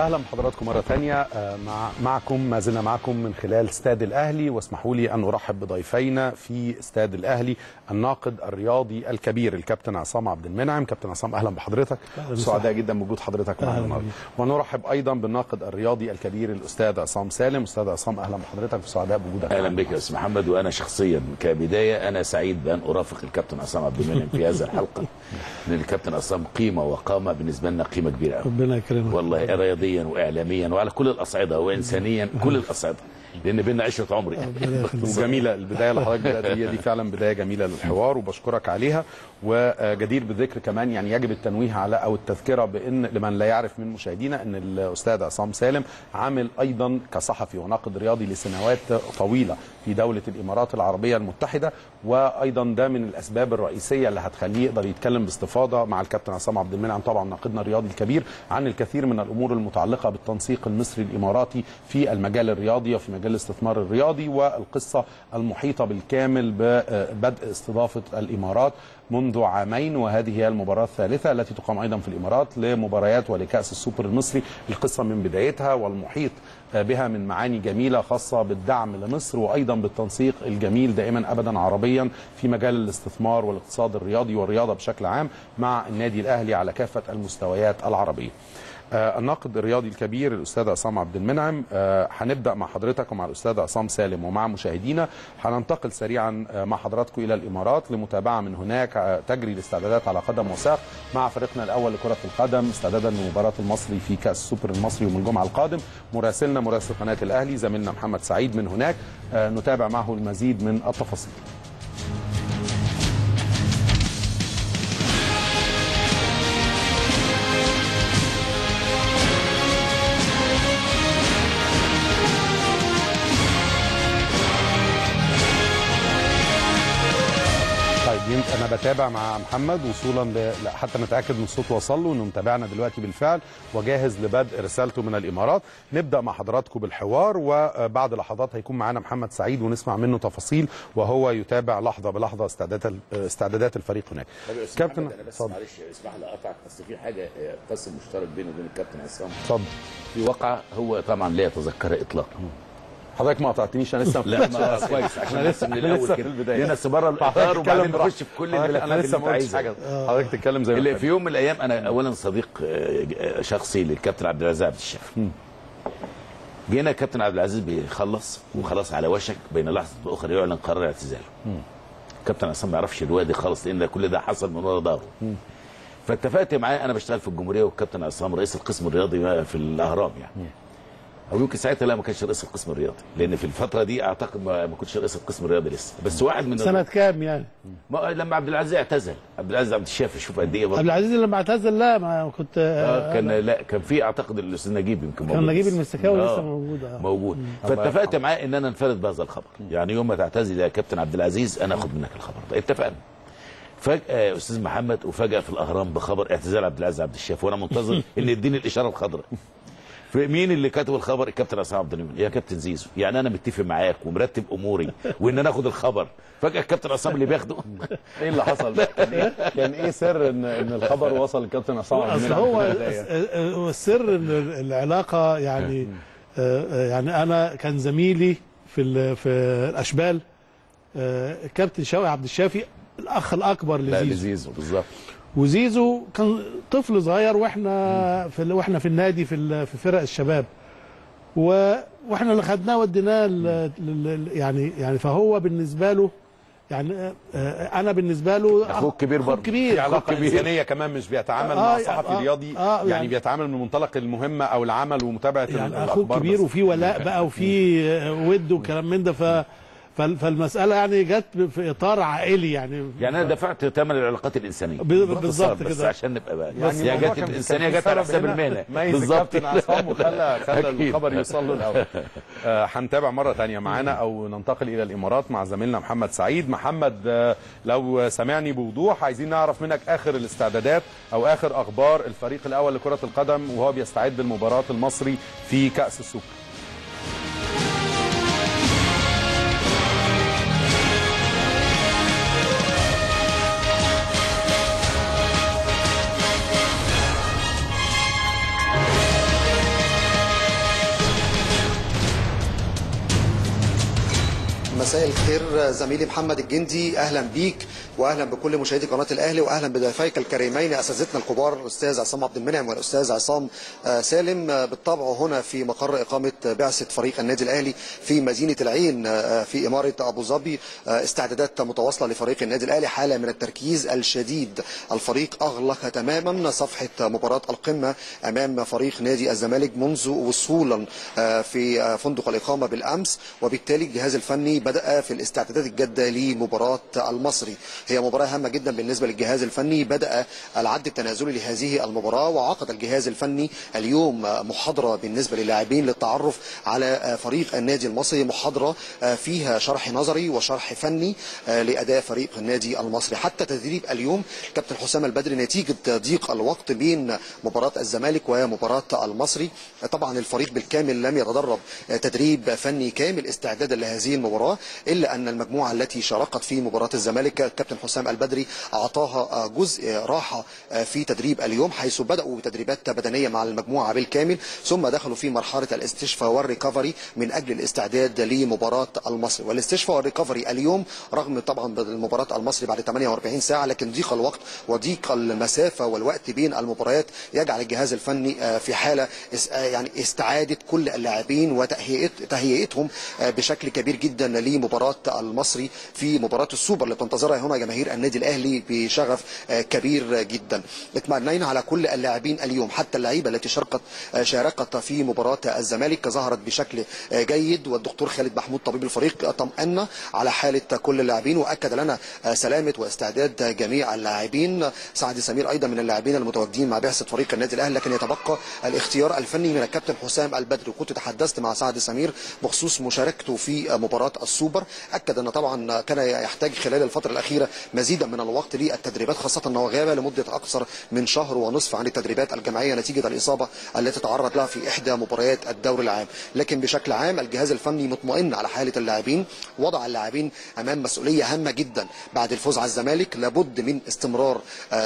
اهلا بحضراتكم مره ثانيه مع معكم ما زلنا معكم من خلال استاد الاهلي واسمحوا لي ان ارحب بضيفينا في استاد الاهلي الناقد الرياضي الكبير الكابتن عصام عبد المنعم كابتن عصام اهلا بحضرتك سعداء جدا بوجود حضرتك معنا النهارده ونرحب ايضا بالناقد الرياضي الكبير الاستاذ عصام سالم استاذ عصام اهلا بحضرتك وسعداء بوجودك اهلا بك يا استاذ محمد وانا شخصيا كبدايه انا سعيد بان ارافق الكابتن عصام عبد المنعم في هذه الحلقه لان الكابتن عصام قيمه وقامه بالنسبه لنا قيمه كبيره قوي ربنا يكرمك والله رياضيا واعلاميا وعلى كل الاصعده وانسانيا كل الاصعده لان بينا عشره عمر يعني وجميله البدايه اللي حضرتك بدات هي دي فعلا بدايه جميله للحوار وبشكرك عليها وجدير بالذكر كمان يعني يجب التنويه على او التذكره بان لمن لا يعرف من مشاهدينا ان الاستاذ عصام سالم عامل ايضا كصحفي وناقد رياضي لسنوات طويله في دوله الامارات العربيه المتحده وايضا ده من الاسباب الرئيسيه اللي هتخليه يقدر يتكلم باستفاضه مع الكابتن عصام عبد المنعم طبعا ناقدنا الرياضي الكبير عن الكثير من الامور المتعلقه بالتنسيق المصري الاماراتي في المجال الرياضي وفي مجال الاستثمار الرياضي والقصه المحيطه بالكامل ببدء استضافه الامارات منذ عامين وهذه هي المباراة الثالثة التي تقام أيضا في الإمارات لمباريات ولكأس السوبر المصري القصة من بدايتها والمحيط بها من معاني جميلة خاصة بالدعم لمصر وأيضا بالتنسيق الجميل دائما أبدا عربيا في مجال الاستثمار والاقتصاد الرياضي والرياضة بشكل عام مع النادي الأهلي على كافة المستويات العربية آه الناقد الرياضي الكبير الاستاذ عصام عبد المنعم آه هنبدا مع حضرتك ومع الاستاذ عصام سالم ومع مشاهدينا هننتقل سريعا آه مع حضراتكم الى الامارات لمتابعه من هناك آه تجري الاستعدادات على قدم وساق مع فريقنا الاول لكره القدم استعدادا لمباراه المصري في كاس السوبر المصري يوم الجمعه القادم مراسلنا مراسل قناه الاهلي زميلنا محمد سعيد من هناك آه نتابع معه المزيد من التفاصيل انا بتابع مع محمد وصولا ل... حتى نتاكد ان الصوت وصل له انه متابعنا دلوقتي بالفعل وجاهز لبدء رسالته من الامارات نبدا مع حضراتكم بالحوار وبعد لحظات هيكون معانا محمد سعيد ونسمع منه تفاصيل وهو يتابع لحظه بلحظه استعدادات استعدادات الفريق هناك كابتن انا بس معلش اسمح لي اقطعك بس في حاجه قسم مشترك بيني وبين الكابتن عصام اتفضل في واقعه هو طبعا لا يتذكرها اطلاقا حضرتك ما قطعتنيش انا لسه لا ما كويس عشان لسه من الاول كده لنا بره الاطار وبعدين نخش في كل الملفات انا لسه ما قلتش حاجه حضرتك تتكلم زي ما في يوم من الايام انا اولا صديق شخصي للكابتن عبد العزيز عبد الشافي جينا الكابتن عبد العزيز بيخلص وخلاص على وشك بين لحظه واخرى يعلن قرار اعتزاله الكابتن عصام ما يعرفش الوادي خالص لان كل ده حصل من ورا ظهره فاتفقت معاه انا بشتغل في الجمهوريه والكابتن عصام رئيس القسم الرياضي في الاهرام يعني او يمكن ساعتها لا ما كانش رئيس القسم الرياضي لان في الفتره دي اعتقد ما, ما كنتش رئيس القسم الرياضي لسه بس واحد من سنه كام يعني؟ ما لما عبد العزيز اعتزل عبد العزيز عبد الشافي شوف قد ايه عبد العزيز لما اعتزل لا ما كنت آه كان لا كان في اعتقد الاستاذ نجيب يمكن موجود كان نجيب المستكاوي لسه موجود آه موجود فاتفقت معاه ان انا انفرد بهذا الخبر يعني يوم ما تعتزل يا كابتن عبد العزيز انا اخذ منك الخبر ده اتفقنا فجاه استاذ محمد وفجاه في الاهرام بخبر اعتزال عبد العزيز عبد الشافي وانا منتظر ان يديني الاشاره الخضراء مين اللي كتب الخبر الكابتن عصام عبد المنعم يا كابتن زيزو يعني انا متفق معاك ومرتب اموري وان انا اخد الخبر فجاه الكابتن عصام اللي بياخده ايه اللي حصل كان ايه سر ان ان الخبر وصل للكابتن عصام عبد المنعم هو السر ان العلاقه يعني يعني انا كان زميلي في في الاشبال الكابتن شوقي عبد الشافي الاخ الاكبر لزيزو لزيزو بالظبط وزيزو كان طفل صغير واحنا في واحنا في النادي في في فرق الشباب و واحنا اللي خدناه وديناه يعني يعني فهو بالنسبه له يعني انا بالنسبه له اخوك كبير برضه كبير في علاقه انسانيه كمان مش بيتعامل آه مع صحفي آه رياضي آه يعني, يعني بيتعامل من منطلق المهمه او العمل ومتابعه يعني اخوك كبير وفي ولاء بقى وفي ود وكلام من ده ف فالمساله يعني جت في اطار عائلي يعني يعني انا دفعت ثمن العلاقات الانسانيه بالظبط كده بس عشان نبقى بقى بس هي جت الانسانيه جت على حساب المهنه بالظبط عصام وخلى خلى الخبر يوصل له الاول هنتابع آه مره ثانيه معانا او ننتقل الى الامارات مع زميلنا محمد سعيد محمد آه لو سمعني بوضوح عايزين نعرف منك اخر الاستعدادات او اخر اخبار الفريق الاول لكره القدم وهو بيستعد لمباراه المصري في كاس السوبر مساء الخير زميلي محمد الجندي اهلا بيك واهلا بكل مشاهدي قناه الاهلي واهلا بضيفيك الكريمين اساتذتنا الكبار الاستاذ عصام عبد المنعم والاستاذ عصام آه، سالم آه، بالطبع هنا في مقر اقامه بعثه فريق النادي الاهلي في مدينه العين آه، في اماره ابو ظبي آه، استعدادات متواصله لفريق النادي الاهلي حاله من التركيز الشديد الفريق اغلق تماما صفحه مباراه القمه امام فريق نادي الزمالك منذ وصولا آه، في آه، فندق الاقامه بالامس وبالتالي الجهاز الفني بدا في الاستعدادات الجاده لمباراه المصري هي مباراه هامه جدا بالنسبه للجهاز الفني بدا العد التنازلي لهذه المباراه وعقد الجهاز الفني اليوم محاضره بالنسبه للاعبين للتعرف على فريق النادي المصري محاضره فيها شرح نظري وشرح فني لاداء فريق النادي المصري حتى تدريب اليوم كابتن حسام البدري نتيجه ضيق الوقت بين مباراه الزمالك ومباراه المصري طبعا الفريق بالكامل لم يتدرب تدريب فني كامل استعدادا لهذه المباراه الا ان المجموعه التي شاركت في مباراه الزمالك كابتن حسام البدري اعطاها جزء راحه في تدريب اليوم حيث بداوا بتدريبات بدنيه مع المجموعه بالكامل ثم دخلوا في مرحله الاستشفاء والريكفري من اجل الاستعداد لمباراه المصري والاستشفاء والريكفري اليوم رغم طبعا مباراه المصري بعد 48 ساعه لكن ضيق الوقت وضيق المسافه والوقت بين المباريات يجعل الجهاز الفني في حاله يعني استعاده كل اللاعبين وتهيئه تهيئتهم بشكل كبير جدا لمباراه المصري في مباراه السوبر اللي بتنتظرها هنا جماهير النادي الاهلي بشغف كبير جدا اطمئنينا على كل اللاعبين اليوم حتى اللعيبه التي شاركت شاركت في مباراه الزمالك ظهرت بشكل جيد والدكتور خالد محمود طبيب الفريق طمأن على حاله كل اللاعبين واكد لنا سلامه واستعداد جميع اللاعبين سعد سمير ايضا من اللاعبين المتواجدين مع بعثه فريق النادي الاهلي لكن يتبقى الاختيار الفني من الكابتن حسام البدري وكنت تحدثت مع سعد سمير بخصوص مشاركته في مباراه السوبر اكد ان طبعا كان يحتاج خلال الفتره الاخيره مزيدا من الوقت للتدريبات خاصه انه غاب لمده اكثر من شهر ونصف عن التدريبات الجماعيه نتيجه الاصابه التي تعرض لها في احدى مباريات الدوري العام لكن بشكل عام الجهاز الفني مطمئن على حاله اللاعبين وضع اللاعبين امام مسؤوليه هامه جدا بعد الفوز على الزمالك لابد من استمرار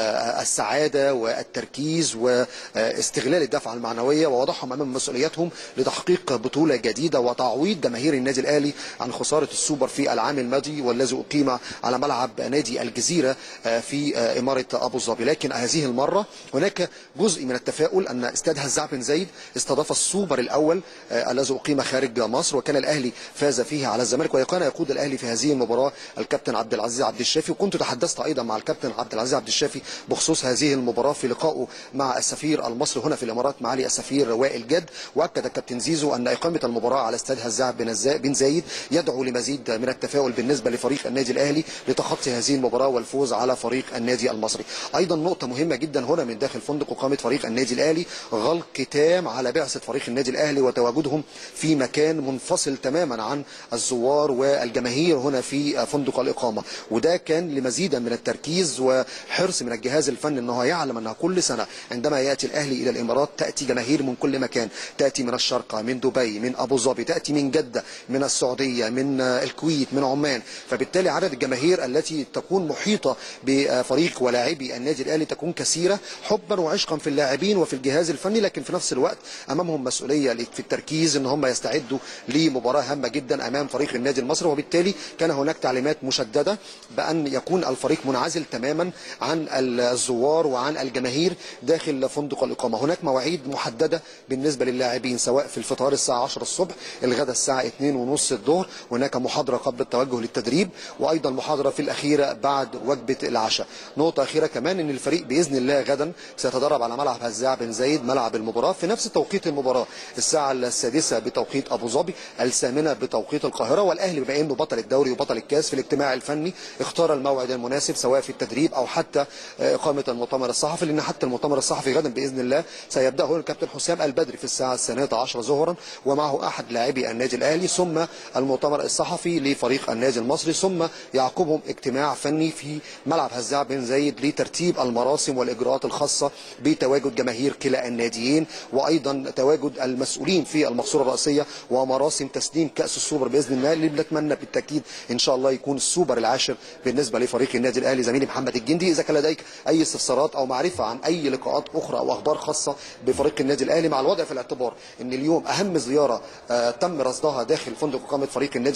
السعاده والتركيز واستغلال الدفعه المعنويه ووضعهم امام مسؤولياتهم لتحقيق بطوله جديده وتعويض جماهير النادي الاهلي عن خساره السوبر في العام الماضي والذي اقيم على ملعب نادي الجزيره في اماره ابو ظبي لكن هذه المره هناك جزء من التفاؤل ان استاد هزاع بن زايد استضاف السوبر الاول الذي اقيم خارج مصر وكان الاهلي فاز فيه على الزمالك وكان يقود الاهلي في هذه المباراه الكابتن عبد العزيز عبد الشافي وكنت تحدثت ايضا مع الكابتن عبد العزيز عبد الشافي بخصوص هذه المباراه في لقائه مع السفير المصري هنا في الامارات معالي السفير وائل جد واكد الكابتن زيزو ان اقامه المباراه على استاد هزاع بن زايد يدعو لمزيد من التفاؤل بالنسبه لفريق النادي الاهلي لتخطي هذه المباراه والفوز على فريق النادي المصري ايضا نقطه مهمه جدا هنا من داخل فندق اقامه فريق النادي الاهلي غلق تام على بعثه فريق النادي الاهلي وتواجدهم في مكان منفصل تماما عن الزوار والجماهير هنا في فندق الاقامه وده كان لمزيدا من التركيز وحرص من الجهاز الفني انه يعلم انه كل سنه عندما ياتي الاهلي الى الامارات تاتي جماهير من كل مكان تاتي من الشارقه من دبي من ابو ظبي تاتي من جده من السعوديه من الكويت من عمان فبالتالي عدد الجماهير التي تكون محيطه بفريق ولاعبي النادي الاهلي تكون كثيره حبا وعشقا في اللاعبين وفي الجهاز الفني لكن في نفس الوقت امامهم مسؤوليه في التركيز ان هم يستعدوا لمباراه هامه جدا امام فريق النادي المصري وبالتالي كان هناك تعليمات مشدده بان يكون الفريق منعزل تماما عن الزوار وعن الجماهير داخل فندق الاقامه هناك مواعيد محدده بالنسبه للاعبين سواء في الفطار الساعه 10 الصبح الغداء الساعه 2 ونص الظهر هناك محاضره قبل التوجه للتدريب وايضا محاضره في الاخيره بعد وجبه العشاء نقطه اخيره كمان ان الفريق باذن الله غدا سيتدرب على ملعب هزاع بن زايد ملعب المباراه في نفس توقيت المباراه الساعه السادسه بتوقيت ابو ظبي الثامنه بتوقيت القاهره والاهلي بما انه بطل الدوري وبطل الكاس في الاجتماع الفني اختار الموعد المناسب سواء في التدريب او حتى اقامه المؤتمر الصحفي لان حتى المؤتمر الصحفي غدا باذن الله سيبدا هو الكابتن حسام البدري في الساعه الثانيه عشر ظهرا ومعه احد لاعبي النادي الاهلي ثم المؤتمر الصحفي لفريق النادي المصري ثم يعقبهم اجتماع فني في ملعب هزاع بن زايد لترتيب المراسم والاجراءات الخاصه بتواجد جماهير كلا الناديين وايضا تواجد المسؤولين في المقصوره الرئيسيه ومراسم تسليم كاس السوبر باذن الله اللي بنتمنى بالتاكيد ان شاء الله يكون السوبر العاشر بالنسبه لفريق النادي الاهلي زميلي محمد الجندي اذا كان لديك اي استفسارات او معرفه عن اي لقاءات اخرى او اخبار خاصه بفريق النادي الاهلي مع الوضع في الاعتبار ان اليوم اهم زياره آه تم رصدها داخل فندق اقامه فريق النادي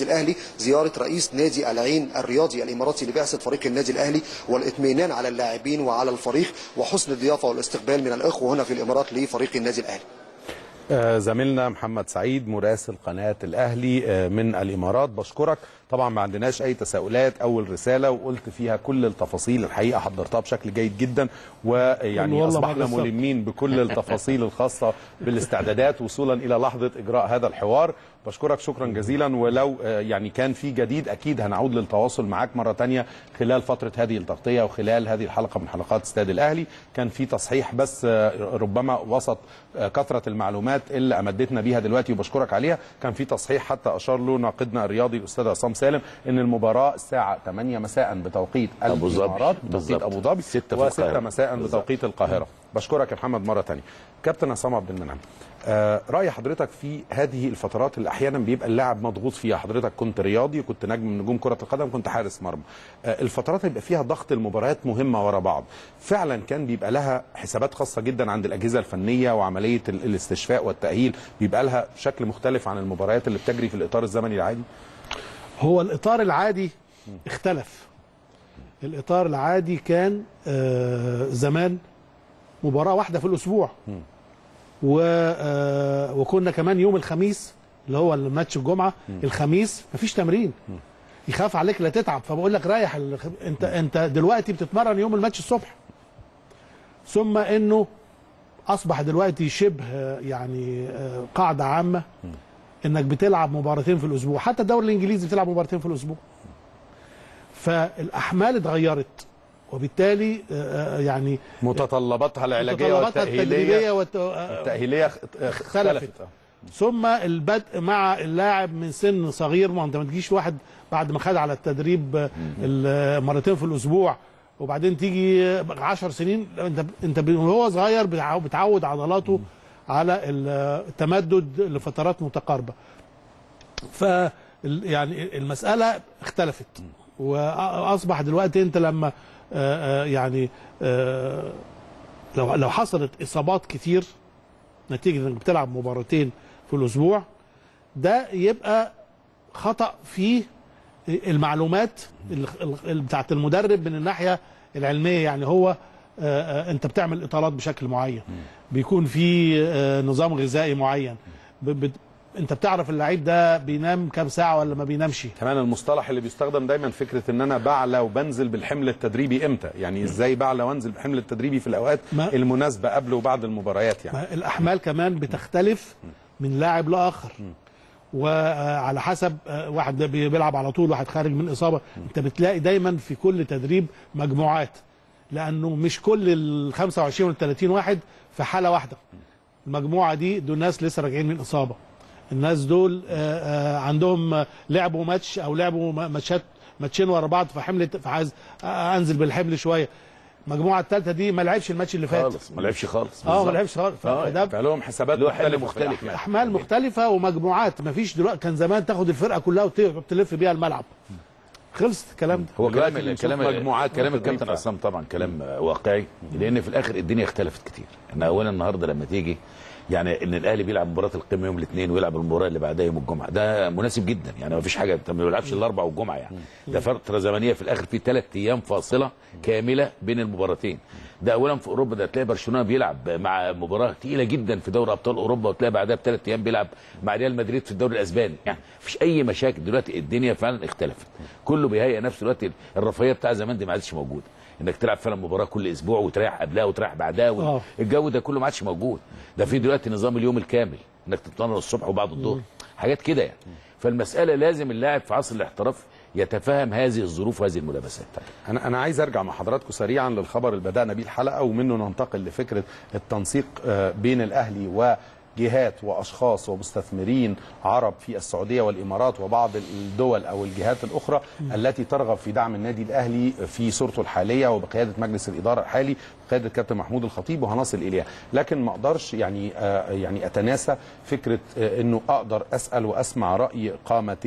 الاهلي زياره رئيس نادي العين الرياضي الاماراتي لبعثه فريق النادي الاهلي والاطمئنان على اللاعبين وعلى الفريق وحسن الضيافه والاستقبال من الاخوه هنا في الامارات لفريق النادي الاهلي آه، زميلنا محمد سعيد مراسل قناة الأهلي آه، من الإمارات بشكرك طبعا ما عندناش أي تساؤلات أول رسالة وقلت فيها كل التفاصيل الحقيقة حضرتها بشكل جيد جدا ويعني والله ما أصبحنا قصرت. ملمين بكل التفاصيل الخاصة بالاستعدادات وصولا إلى لحظة إجراء هذا الحوار بشكرك شكرا جزيلا ولو آه، يعني كان في جديد أكيد هنعود للتواصل معاك مرة تانية خلال فترة هذه التغطية وخلال هذه الحلقة من حلقات استاد الأهلي كان في تصحيح بس آه، ربما وسط آه، كثرة المعلومات اللي أمدتنا بيها دلوقتي وبشكرك عليها كان في تصحيح حتى أشار له ناقدنا الرياضي الأستاذ عصام سالم إن المباراة الساعة 8 مساء بتوقيت أبو ظبي. الإمارات بتوقيت بالظبط. أبو ظبي ستة في و6 القاهرة. مساء بالظبط. بتوقيت القاهرة بشكرك يا محمد مرة تانية كابتن عصام عبد المنعم آه رأي حضرتك في هذه الفترات اللي أحيانا بيبقى اللاعب مضغوط فيها حضرتك كنت رياضي كنت نجم من نجوم كرة القدم كنت حارس مرمى آه الفترات اللي بيبقى فيها ضغط المباريات مهمة ورا بعض فعلا كان بيبقى لها حسابات خاصة جدا عند الأجهزة الفنية وعملية ال- الاستشفاء والتأهيل بيبقى لها شكل مختلف عن المباريات اللي بتجري في الإطار الزمني العادي هو الاطار العادي اختلف الاطار العادي كان آه، زمان مباراه واحده في الاسبوع و آه، وكنا كمان يوم الخميس اللي هو الماتش الجمعه الخميس مفيش تمرين يخاف عليك لا تتعب فبقول لك رايح الخ... انت انت دلوقتي بتتمرن يوم الماتش الصبح ثم انه اصبح دلوقتي شبه آه، يعني آه، قاعده عامه انك بتلعب مباراتين في الاسبوع حتى الدوري الانجليزي بتلعب مباراتين في الاسبوع فالاحمال اتغيرت وبالتالي آه، آه، يعني متطلباتها العلاجية متطلباتها والتأهيلية التدريبيه والت... آه، التأهيلية اخ- اختلفت ثم البدء مع اللاعب من سن صغير ما انت ما تجيش واحد بعد ما خد على التدريب آه، ال- مرتين في الاسبوع وبعدين تيجي 10 سنين انت انت ب- وهو صغير بتع- بتعود عضلاته على ال- التمدد لفترات متقاربه ف ال- يعني المساله اختلفت واصبح دلوقتي انت لما آه، آه، يعني آه، لو لو حصلت اصابات كتير نتيجه انك بتلعب مباراتين في الاسبوع ده يبقى خطا في المعلومات ال- ال- بتاعت المدرب من الناحيه العلميه يعني هو آه، آه، انت بتعمل اطالات بشكل معين بيكون في آه، نظام غذائي معين ب- بت- انت بتعرف اللعيب ده بينام كام ساعه ولا ما بينامش كمان المصطلح اللي بيستخدم دايما فكره ان انا بعلى وبنزل بالحمل التدريبي امتى يعني ازاي بعلى وانزل بالحمل التدريبي في الاوقات ما- المناسبه قبل وبعد المباريات يعني ما الاحمال كمان بتختلف من لاعب لاخر وعلى حسب آه، واحد بي- بيلعب على طول واحد خارج من اصابه انت بتلاقي دايما في كل تدريب مجموعات لانه مش كل ال 25 وال 30 واحد في حاله واحده المجموعه دي دول ناس لسه راجعين من اصابه الناس دول آه، آه، عندهم آه، لعبوا ماتش او لعبوا م- ماتشات ماتشين ورا بعض فحمل فعايز آه، انزل بالحمل شويه المجموعه الثالثه دي ما لعبش الماتش اللي فات خالص ما لعبش خالص اه ما بالظبط. لعبش خالص فده فلهم حسابات له حل مختلفه مختلف مختلف احمال مختلفه ومجموعات مفيش دلوقتي كان زمان تاخد الفرقه كلها وتقعد تلف بيها الملعب خلص الكلام ده هو دلوقتي كلام بنشوف كلام مجموعات كلام وتدريب الكابتن فعلا. عصام طبعا كلام واقعي لان في الاخر الدنيا اختلفت كتير احنا اولا النهارده لما تيجي يعني ان الاهلي بيلعب مباراه القمه يوم الاثنين ويلعب المباراه اللي بعدها يوم الجمعه ده مناسب جدا يعني ما فيش حاجه انت ما بيلعبش الاربع والجمعه يعني ده فتره زمنيه في الاخر في ثلاث ايام فاصله كامله بين المباراتين ده اولا في اوروبا ده تلاقي برشلونه بيلعب مع مباراه تقيله جدا في دوري ابطال اوروبا وتلاقي بعدها بثلاث ايام بيلعب مع ريال مدريد في الدوري الاسباني يعني مفيش اي مشاكل دلوقتي الدنيا فعلا اختلفت كله بيهيئ نفسه دلوقتي الرفاهيه بتاع زمان دي ما عادش موجوده انك تلعب فعلا مباراه كل اسبوع وتريح قبلها وتريح بعدها وال- آه. الجو ده كله ما عادش موجود ده في دلوقتي نظام اليوم الكامل انك تتمرن الصبح وبعد الظهر حاجات كده يعني فالمساله لازم اللاعب في عصر الاحتراف يتفهم هذه الظروف وهذه الملابسات انا انا عايز ارجع مع حضراتكم سريعا للخبر اللي بدانا بيه الحلقه ومنه ننتقل لفكره التنسيق آه، بين الاهلي وجهات واشخاص ومستثمرين عرب في السعوديه والامارات وبعض الدول او الجهات الاخرى التي ترغب في دعم النادي الاهلي في صورته الحاليه وبقياده مجلس الاداره الحالي بقياده كابتن محمود الخطيب وهنصل اليها لكن ما اقدرش يعني آه، يعني اتناسى فكره آه، انه اقدر اسال واسمع راي قامتين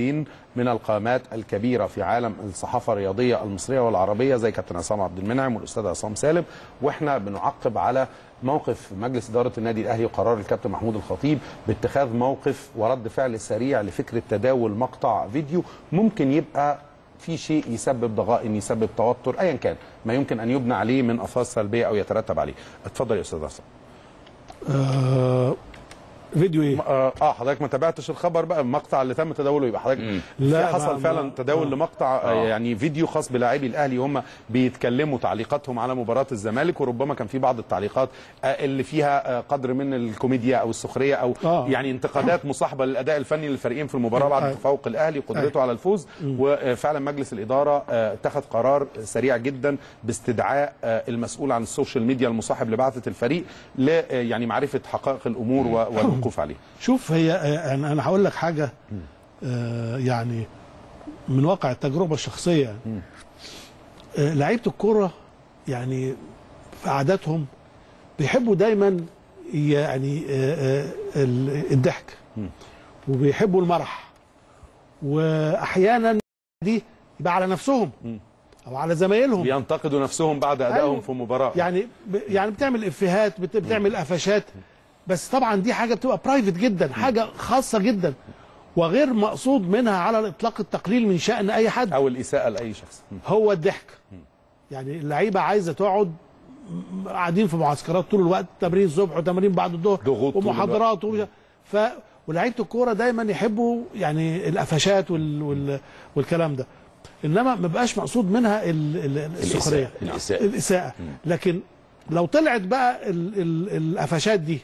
من القامات الكبيره في عالم الصحافه الرياضيه المصريه والعربيه زي كابتن عصام عبد المنعم والاستاذ عصام سالم واحنا بنعقب على موقف مجلس اداره النادي الاهلي وقرار الكابتن محمود الخطيب باتخاذ موقف ورد فعل سريع لفكره تداول مقطع فيديو ممكن يبقى في شيء يسبب ضغائن يسبب توتر ايا كان ما يمكن ان يبنى عليه من الفاظ سلبيه او يترتب عليه اتفضل يا استاذ عصام آه فيديو ايه؟ اه آه، حضرتك ما تابعتش الخبر بقى المقطع اللي تم تداوله يبقى حضرتك لا، لا ما- حصل ما- فعلا تداول آه. لمقطع آه. يعني فيديو خاص بلاعبي الاهلي وهم بيتكلموا تعليقاتهم على مباراه الزمالك وربما كان في بعض التعليقات آه اللي فيها آه قدر من الكوميديا او السخريه او آه. يعني انتقادات مصاحبه للاداء الفني للفريقين في المباراه بعد آه. تفوق الاهلي وقدرته على الفوز وفعلا مجلس الاداره آه، اتخذ قرار سريع جدا باستدعاء آه، المسؤول عن السوشيال ميديا المصاحب لبعثه الفريق ل آه، يعني معرفه حقائق الامور و- والوقوف عليها شوف هي آه، انا أنا هقول لك حاجه آه يعني من واقع التجربه الشخصيه آه لعيبه الكوره يعني في عاداتهم بيحبوا دايما يعني آه آه ال- الضحك وبيحبوا المرح واحيانا دي يبقى على نفسهم او على زمايلهم بينتقدوا نفسهم بعد ادائهم أيوة. في مباراه يعني ب... يعني بتعمل افيهات بت... بتعمل قفشات بس طبعا دي حاجه بتبقى برايفت جدا حاجه خاصه جدا وغير مقصود منها على الاطلاق التقليل من شان اي حد او الاساءه لاي شخص هو الضحك يعني اللعيبه عايزه تقعد م- قاعدين في معسكرات طول الوقت تمرين الصبح وتمرين بعد الظهر ضغوط طول ومحاضرات ومش- ف ولعيبه الكوره دايما يحبوا يعني القفشات وال... وال... والكلام ده انما ما بقاش مقصود منها ال... ال... السخريه الإساءة. الإساءة. الاساءه لكن لو طلعت بقى ال... ال... القفشات دي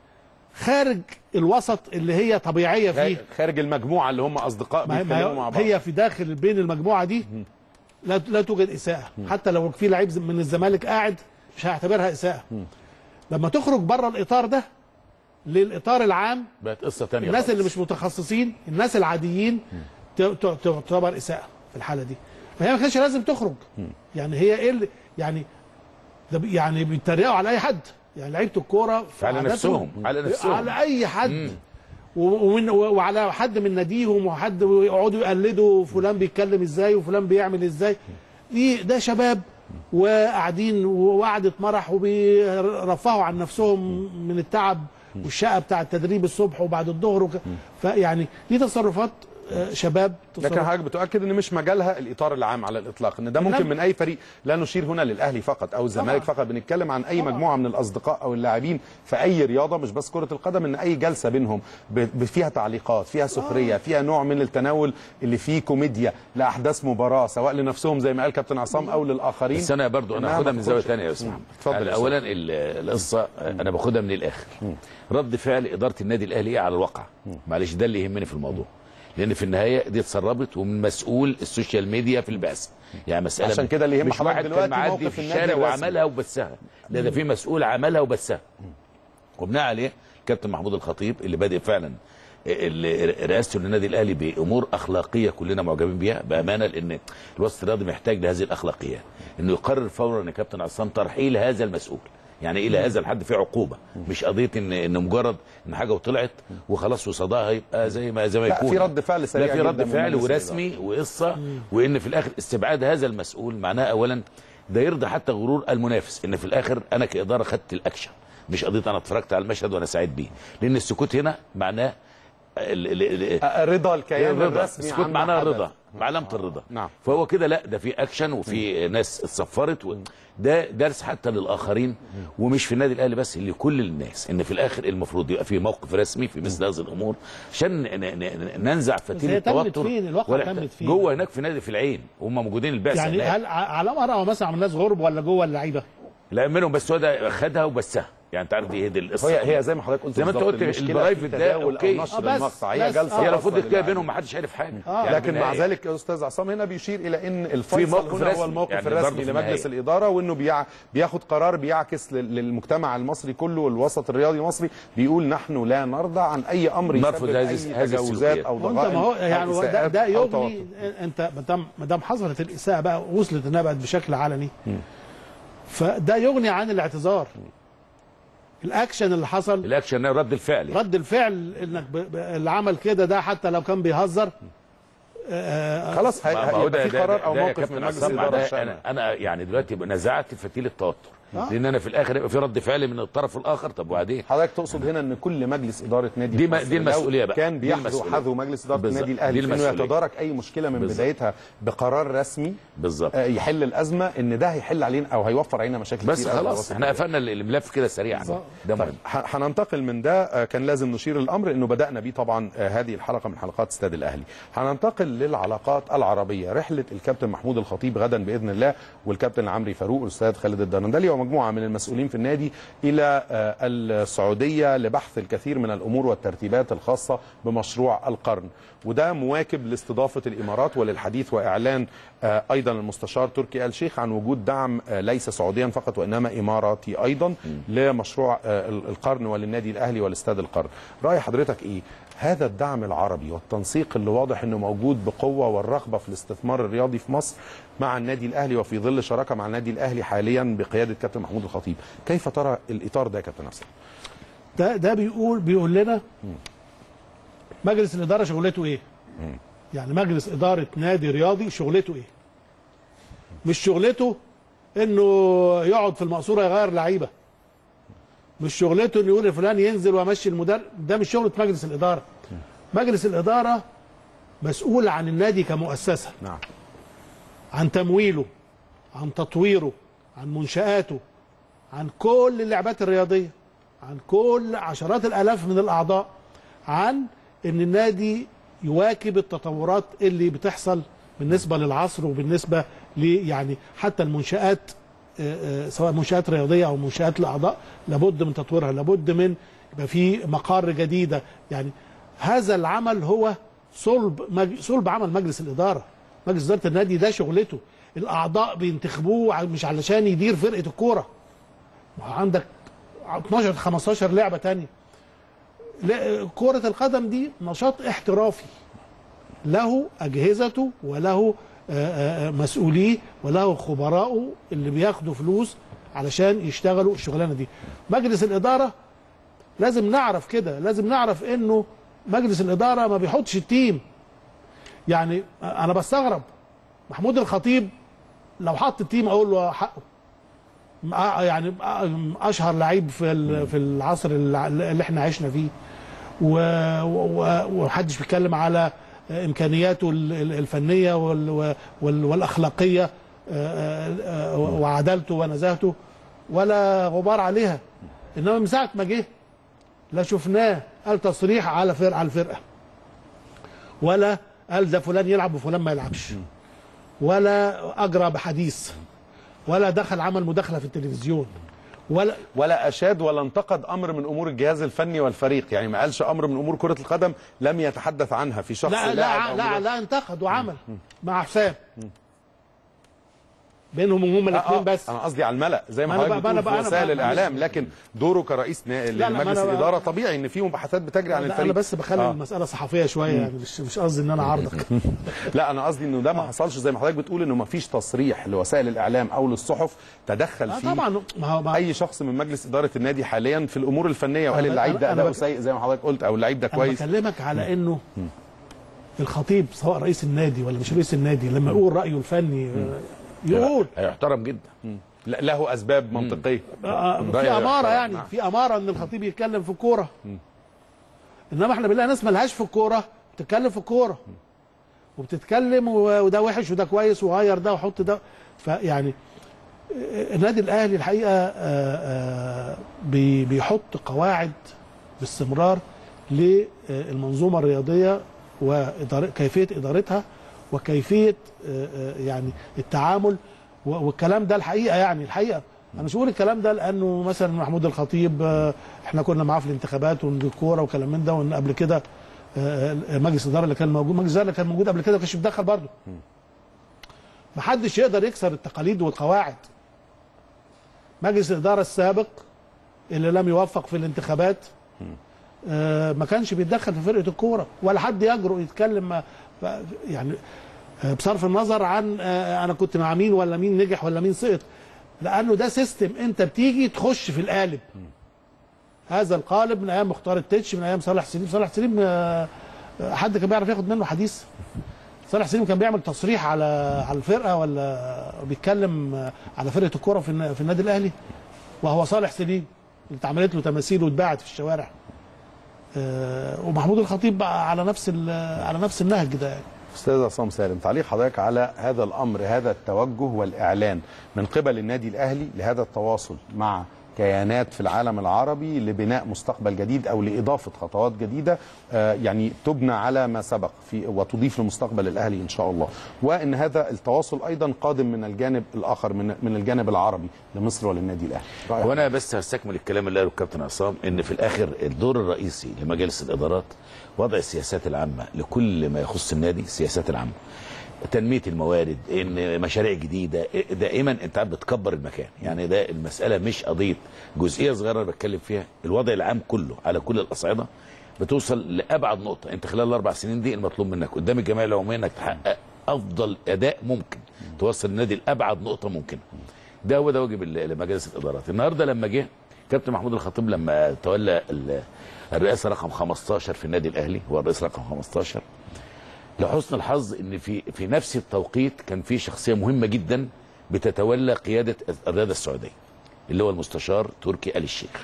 خارج الوسط اللي هي طبيعيه فيه خارج المجموعه اللي هم اصدقاء ما بيتكلموا مع ما بعض هي في داخل بين المجموعه دي لا لا توجد اساءه حتى لو في لعيب ز- من الزمالك قاعد مش هيعتبرها اساءه لما تخرج بره الاطار ده للاطار العام بقت قصه ثانيه الناس اللي مش متخصصين الناس العاديين ت- ت- تعتبر اساءه في الحاله دي فهي ما كانش لازم تخرج يعني هي ايه اللي يعني ده بي- يعني بيتريقوا على اي حد يعني لعيبه الكوره في على عاداتهم- نفسهم، على نفسهم. على اي حد و- ومن و- وعلى حد من ناديهم وحد يقعدوا يقلدوا فلان بيتكلم ازاي وفلان بيعمل ازاي دي ده شباب وقاعدين وقعدة مرح وبيرفهوا عن نفسهم من التعب والشقه بتاع التدريب الصبح وبعد الظهر وك... فيعني دي تصرفات آه، شباب لكن تصرف حضرتك بتؤكد ان مش مجالها الاطار العام على الاطلاق ان ده ممكن نعم. من اي فريق لا نشير هنا للاهلي فقط او الزمالك طبعا. فقط بنتكلم عن اي طبعا. مجموعه من الاصدقاء او اللاعبين في اي رياضه مش بس كره القدم ان اي جلسه بينهم ب- ب- فيها تعليقات فيها سخريه فيها نوع من التناول اللي فيه كوميديا لاحداث مباراه سواء لنفسهم زي ما قال كابتن عصام او للاخرين بس انا برضو انا إنها هاخدها ما من زاويه تاخدش- ثانيه يا استاذ مم. محمد اتفضل يعني يا اولا ال- القصه انا باخدها من الاخر رد فعل اداره النادي الاهلي إيه على الواقع معلش ده اللي يهمني في الموضوع لان في النهايه دي اتسربت ومن مسؤول السوشيال ميديا في البعثه يعني مساله عشان كده اللي يهم مش حضرتك واحد دلوقتي كان معدي موقف في النادي الشارع الرسمي. وعملها وبثها لا ده في مسؤول عملها وبثها وبناء عليه كابتن محمود الخطيب اللي بادئ فعلا ال- رئاسته للنادي الاهلي بامور اخلاقيه كلنا معجبين بيها بامانه لان الوسط الرياضي محتاج لهذه الاخلاقيات انه يقرر فورا يا كابتن عصام ترحيل هذا المسؤول يعني الى هذا الحد في عقوبه مش قضيه ان ان مجرد ان حاجه وطلعت وخلاص وصداها يبقى زي ما زي ما لا، يكون في رد فعل سريع لا في رد جدا من فعل مجلس ورسمي وقصه وان في الاخر استبعاد هذا المسؤول معناه اولا ده يرضي حتى غرور المنافس ان في الاخر انا كاداره خدت الاكشن مش قضيه انا اتفرجت على المشهد وانا سعيد بيه لان السكوت هنا معناه ال- ال- ال- آه، رضا الكيان الرضا الرسمي السكوت عما معناه حدث. الرضا علامه الرضا نعم. فهو كده لا ده في اكشن وفي ناس اتصفرت و... ده درس حتى للاخرين ومش في النادي الاهلي بس لكل الناس ان في الاخر المفروض يبقى في موقف رسمي في مثل هذه الامور عشان ن... ن... ن... ننزع فتيل هي تمت التوتر فين؟ الواقع ولا- تمت فين؟ جوه هناك في نادي في العين هم موجودين البعثه يعني هناك. هل ع- على مرأة مثلا من الناس غرب ولا جوه اللعيبه؟ لا منهم بس هو ده خدها وبثها يعني انت عارف دي هي دي القصه هي هي زي ما حضرتك قلت زي ما انت بالظبط، قلت المشكلة البرايفت في ده تداول أوكي. او نشر آه، بس- المقطع هي بس- جلسه آه. هي لو خاصة فضلت كده للاعبين. بينهم ما حدش عارف حاجه آه. يعني لكن مع بالنهاية ذلك يا استاذ عصام هنا بيشير الى ان الفيصل موقف هنا هو رسمي. الموقف يعني الرسمي برضه في لمجلس النهاية. الاداره وانه بيع بياخد قرار بيعكس لل- للمجتمع المصري كله والوسط الرياضي المصري بيقول نحن لا نرضى عن اي امر نرفض يسبب هذه- اي هذه تجاوزات السلوكيات. او وانت ضغائن ما هو أو يعني هو ده, إساءات ده أو يغني توتر. انت ما دام ما دام حصلت الاساءه بقى وصلت انها بقت بشكل علني فده يغني عن الاعتذار الاكشن اللي حصل الاكشن ده رد الفعل يعني. رد الفعل انك ب... ب... اللي عمل كده ده حتى لو كان بيهزر آه، خلاص هي- ما- ما هو هيبقى ده في ده- قرار ده- او ده يا موقف كابتن من مجلس عصام الاداره معناه الشامل انا انا يعني دلوقتي نزعت فتيل التوتر آه. لان انا في الاخر يبقى في رد فعل من الطرف الاخر طب وبعدين حضرتك تقصد هنا ان كل مجلس اداره نادي دي في ما- مصر دي المسؤولية لو بقى. كان دي بيحذو المسؤولية. حذو مجلس اداره بالظبط. النادي الاهلي دي في انه المسؤولية. يتدارك اي مشكله من بالظبط. بدايتها بقرار رسمي بالظبط آه، يحل الازمه ان ده هيحل علينا او هيوفر علينا مشاكل بس كتير أوي على خلاص راس احنا الجمهور. قفلنا الملف كده سريعا ده طيب مهم ح- هننتقل من ده آه، كان لازم نشير الامر انه بدانا بيه طبعا آه، هذه الحلقه من حلقات استاد الاهلي هننتقل للعلاقات العربيه رحله الكابتن محمود الخطيب غدا باذن الله والكابتن عمري فاروق والاستاذ خالد الدرندلي ومجموعه من المسؤولين في النادي الى آه، السعوديه لبحث الكثير من الامور والترتيبات الخاصه بمشروع القرن وده مواكب لاستضافه الامارات وللحديث واعلان آه، ايضا المستشار تركي آل شيخ عن وجود دعم آه، ليس سعوديا فقط وانما اماراتي ايضا لمشروع آه، ال- القرن وللنادي الاهلي والاستاد القرن راي حضرتك ايه هذا الدعم العربي والتنسيق اللي واضح انه موجود بقوه والرغبه في الاستثمار الرياضي في مصر مع النادي الاهلي وفي ظل شراكه مع النادي الاهلي حاليا بقياده كابتن محمود الخطيب كيف ترى الاطار ده يا كابتن حسن ده ده بيقول بيقول لنا مجلس الاداره شغلته ايه؟ يعني مجلس اداره نادي رياضي شغلته ايه؟ مش شغلته انه يقعد في المقصوره يغير لعيبه مش شغلته انه يقول فلان ينزل ويمشي المدرب ده مش شغله مجلس الاداره مجلس الاداره مسؤول عن النادي كمؤسسه نعم عن تمويله عن تطويره عن منشآته عن كل اللعبات الرياضية عن كل عشرات الآلاف من الأعضاء عن أن النادي يواكب التطورات اللي بتحصل بالنسبة للعصر وبالنسبة ل يعني حتى المنشآت آه، آه، سواء منشآت رياضية أو منشآت الأعضاء لابد من تطويرها لابد من يبقى في مقار جديدة يعني هذا العمل هو صلب مج... صلب عمل مجلس الإدارة مجلس إدارة النادي ده شغلته الأعضاء بينتخبوه ع- مش علشان يدير فرقة الكورة ما هو عندك 12 15 لعبة تانية لا، كرة القدم دي نشاط احترافي له أجهزته وله آه، آه، آه، مسؤوليه وله خبراءه اللي بياخدوا فلوس علشان يشتغلوا الشغلانة دي مجلس الإدارة لازم نعرف كده لازم نعرف انه مجلس الاداره ما بيحطش التيم يعني انا بستغرب محمود الخطيب لو حط التيم اقول له حقه آه يعني آه اشهر لعيب في ال- في العصر اللي اللي احنا عشنا فيه و- و- ومحدش بيتكلم على امكانياته ال- ال- الفنيه وال- وال- والاخلاقيه آه، آه، وعدالته ونزاهته ولا غبار عليها انما من ساعه ما جه لا شفناه قال تصريح على فرقه على الفرقه ولا قال ده فلان يلعب وفلان ما يلعبش ولا اجرى بحديث ولا دخل عمل مداخله في التلفزيون ولا ولا اشاد ولا انتقد امر من امور الجهاز الفني والفريق يعني ما قالش امر من امور كره القدم لم يتحدث عنها في شخص لا لاعب لا أو لا, مدرب. لا انتقد وعمل مع حسام بينهم هم آه، الاثنين آه، بس انا قصدي على الملا زي ما ما أنا حضرتك بقى- ما بتقول أنا في بقى- أنا وسائل بقى- الاعلام لكن دوره كرئيس نا- لا، ما لمجلس أنا بقى- الاداره طبيعي ان في مباحثات بتجري عن لا الفريق انا بس بخلي آه. المساله صحفيه شويه يعني مش مش قصدي ان انا اعارضك لا انا قصدي انه ده ما حصلش زي ما حضرتك بتقول انه ما فيش تصريح لوسائل الاعلام او للصحف تدخل لا فيه طبعا ما هو ما اي شخص من مجلس اداره النادي حاليا في الامور الفنيه وقال أنا- اللعيب ده أنا- أنا اداؤه بك- سيء زي ما حضرتك قلت او اللعيب ده انا كويس بكلمك على انه الخطيب سواء رئيس النادي ولا مش رئيس النادي لما يقول رايه الفني آه، يقول هيحترم جدا لا- له اسباب منطقيه آه، في رأيه اماره يحترم، يعني نعم. في اماره ان الخطيب يتكلم في الكوره انما احنا بنلاقي ناس ملهاش في الكوره بتتكلم في الكوره وبتتكلم و- وده وحش وده كويس وغير ده وحط ده فيعني آه، النادي الاهلي الحقيقه آه، آه، بي- بيحط قواعد باستمرار للمنظومه الرياضيه وكيفيه ادارتها وكيفيه آه، آه، يعني التعامل و- والكلام ده الحقيقه يعني الحقيقه انا مش بقول الكلام ده لانه مثلا محمود الخطيب آه، احنا كنا معاه في الانتخابات والكوره وكلام من ده وان قبل كده آه، آه، مجلس الاداره اللي كان موجود مجلس الاداره اللي كان موجود قبل كده ما كانش بيتدخل برضه محدش يقدر يكسر التقاليد والقواعد مجلس الاداره السابق اللي لم يوفق في الانتخابات آه، ما كانش بيتدخل في فرقه الكوره ولا حد يجرؤ يتكلم ما- ف- يعني آه، بصرف النظر عن آه، انا كنت مع مين ولا مين نجح ولا مين سقط لانه ده سيستم انت بتيجي تخش في القالب هذا القالب من ايام مختار التتش من ايام صالح سليم صالح سليم آه، آه، حد كان بيعرف ياخد منه حديث صالح سليم كان بيعمل تصريح على على الفرقه ولا بيتكلم على فرقه الكوره في النا- في النادي الاهلي وهو صالح سليم اللي اتعملت له تماثيل واتباعت في الشوارع آه، ومحمود الخطيب بقى على نفس ال- على نفس النهج ده يعني. استاذ عصام سالم تعليق حضرتك على هذا الامر هذا التوجه والاعلان من قبل النادي الاهلي لهذا التواصل مع كيانات في العالم العربي لبناء مستقبل جديد او لاضافه خطوات جديده آه، يعني تبنى على ما سبق في وتضيف لمستقبل الاهلي ان شاء الله وان هذا التواصل ايضا قادم من الجانب الاخر من من الجانب العربي لمصر وللنادي الاهلي رأيك؟ وانا بس هستكمل الكلام اللي قاله الكابتن عصام ان في الاخر الدور الرئيسي لمجالس الادارات وضع السياسات العامه لكل ما يخص النادي السياسات العامه تنميه الموارد ان مشاريع جديده دائما انت عم بتكبر المكان يعني ده المساله مش قضيه جزئيه صغيره أنا بتكلم فيها الوضع العام كله على كل الاصعده بتوصل لابعد نقطه انت خلال الاربع سنين دي المطلوب منك قدام الجمعيه العموميه انك تحقق افضل اداء ممكن توصل النادي لابعد نقطه ممكنه ده هو ده واجب ال- لمجالس الادارات النهارده لما جه كابتن محمود الخطيب لما تولى ال- الرئاسه رقم 15 في النادي الاهلي هو الرئيس رقم 15 لحسن الحظ ان في في نفس التوقيت كان في شخصيه مهمه جدا بتتولى قياده الرياضه السعوديه اللي هو المستشار تركي آل الشيخ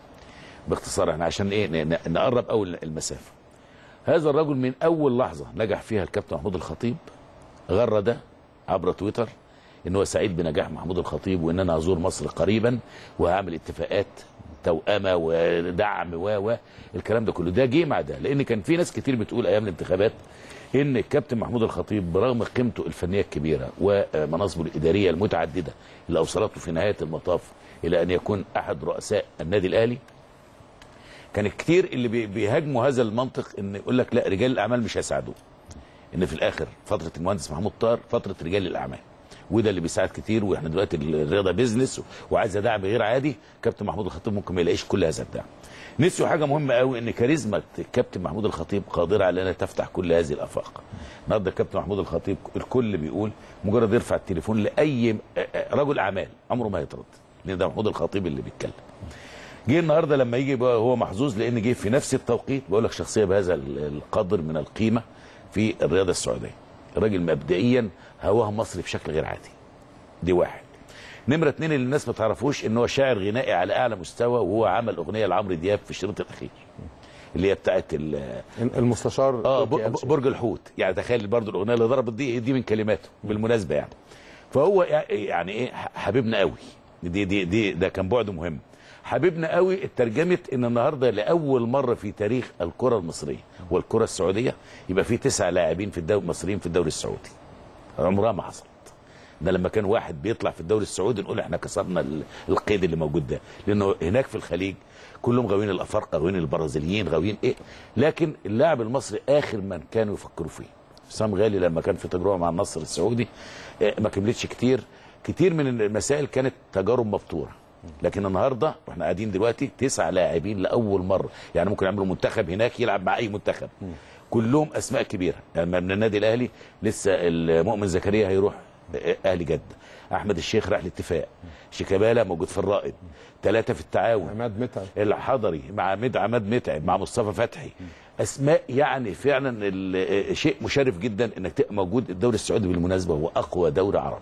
باختصار احنا عشان ايه ن- ن- نقرب اول المسافه هذا الرجل من اول لحظه نجح فيها الكابتن محمود الخطيب غرد عبر تويتر ان هو سعيد بنجاح محمود الخطيب وان انا هزور مصر قريبا وهعمل اتفاقات توأمة ودعم و و الكلام ده كله ده جه مع ده لان كان في ناس كتير بتقول ايام الانتخابات ان الكابتن محمود الخطيب برغم قيمته الفنيه الكبيره ومناصبه الاداريه المتعدده اللي اوصلته في نهايه المطاف الى ان يكون احد رؤساء النادي الاهلي كان كتير اللي بي- بيهاجموا هذا المنطق ان يقول لك لا رجال الاعمال مش هيساعدوه ان في الاخر فتره المهندس محمود طاهر فتره رجال الاعمال وده اللي بيساعد كتير واحنا دلوقتي الرياضه بيزنس وعايزه دعم غير عادي كابتن محمود الخطيب ممكن ما يلاقيش كل هذا الدعم نسيوا حاجه مهمه قوي ان كاريزما الكابتن محمود الخطيب قادره على انها تفتح كل هذه الافاق النهارده الكابتن محمود الخطيب الكل بيقول مجرد يرفع التليفون لاي رجل اعمال عمره ما هيترد لان ده محمود الخطيب اللي بيتكلم جه النهارده لما يجي بقى هو محظوظ لان جه في نفس التوقيت بقول لك شخصيه بهذا القدر من القيمه في الرياضه السعوديه الراجل مبدئيا هواه مصري بشكل غير عادي دي واحد نمره اتنين اللي الناس ما تعرفوش ان هو شاعر غنائي على اعلى مستوى وهو عمل اغنيه لعمرو دياب في الشريط الاخير اللي هي بتاعت ال- المستشار اه تركي آل ب- شيخ. برج الحوت يعني تخيل برضو الاغنيه اللي ضربت دي دي من كلماته بالمناسبه يعني فهو يع- يعني ايه ح- حبيبنا قوي دي دي دي ده كان بعد مهم حبيبنا قوي اترجمت ان النهارده لاول مره في تاريخ الكره المصريه والكره السعوديه يبقى في تسع لاعبين في الدوري المصريين في الدوري السعودي عمرها ما حصلت ده لما كان واحد بيطلع في الدوري السعودي نقول احنا كسرنا ال- القيد اللي موجود ده لانه هناك في الخليج كلهم غاويين الافارقه غاويين البرازيليين غاويين ايه لكن اللاعب المصري اخر من كانوا يفكروا فيه حسام غالي لما كان في تجربه مع النصر السعودي اه، ما كملتش كتير كتير من المسائل كانت تجارب مبتوره لكن النهارده واحنا قاعدين دلوقتي تسع لاعبين لاول مره يعني ممكن يعملوا منتخب هناك يلعب مع اي منتخب كلهم اسماء كبيره يعني من النادي الاهلي لسه المؤمن زكريا هيروح اهلي جده احمد الشيخ راح الاتفاق شيكابالا موجود في الرائد ثلاثه في التعاون عماد متعب الحضري مع مد عماد متعب مع مصطفى فتحي اسماء يعني فعلا ال- شيء مشرف جدا انك تبقى موجود الدوري السعودي بالمناسبه هو اقوى دوري عربي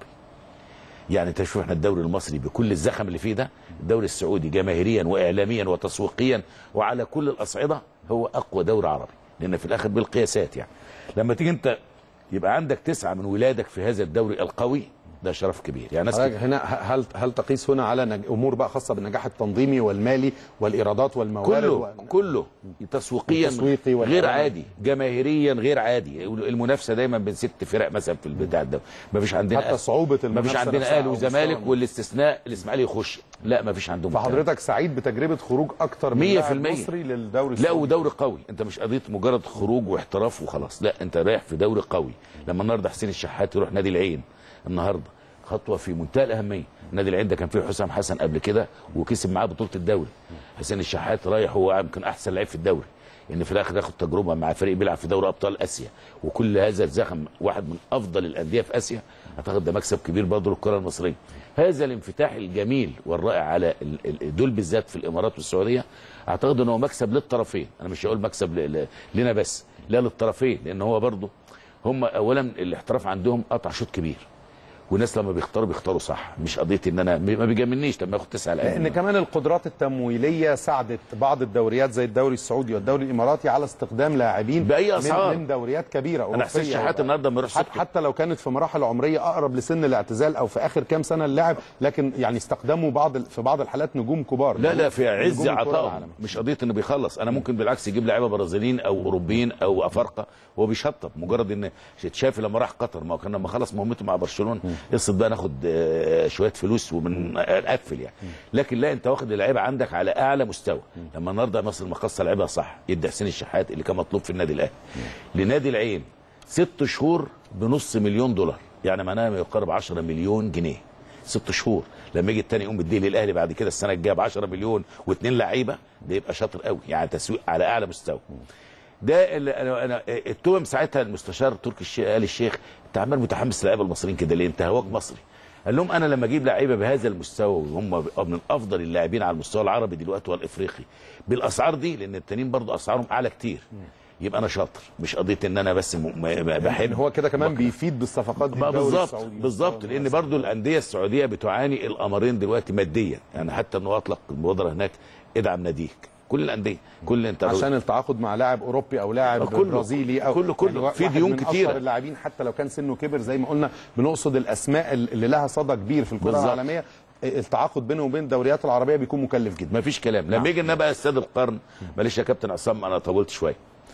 يعني انت شوف احنا الدوري المصري بكل الزخم اللي فيه ده الدوري السعودي جماهيريا واعلاميا وتسويقيا وعلى كل الاصعده هو اقوى دوري عربي لان في الاخر بالقياسات يعني لما تيجي انت يبقى عندك تسعه من ولادك في هذا الدوري القوي ده شرف كبير يعني ناس حضرتك هنا هل هل تقيس هنا على نج... امور بقى خاصه بالنجاح التنظيمي والمالي والايرادات والموارد كله و... كله تسويقيا التسويقي غير والإعلامي. عادي جماهيريا غير عادي المنافسه دايما بين ست فرق مثلا في البتاع ده ما فيش عندنا حتى صعوبه ما فيش المنافسة عندنا نفسها اهلي أو وزمالك مستوى والاستثناء الاسماعيلي يخش لا ما فيش عندهم الكلام ده. فحضرتك سعيد بتجربه خروج اكتر من 100% لاعب مصري للدوري لا السعودي ودوري قوي انت مش قضيه مجرد خروج واحتراف وخلاص لا انت رايح في دوري قوي لما النهارده حسين الشحات يروح نادي العين النهارده خطوه في منتهى الاهميه نادي العين ده كان فيه حسام حسن قبل كده وكسب معاه بطوله الدوري حسين الشحات رايح هو يمكن احسن لعيب في الدوري ان في الاخر ياخد تجربه مع فريق بيلعب في دوري ابطال اسيا وكل هذا الزخم واحد من افضل الانديه في اسيا اعتقد ده مكسب كبير برضه للكره المصريه هذا الانفتاح الجميل والرائع على ال- ال- دول بالذات في الامارات والسعوديه اعتقد ان هو مكسب للطرفين انا مش هقول مكسب ل- ل- لنا بس لا للطرفين لان هو برضه هم اولا الاحتراف عندهم قطع شوط كبير والناس لما بيختاروا بيختاروا صح مش قضيه ان انا ما بيجاملنيش لما ياخد تسعه لان لعيبه كمان القدرات التمويليه ساعدت بعض الدوريات زي الدوري السعودي والدوري الاماراتي على استخدام لاعبين بأي من- أسعار. من دوريات كبيره انا حسين أوروبية. شحات النهارده لما يروح حت- سكة. حتى لو كانت في مراحل عمريه اقرب لسن الاعتزال او في اخر كام سنه اللاعب لكن يعني استخدموا بعض في بعض الحالات نجوم كبار لا لا في عز نجوم الكرة عطائهم العالمية. مش قضيه انه بيخلص انا ممكن بالعكس يجيب لعيبه برازيليين او اوروبيين او افارقه وهو بيشطب مجرد ان تشافي لما راح قطر ما هو كان لما خلص مهمته مع برشلونه قصه بقى ناخد آه، شويه فلوس وبنقفل يعني لكن لا انت واخد اللعيبه عندك على اعلى مستوى لما النهارده مصر المقاصه لعيبها صح يدي حسين الشحات اللي كان مطلوب في النادي الاهلي لنادي العين ست شهور بنص مليون دولار يعني معناها ما يقارب 10 مليون جنيه ست شهور لما يجي التاني يقوم بالديل للاهلي بعد كده السنه الجايه ب 10 مليون واثنين لعيبه ده يبقى شاطر قوي يعني تسويق على اعلى مستوى ده اللي انا انا التهم ساعتها المستشار تركي الشيخ قال الشيخ انت عمال متحمس للعيبه المصريين كده ليه انت هواك مصري قال لهم انا لما اجيب لعيبه بهذا المستوى وهم من افضل اللاعبين على المستوى العربي دلوقتي والافريقي بالاسعار دي لان التانيين برضو اسعارهم اعلى كتير يبقى انا شاطر مش قضيه ان انا بس م- م- بحب يعني هو كده كمان بيفيد بالصفقات دي بقى الدوري بالظبط السعودي. بالظبط لان برضو الانديه السعوديه بتعاني الامرين دلوقتي ماديا يعني حتى انه اطلق المبادره هناك ادعم ناديك كل الانديه كل انت عشان التعاقد مع لاعب اوروبي او لاعب كله- برازيلي او كله- كله. وا- في واحد ديون من كتيرة. أشهر اللاعبين حتى لو كان سنه كبر زي ما قلنا بنقصد الاسماء اللي لها صدى كبير في الكره بالظبط. العالميه التعاقد بينه وبين الدوريات العربيه بيكون مكلف جدا ما فيش كلام لما يجي بقى استاد القرن معلش يا كابتن عصام انا طولت شويه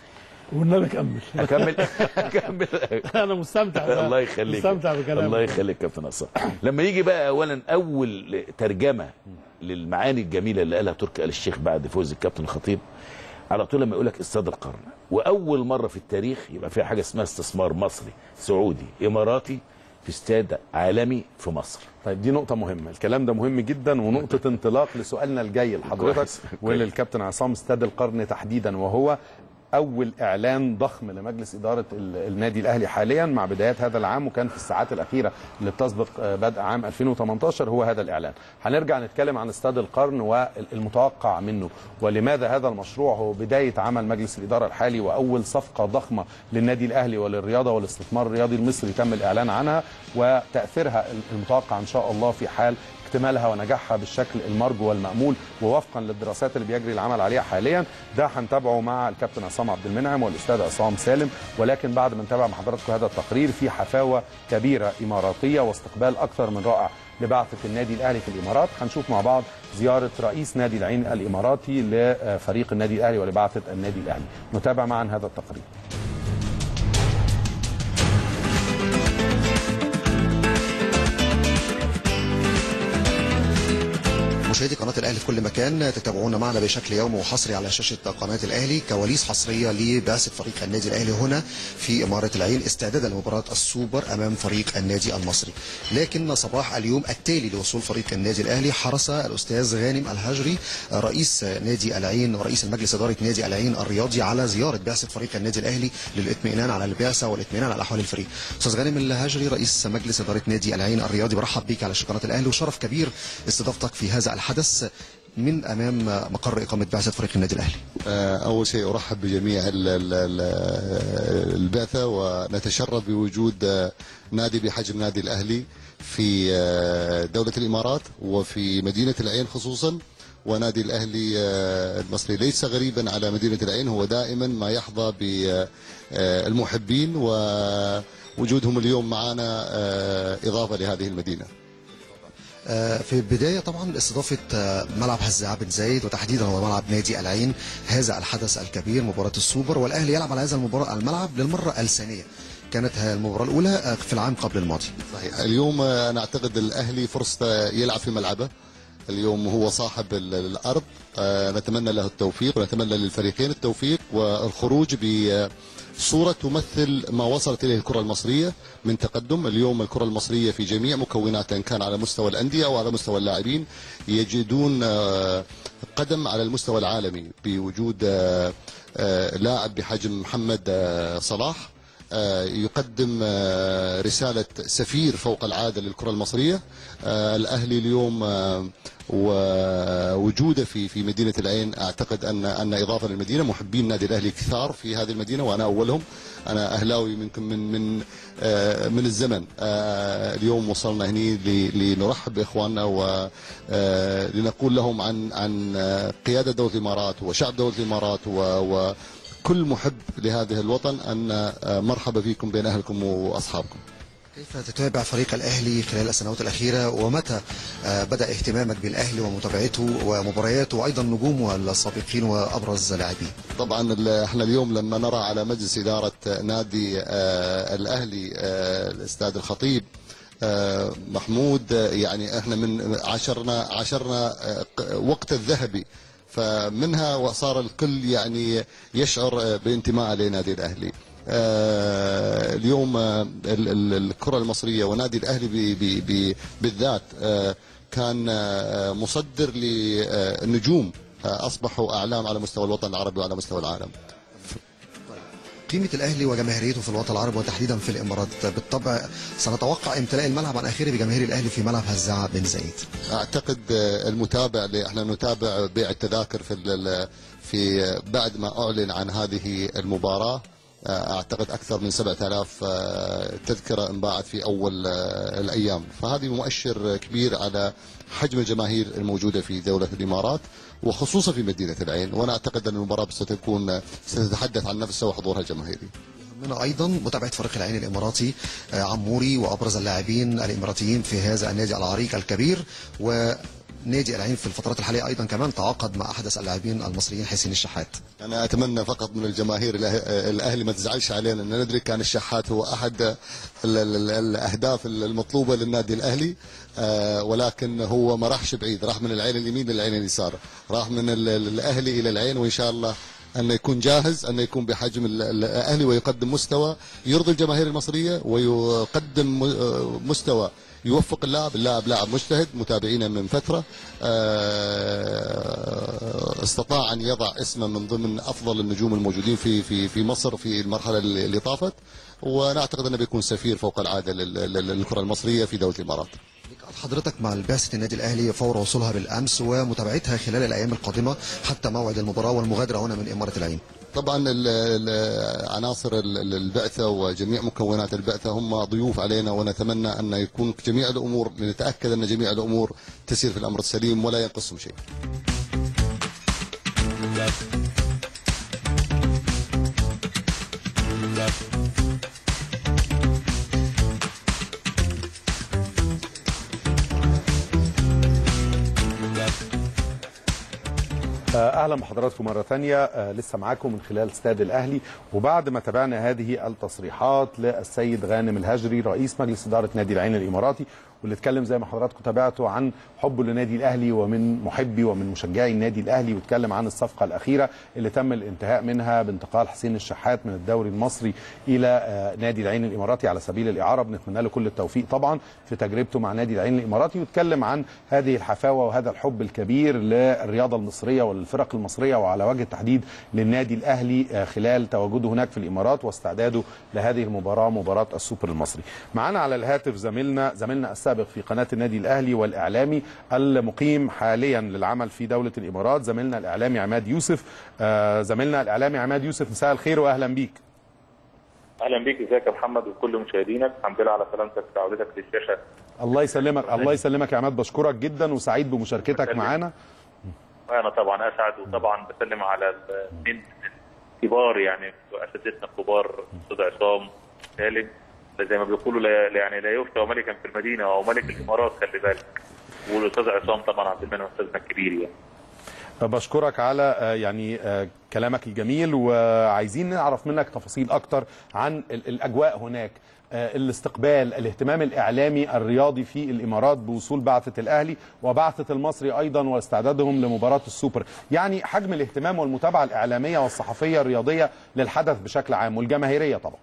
والنبي كمل اكمل اكمل انا مستمتع بقى. الله يخليك مستمتع بكلامك الله يخليك كابتن عصام لما يجي بقى اولا اول ترجمه للمعاني الجميله اللي قالها تركي آل الشيخ بعد فوز الكابتن الخطيب على طول لما يقول لك استاد القرن واول مره في التاريخ يبقى فيها حاجه اسمها استثمار مصري سعودي اماراتي في استاد عالمي في مصر طيب دي نقطة مهمة، الكلام ده مهم جدا ونقطة انطلاق لسؤالنا الجاي لحضرتك كويس. وللكابتن عصام استاد القرن تحديدا وهو أول إعلان ضخم لمجلس إدارة ال- النادي الأهلي حاليا مع بدايات هذا العام وكان في الساعات الأخيرة اللي بتسبق آه، بدء عام 2018 هو هذا الإعلان. هنرجع نتكلم عن استاد القرن والمتوقع منه ولماذا هذا المشروع هو بداية عمل مجلس الإدارة الحالي وأول صفقة ضخمة للنادي الأهلي وللرياضة والاستثمار الرياضي المصري تم الإعلان عنها وتأثيرها المتوقع إن شاء الله في حال اكتمالها ونجاحها بالشكل المرجو والمأمول ووفقا للدراسات اللي بيجري العمل عليها حاليا ده هنتابعه مع الكابتن عصام عبد المنعم والاستاذ عصام سالم ولكن بعد ما نتابع مع حضراتكم هذا التقرير في حفاوه كبيره اماراتيه واستقبال اكثر من رائع لبعثه النادي الاهلي في الامارات هنشوف مع بعض زياره رئيس نادي العين الاماراتي لفريق النادي الاهلي ولبعثه النادي الاهلي نتابع معا هذا التقرير مشاهدي قناة الأهلي في كل مكان تتابعونا معنا بشكل يومي وحصري على شاشة قناة الأهلي كواليس حصرية لبعثة فريق النادي الأهلي هنا في إمارة العين استعدادا لمباراة السوبر أمام فريق النادي المصري لكن صباح اليوم التالي لوصول فريق النادي الأهلي حرص الأستاذ غانم الهجري رئيس نادي العين ورئيس المجلس إدارة نادي العين الرياضي على زيارة بعثة فريق النادي الأهلي للإطمئنان على البعثة والاطمئنان على أحوال الفريق أستاذ غانم الهجري رئيس مجلس إدارة نادي العين الرياضي برحب بك على شاشة قناة الأهلي وشرف كبير استضافتك في هذا الحدث من امام مقر اقامه بعثه فريق النادي الاهلي. آه، أول شيء أرحب بجميع ال- ال- ال- البعثة ونتشرف بوجود آه، نادي بحجم نادي الأهلي في آه، دولة الإمارات وفي مدينة العين خصوصا ونادي الأهلي آه، المصري ليس غريبا على مدينة العين هو دائما ما يحظى بالمحبين ووجودهم اليوم معنا آه، إضافة لهذه المدينة آه، في البدايه طبعا استضافه آه، ملعب هزاع بن زايد وتحديدا هو ملعب نادي العين هذا الحدث الكبير مباراه السوبر والاهلي يلعب على هذا المباراه الملعب للمره الثانيه. كانت المباراه الاولى آه، في العام قبل الماضي. صحيح اليوم آه، انا اعتقد الاهلي فرصته يلعب في ملعبه اليوم هو صاحب ال- الارض آه، نتمنى له التوفيق ونتمنى للفريقين التوفيق والخروج بصوره تمثل ما وصلت اليه الكره المصريه من تقدم اليوم الكره المصريه في جميع مكوناتها ان كان على مستوى الانديه او على مستوى اللاعبين يجدون آه، قدم على المستوى العالمي بوجود آه، آه، لاعب بحجم محمد آه، صلاح آه، يقدم آه، رسالة سفير فوق العادة للكرة المصرية آه، الأهلي اليوم آه، ووجوده في في مدينة العين أعتقد أن أن إضافة للمدينة محبين النادي الأهلي كثار في هذه المدينة وأنا أولهم انا اهلاوي يمكن من من آه، من الزمن آه، اليوم وصلنا هني ل- لنرحب باخواننا ولنقول لهم عن عن آه، قياده دوله الامارات وشعب دوله الامارات و- وكل محب لهذه الوطن ان آه، مرحبا فيكم بين اهلكم واصحابكم كيف تتابع فريق الأهلي خلال السنوات الأخيرة ومتى آه، بدأ اهتمامك بالأهلي ومتابعته ومبارياته وأيضا نجومه السابقين وأبرز لاعبيه طبعا ال- احنا اليوم لما نرى على مجلس اداره نادي آه، الاهلي آه، الاستاذ الخطيب آه، محمود آه، يعني احنا من عشرنا عشرنا آه، ق- وقت الذهبي فمنها وصار الكل يعني يشعر آه، بانتماء لنادي الاهلي آه، اليوم آه، ال- ال- الكره المصريه ونادي الاهلي ب- ب- ب- بالذات آه، كان آه، مصدر للنجوم آه، اصبحوا اعلام على مستوى الوطن العربي وعلى مستوى العالم. قيمة الأهلي وجماهيريته في الوطن العربي وتحديدا في الإمارات بالطبع سنتوقع امتلاء الملعب عن آخره بجماهير الأهلي في ملعب هزاع بن زايد اعتقد آه، المتابع اللي احنا نتابع بيع التذاكر في ال- في آه، بعد ما اعلن عن هذه المباراه آه، اعتقد اكثر من 7000 آه، تذكره انباعت في اول آه، الايام فهذه مؤشر كبير على حجم الجماهير الموجوده في دوله الامارات وخصوصا في مدينه العين وانا اعتقد ان المباراه ستكون ستتحدث عن نفسها وحضورها الجماهيري يهمنا أيضا متابعة فريق العين الإماراتي آه، عموري وأبرز اللاعبين الإماراتيين في هذا النادي العريق الكبير ونادي العين في الفترات الحالية أيضا كمان تعاقد مع أحدث اللاعبين المصريين حسين الشحات انا اتمنى فقط من الجماهير الأه- الاهلي ما تزعلش علينا ان ندري كان الشحات هو احد ال- ال- ال- الاهداف المطلوبه للنادي الاهلي آه، ولكن هو ما راحش بعيد راح من العين اليمين للعين اليسار راح من ال- ال- الاهلي الى العين وان شاء الله انه يكون جاهز انه يكون بحجم ال- ال- الاهلي ويقدم مستوى يرضي الجماهير المصريه ويقدم م- آه، مستوى يوفق اللاعب اللاعب لاعب مجتهد متابعينا من فترة آه، استطاع أن يضع اسمه من ضمن أفضل النجوم الموجودين في في في مصر في المرحلة اللي اللي طافت ونعتقد أنه بيكون سفير فوق العادة لل- لل- للكرة المصرية في دولة الإمارات لقاءات حضرتك مع بعثة النادي الأهلي فور وصولها بالأمس ومتابعتها خلال الأيام القادمة حتى موعد المباراة والمغادرة هنا من إمارة العين طبعا ال- ال- عناصر ال- ال- البعثة وجميع مكونات البعثة هم ضيوف علينا ونتمنى أن يكون جميع الأمور لنتأكد أن جميع الأمور تسير في الأمر السليم ولا ينقصهم شيء آه، اهلا بحضراتكم مره ثانيه آه، لسه معاكم من خلال استاد الاهلي وبعد ما تابعنا هذه التصريحات للسيد غانم الهجري رئيس مجلس اداره نادي العين الاماراتي واللي اتكلم زي ما حضراتكم تابعتوا عن حبه لنادي الاهلي ومن محبي ومن مشجعي النادي الاهلي واتكلم عن الصفقه الاخيره اللي تم الانتهاء منها بانتقال حسين الشحات من الدوري المصري الى آه، نادي العين الاماراتي على سبيل الاعاره بنتمنى له كل التوفيق طبعا في تجربته مع نادي العين الاماراتي واتكلم عن هذه الحفاوه وهذا الحب الكبير للرياضه المصريه وللفرق المصريه وعلى وجه التحديد للنادي الاهلي آه، خلال تواجده هناك في الامارات واستعداده لهذه المباراه مباراه السوبر المصري. معانا على الهاتف زميلنا زميلنا السابق في قناه النادي الاهلي والاعلامي المقيم حاليا للعمل في دوله الامارات زميلنا الاعلامي عماد يوسف آه، زميلنا الاعلامي عماد يوسف مساء الخير واهلا بيك. اهلا بيك ازيك يا محمد وكل مشاهدينك الحمد لله على سلامتك وعودتك للشاشه الله يسلمك الله يسلمك يا عماد بشكرك جدا وسعيد بمشاركتك يسلمك. معانا. انا طبعا اسعد وطبعا بسلم على الاثنين الكبار يعني اساتذتنا الكبار الاستاذ عصام سالم زي ما بيقولوا لا يعني لا يفتى ملكا في المدينه او ملك الامارات خلي بالك والاستاذ عصام طبعا عبد المنعم استاذنا الكبير يعني بشكرك على آه، يعني آه، كلامك الجميل وعايزين نعرف منك تفاصيل اكتر عن ال- الاجواء هناك آه، الاستقبال الاهتمام الاعلامي الرياضي في الامارات بوصول بعثه الاهلي وبعثه المصري ايضا واستعدادهم لمباراه السوبر يعني حجم الاهتمام والمتابعه الاعلاميه والصحفيه الرياضيه للحدث بشكل عام والجماهيريه طبعا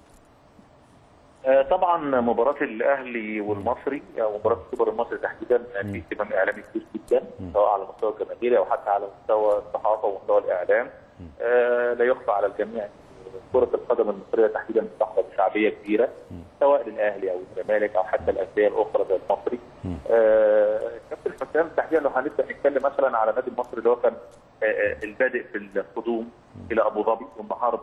آه، طبعا مباراة الأهلي والمصري أو مباراة السوبر المصري تحديدا في اهتمام إعلامي كبير جدا سواء على المستوى الجماهيري أو حتى على مستوى الصحافة ومستوى الإعلام آه، لا يخفى على الجميع كرة القدم المصرية تحديدا بتحظى بشعبية كبيرة سواء للأهلي أو الزمالك أو حتى الأندية الأخرى زي المصري آه، كابتن حسام تحديدا لو هنبدأ نتكلم مثلا على النادي المصري اللي هو كان آه، آه، البادئ في القدوم إلى أبو ظبي والنهارده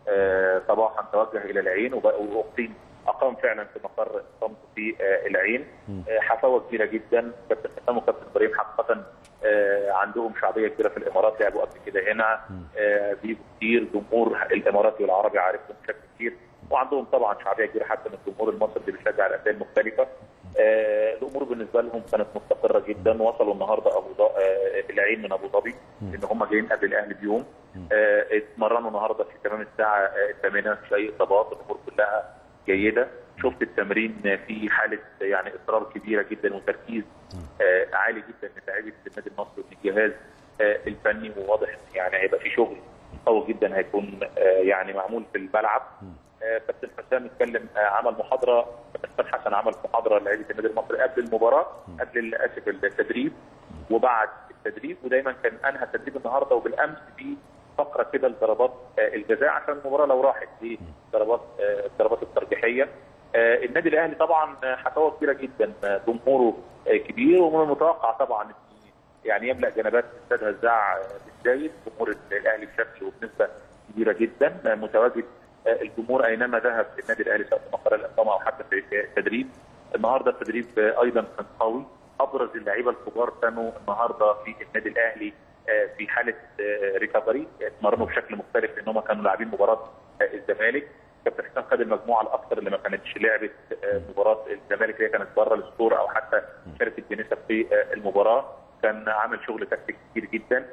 آه، صباحا توجه الى العين وب- واقيم اقام فعلا في مقر الصمت في آه، العين آه، حفاوه كبيره جدا كابتن حسام وكابتن ابراهيم حقيقه آه، عندهم شعبيه كبيره في الامارات لعبوا قبل كده هنا آه، بيجوا كتير جمهور الاماراتي والعربي عارفهم بشكل كتير وعندهم طبعا شعبيه كبيره حتى من الجمهور المصري اللي بيشجع الانديه المختلفه آه، الامور بالنسبه لهم كانت مستقره جدا وصلوا النهارده ابو ظبي آه، العين من ابو ظبي ان هم جايين قبل الاهلي بيوم آه، اتمرنوا النهارده في تمام الساعه آه، الثامنه مفيش اي اصابات الامور كلها جيده شفت التمرين في حاله يعني اصرار كبيره جدا وتركيز آه، عالي جدا من لاعيبه النادي المصري ومن الجهاز آه، الفني وواضح إن يعني هيبقى في شغل قوي جدا هيكون آه، يعني معمول في الملعب آه، كابتن حسام اتكلم آه، عمل محاضره كابتن حسن عمل محاضره لعيبه النادي المصري قبل المباراه قبل اسف التدريب وبعد التدريب ودايما كان انهى التدريب النهارده وبالامس في فقره كده لضربات آه، الجزاء عشان المباراه لو راحت في ضربات آه، الضربات الترجيحيه آه، النادي الاهلي طبعا آه، حفاوه كبيره جدا آه، جمهوره آه، كبير ومن المتوقع طبعا إن يعني يملا جنبات استاد هزاع آه، بالزايد جمهور الاهلي بشكل وبنسبه كبيره جدا آه، متواجد آه، الجمهور اينما ذهب النادي الاهلي سواء في مقر الاقامه او حتى في التدريب النهارده التدريب آه، ايضا كان قوي ابرز اللعيبه الكبار كانوا النهارده في النادي الاهلي آه، في حاله آه، ريكفري اتمرنوا بشكل مختلف لان هم كانوا لاعبين مباراه آه، الزمالك كابتن حسام خد المجموعه الاكثر اللي ما كانتش لعبت آه، مباراه الزمالك اللي هي كانت بره السكور او حتى شاركت بنسب في آه، المباراه كان عامل شغل تكتيك كتير جدا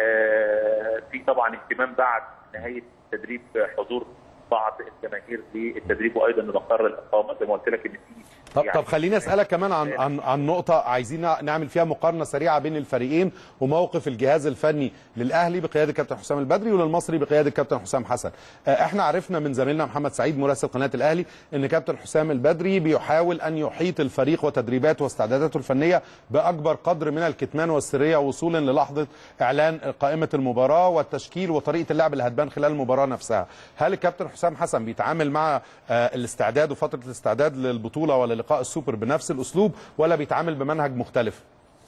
آه، في طبعا اهتمام بعد نهايه التدريب حضور بعض الجماهير للتدريب وايضا لمقر الاقامه زي ما قلت لك ان في طب يعني طب خليني اسالك كمان عن عن عن نقطه عايزين نعمل فيها مقارنه سريعه بين الفريقين وموقف الجهاز الفني للاهلي بقياده كابتن حسام البدري وللمصري بقياده كابتن حسام حسن آه، احنا عرفنا من زميلنا محمد سعيد مراسل قناه الاهلي ان كابتن حسام البدري بيحاول ان يحيط الفريق وتدريباته واستعداداته الفنيه باكبر قدر من الكتمان والسريه وصولا للحظه اعلان قائمه المباراه والتشكيل وطريقه اللعب اللي هتبان خلال المباراه نفسها هل الكابتن حسام حسن بيتعامل مع آه، الاستعداد وفتره الاستعداد للبطوله ولا لقاء السوبر بنفس الاسلوب ولا بيتعامل بمنهج مختلف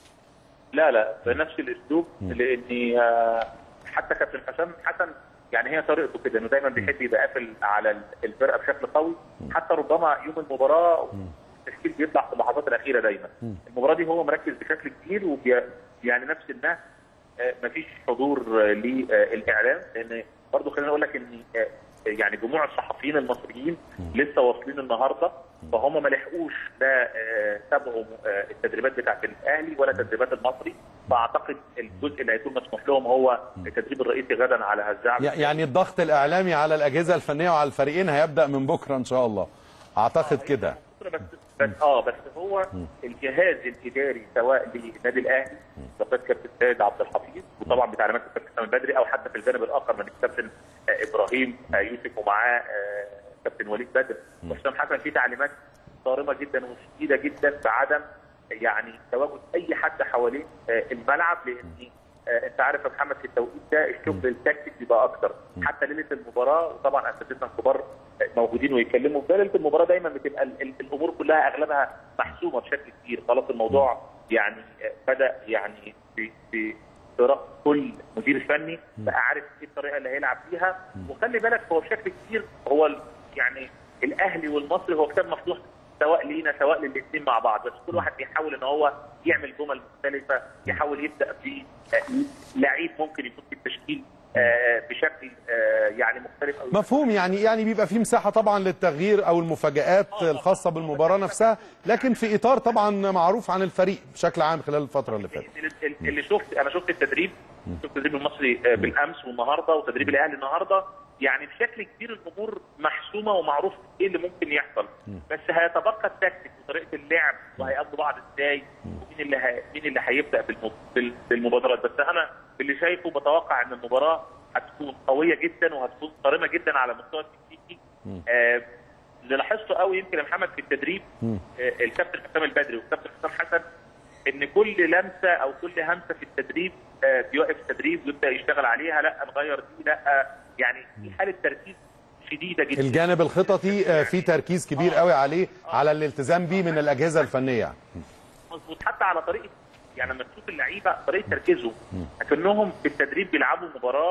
لا لا بنفس الاسلوب لاني آه، حتى كابتن حسام حسن يعني هي طريقته كده انه دايما بيحب يبقى قافل على الفرقه بشكل قوي حتى ربما يوم المباراه التشكيل بيطلع في اللحظات الاخيره دايما المباراه دي هو مركز بشكل كبير وبي يعني نفس الناس آه، مفيش حضور آه، للاعلام لان برضه خليني اقول لك ان آه، يعني جموع الصحفيين المصريين لسه واصلين النهارده فهم ما لحقوش لا آه، تابعوا آه، التدريبات بتاعت الاهلي ولا تدريبات المصري فاعتقد الجزء اللي هيكون مسموح لهم هو التدريب الرئيسي غدا على هزاع يعني الضغط الاعلامي على الاجهزه الفنيه وعلى الفريقين هيبدا من بكره ان شاء الله اعتقد كده بس بس اه بس هو الجهاز الاداري سواء للنادي الاهلي بقياده كابتن سيد عبد الحفيظ وطبعا بتعليمات الكابتن حسام البدري او حتى في الجانب الاخر من الكابتن آه، ابراهيم آه، يوسف ومعاه آه، كابتن وليد بدر وحسام حسن في تعليمات صارمه جدا وشديده جدا بعدم يعني تواجد اي حد حوالين آه، الملعب لان آه، انت عارف يا محمد في التوقيت ده الشغل التكتيك بيبقى اكتر حتى ليله المباراه وطبعا اساتذتنا الكبار آه، موجودين ويتكلموا في ده ليله المباراه دايما بتبقى ال- ال- الامور كلها اغلبها محسومه بشكل كبير خلاص الموضوع يعني آه، بدا يعني في في في رأس كل مدير فني بقى عارف ايه الطريقه اللي هيلعب بيها وخلي بالك هو بشكل كبير هو ال- يعني الاهلي والمصري هو كتاب مفتوح سواء لينا سواء للاثنين مع بعض بس كل واحد بيحاول ان هو يعمل جمل مختلفه يحاول يبدا في آه، لعيب ممكن يكون في التشكيل آه، بشكل آه، يعني مختلف أو مفهوم يعني يعني بيبقى في مساحه طبعا للتغيير او المفاجات الخاصه بالمباراه نفسها لكن في اطار طبعا معروف عن الفريق بشكل عام خلال الفتره اللي فاتت اللي- اللي شفت انا شفت التدريب شفت التدريب المصري آه، بالامس والنهارده وتدريب الاهلي النهارده يعني بشكل كبير الامور محسومه ومعروف ايه اللي ممكن يحصل بس هيتبقى التكتيك وطريقه اللعب وهيقابلوا بعض ازاي ومين اللي ه... مين اللي هيبدا بالم... بال- بالمبادرات بس انا اللي شايفه بتوقع ان المباراه هتكون قويه جدا وهتكون صارمه جدا على المستوى التكتيكي آه، اللي لاحظته قوي يمكن يا محمد في التدريب آه، الكابتن حسام البدري والكابتن حسام حسن ان كل لمسه او كل همسه في التدريب آه، بيوقف التدريب ويبدا يشتغل عليها لا نغير دي لا يعني في حاله تركيز شديده جدا الجانب الخططي آه، في تركيز كبير قوي عليه على الالتزام بيه من الاجهزه الفنيه مظبوط حتى على طريقه يعني لما تشوف اللعيبه طريقه تركيزهم اكنهم في التدريب بيلعبوا مباراه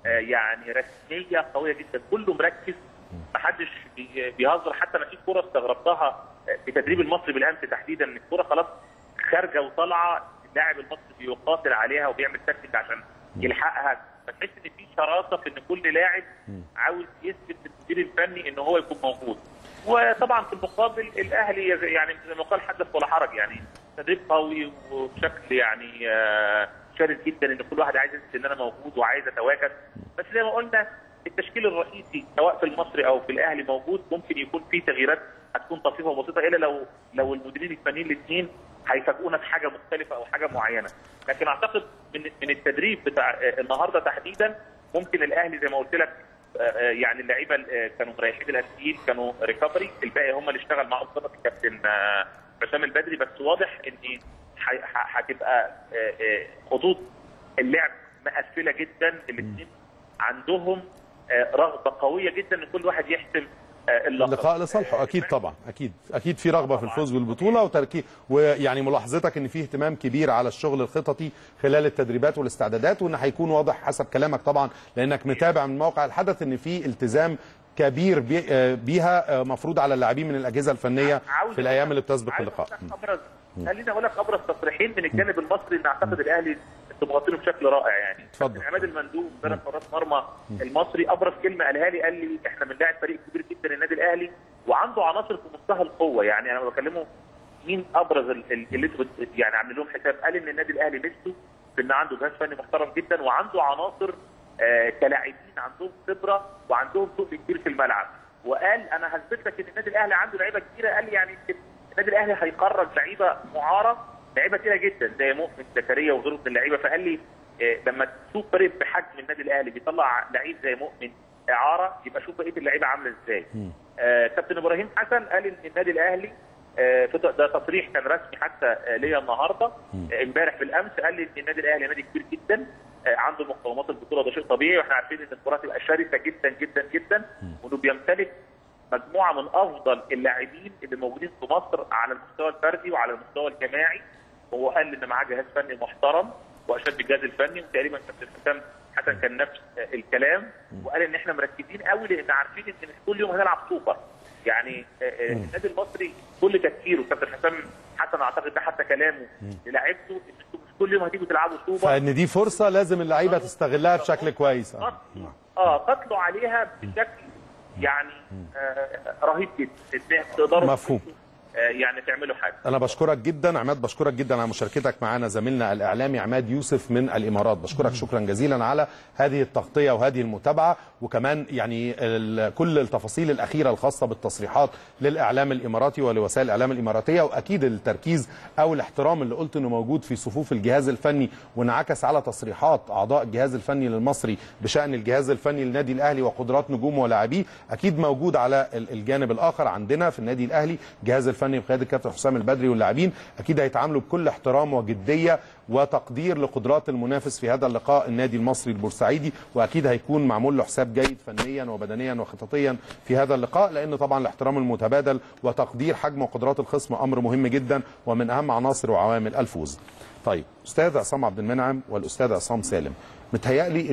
آه، يعني رسميه قويه جدا كله مركز محدش بي- بيهزر حتى انا في كوره استغربتها آه، في تدريب المصري بالامس تحديدا ان الكوره خلاص خارجه وطالعه اللاعب المصري بيقاتل عليها وبيعمل تكتيك عشان يلحقها فتحس ان في شراسه في ان كل لاعب عاوز يثبت للمدير الفني ان هو يكون موجود وطبعا في المقابل الاهلي يعني زي ما قال حدث ولا حرج يعني تدريب قوي وبشكل يعني آه، شرس جدا ان كل واحد عايز يثبت ان انا موجود وعايز اتواجد بس زي ما قلنا التشكيل الرئيسي سواء في المصري او في الاهلي موجود ممكن يكون في تغييرات هتكون طفيفه وبسيطه الا لو لو المديرين الفنيين الاثنين هيفاجئونا في حاجه مختلفه او حاجه معينه لكن اعتقد من من التدريب بتاع آه، النهارده تحديدا ممكن الاهلي زي ما قلت لك آه، آه، يعني اللعيبه آه، كانوا مريحين الاساسيين كانوا ريكفري الباقي هم اللي اشتغل معاهم خطط الكابتن آه، حسام البدري بس واضح ان ح- ح- هتبقى آه، آه، خطوط اللعب مقفله جدا الاثنين عندهم آه، رغبه قويه جدا ان كل واحد يحسم آه، اللقب اللقاء لصالحه اكيد طبعا اكيد اكيد في رغبه في الفوز بالبطوله وتركيز ويعني ملاحظتك ان في اهتمام كبير على الشغل الخططي خلال التدريبات والاستعدادات وان هيكون واضح حسب كلامك طبعا لانك متابع من موقع الحدث ان في التزام كبير بي- آه، بيها آه، مفروض على اللاعبين من الاجهزه الفنيه عاوز في الايام اللي بتسبق عايز اللقاء أقول لك ابرز خليني اقول لك ابرز تصريحين من الجانب المصري ان اعتقد الاهلي مغطينه بشكل رائع يعني اتفضل. كابتن عماد المندوب مدرب حراس مرمى المصري ابرز كلمه قالها لي قال لي احنا بنلاعب فريق كبير جدا النادي الاهلي وعنده عناصر في منتهى القوه يعني انا بكلمه مين ابرز ال- ال- اللي انتوا بت- يعني عاملين لهم حساب قال ان النادي الاهلي ميزته في ان عنده جهاز فني محترم جدا وعنده عناصر آه، كلاعبين عندهم خبره وعندهم تقل كبير في الملعب وقال انا هثبت لك ان النادي الاهلي عنده لعيبه كتيره قال يعني يمكن النادي الاهلي هيخرج لعيبه معاره لعيبه كتيره جدا زي مؤمن زكريا وغيره من اللعيبه فقال لي آه، لما تشوف فريق بحجم النادي الاهلي بيطلع لعيب زي مؤمن اعاره يبقى شوف بقيه اللعيبه عامله ازاي. آه، كابتن ابراهيم حسن قال ان النادي الاهلي آه، في ده تصريح كان رسمي حتى آه، ليا النهارده آه، امبارح بالامس قال لي ان النادي الاهلي نادي كبير جدا آه، عنده مقومات البطوله ده شيء طبيعي واحنا عارفين ان الكره تبقى شرسه جدا جدا جدا وانه بيمتلك مجموعه من افضل اللاعبين اللي موجودين في مصر على المستوى الفردي وعلى المستوى الجماعي وهو قال ان معاه جهاز فني محترم واشاد بالجهاز الفني وتقريبا كابتن حسام حسن كان نفس آه، الكلام وقال ان احنا مركزين قوي لان عارفين ان مش كل يوم هنلعب سوبر يعني آه، آه، النادي المصري كل تفكيره كابتن حسام حسن اعتقد ده حتى كلامه للاعيبته إن انتوا مش كل يوم هتيجوا تلعبوا سوبر فان دي فرصه لازم اللعيبه تستغلها بشكل كويس آه. قتلوا- اه قتلوا عليها بشكل يعني آه رهيب جدا إن تقدروا مفهوم. آه يعني تعملوا حاجه انا بشكرك جدا عماد بشكرك جدا على مشاركتك معنا زميلنا الاعلامي عماد يوسف من الامارات بشكرك شكرا جزيلا على هذه التغطيه وهذه المتابعه وكمان يعني ال- كل التفاصيل الاخيره الخاصه بالتصريحات للاعلام الاماراتي ولوسائل الاعلام الاماراتيه واكيد التركيز او الاحترام اللي قلت انه موجود في صفوف الجهاز الفني وانعكس على تصريحات اعضاء الجهاز الفني للمصري بشان الجهاز الفني للنادي الاهلي وقدرات نجومه ولاعبيه اكيد موجود على ال- الجانب الاخر عندنا في النادي الاهلي الجهاز الفني بقياده الكابتن حسام البدري واللاعبين اكيد هيتعاملوا بكل احترام وجديه وتقدير لقدرات المنافس في هذا اللقاء النادي المصري البورسعيدي واكيد هيكون معمول له حساب جيد فنيا وبدنيا وخططيا في هذا اللقاء لان طبعا الاحترام المتبادل وتقدير حجم وقدرات الخصم امر مهم جدا ومن اهم عناصر وعوامل الفوز. طيب استاذ عصام عبد المنعم والاستاذ عصام سالم متهيألي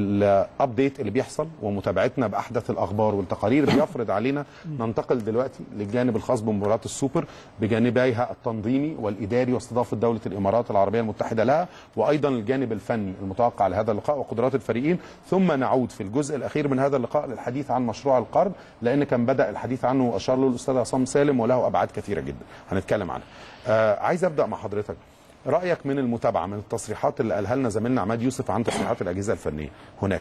الابديت اللي بيحصل ومتابعتنا باحدث الاخبار والتقارير بيفرض علينا ننتقل دلوقتي للجانب الخاص بمباراه السوبر بجانبيها التنظيمي والاداري واستضافه دوله الامارات العربيه المتحده لها وايضا الجانب الفني المتوقع لهذا اللقاء وقدرات الفريقين ثم نعود في الجزء الاخير من هذا اللقاء للحديث عن مشروع القرن لان كان بدا الحديث عنه واشار له الاستاذ عصام سالم وله ابعاد كثيره جدا هنتكلم عنها. آه عايز ابدا مع حضرتك رايك من المتابعه من التصريحات اللي قالها لنا زميلنا عماد يوسف عن تصريحات الاجهزه الفنيه هناك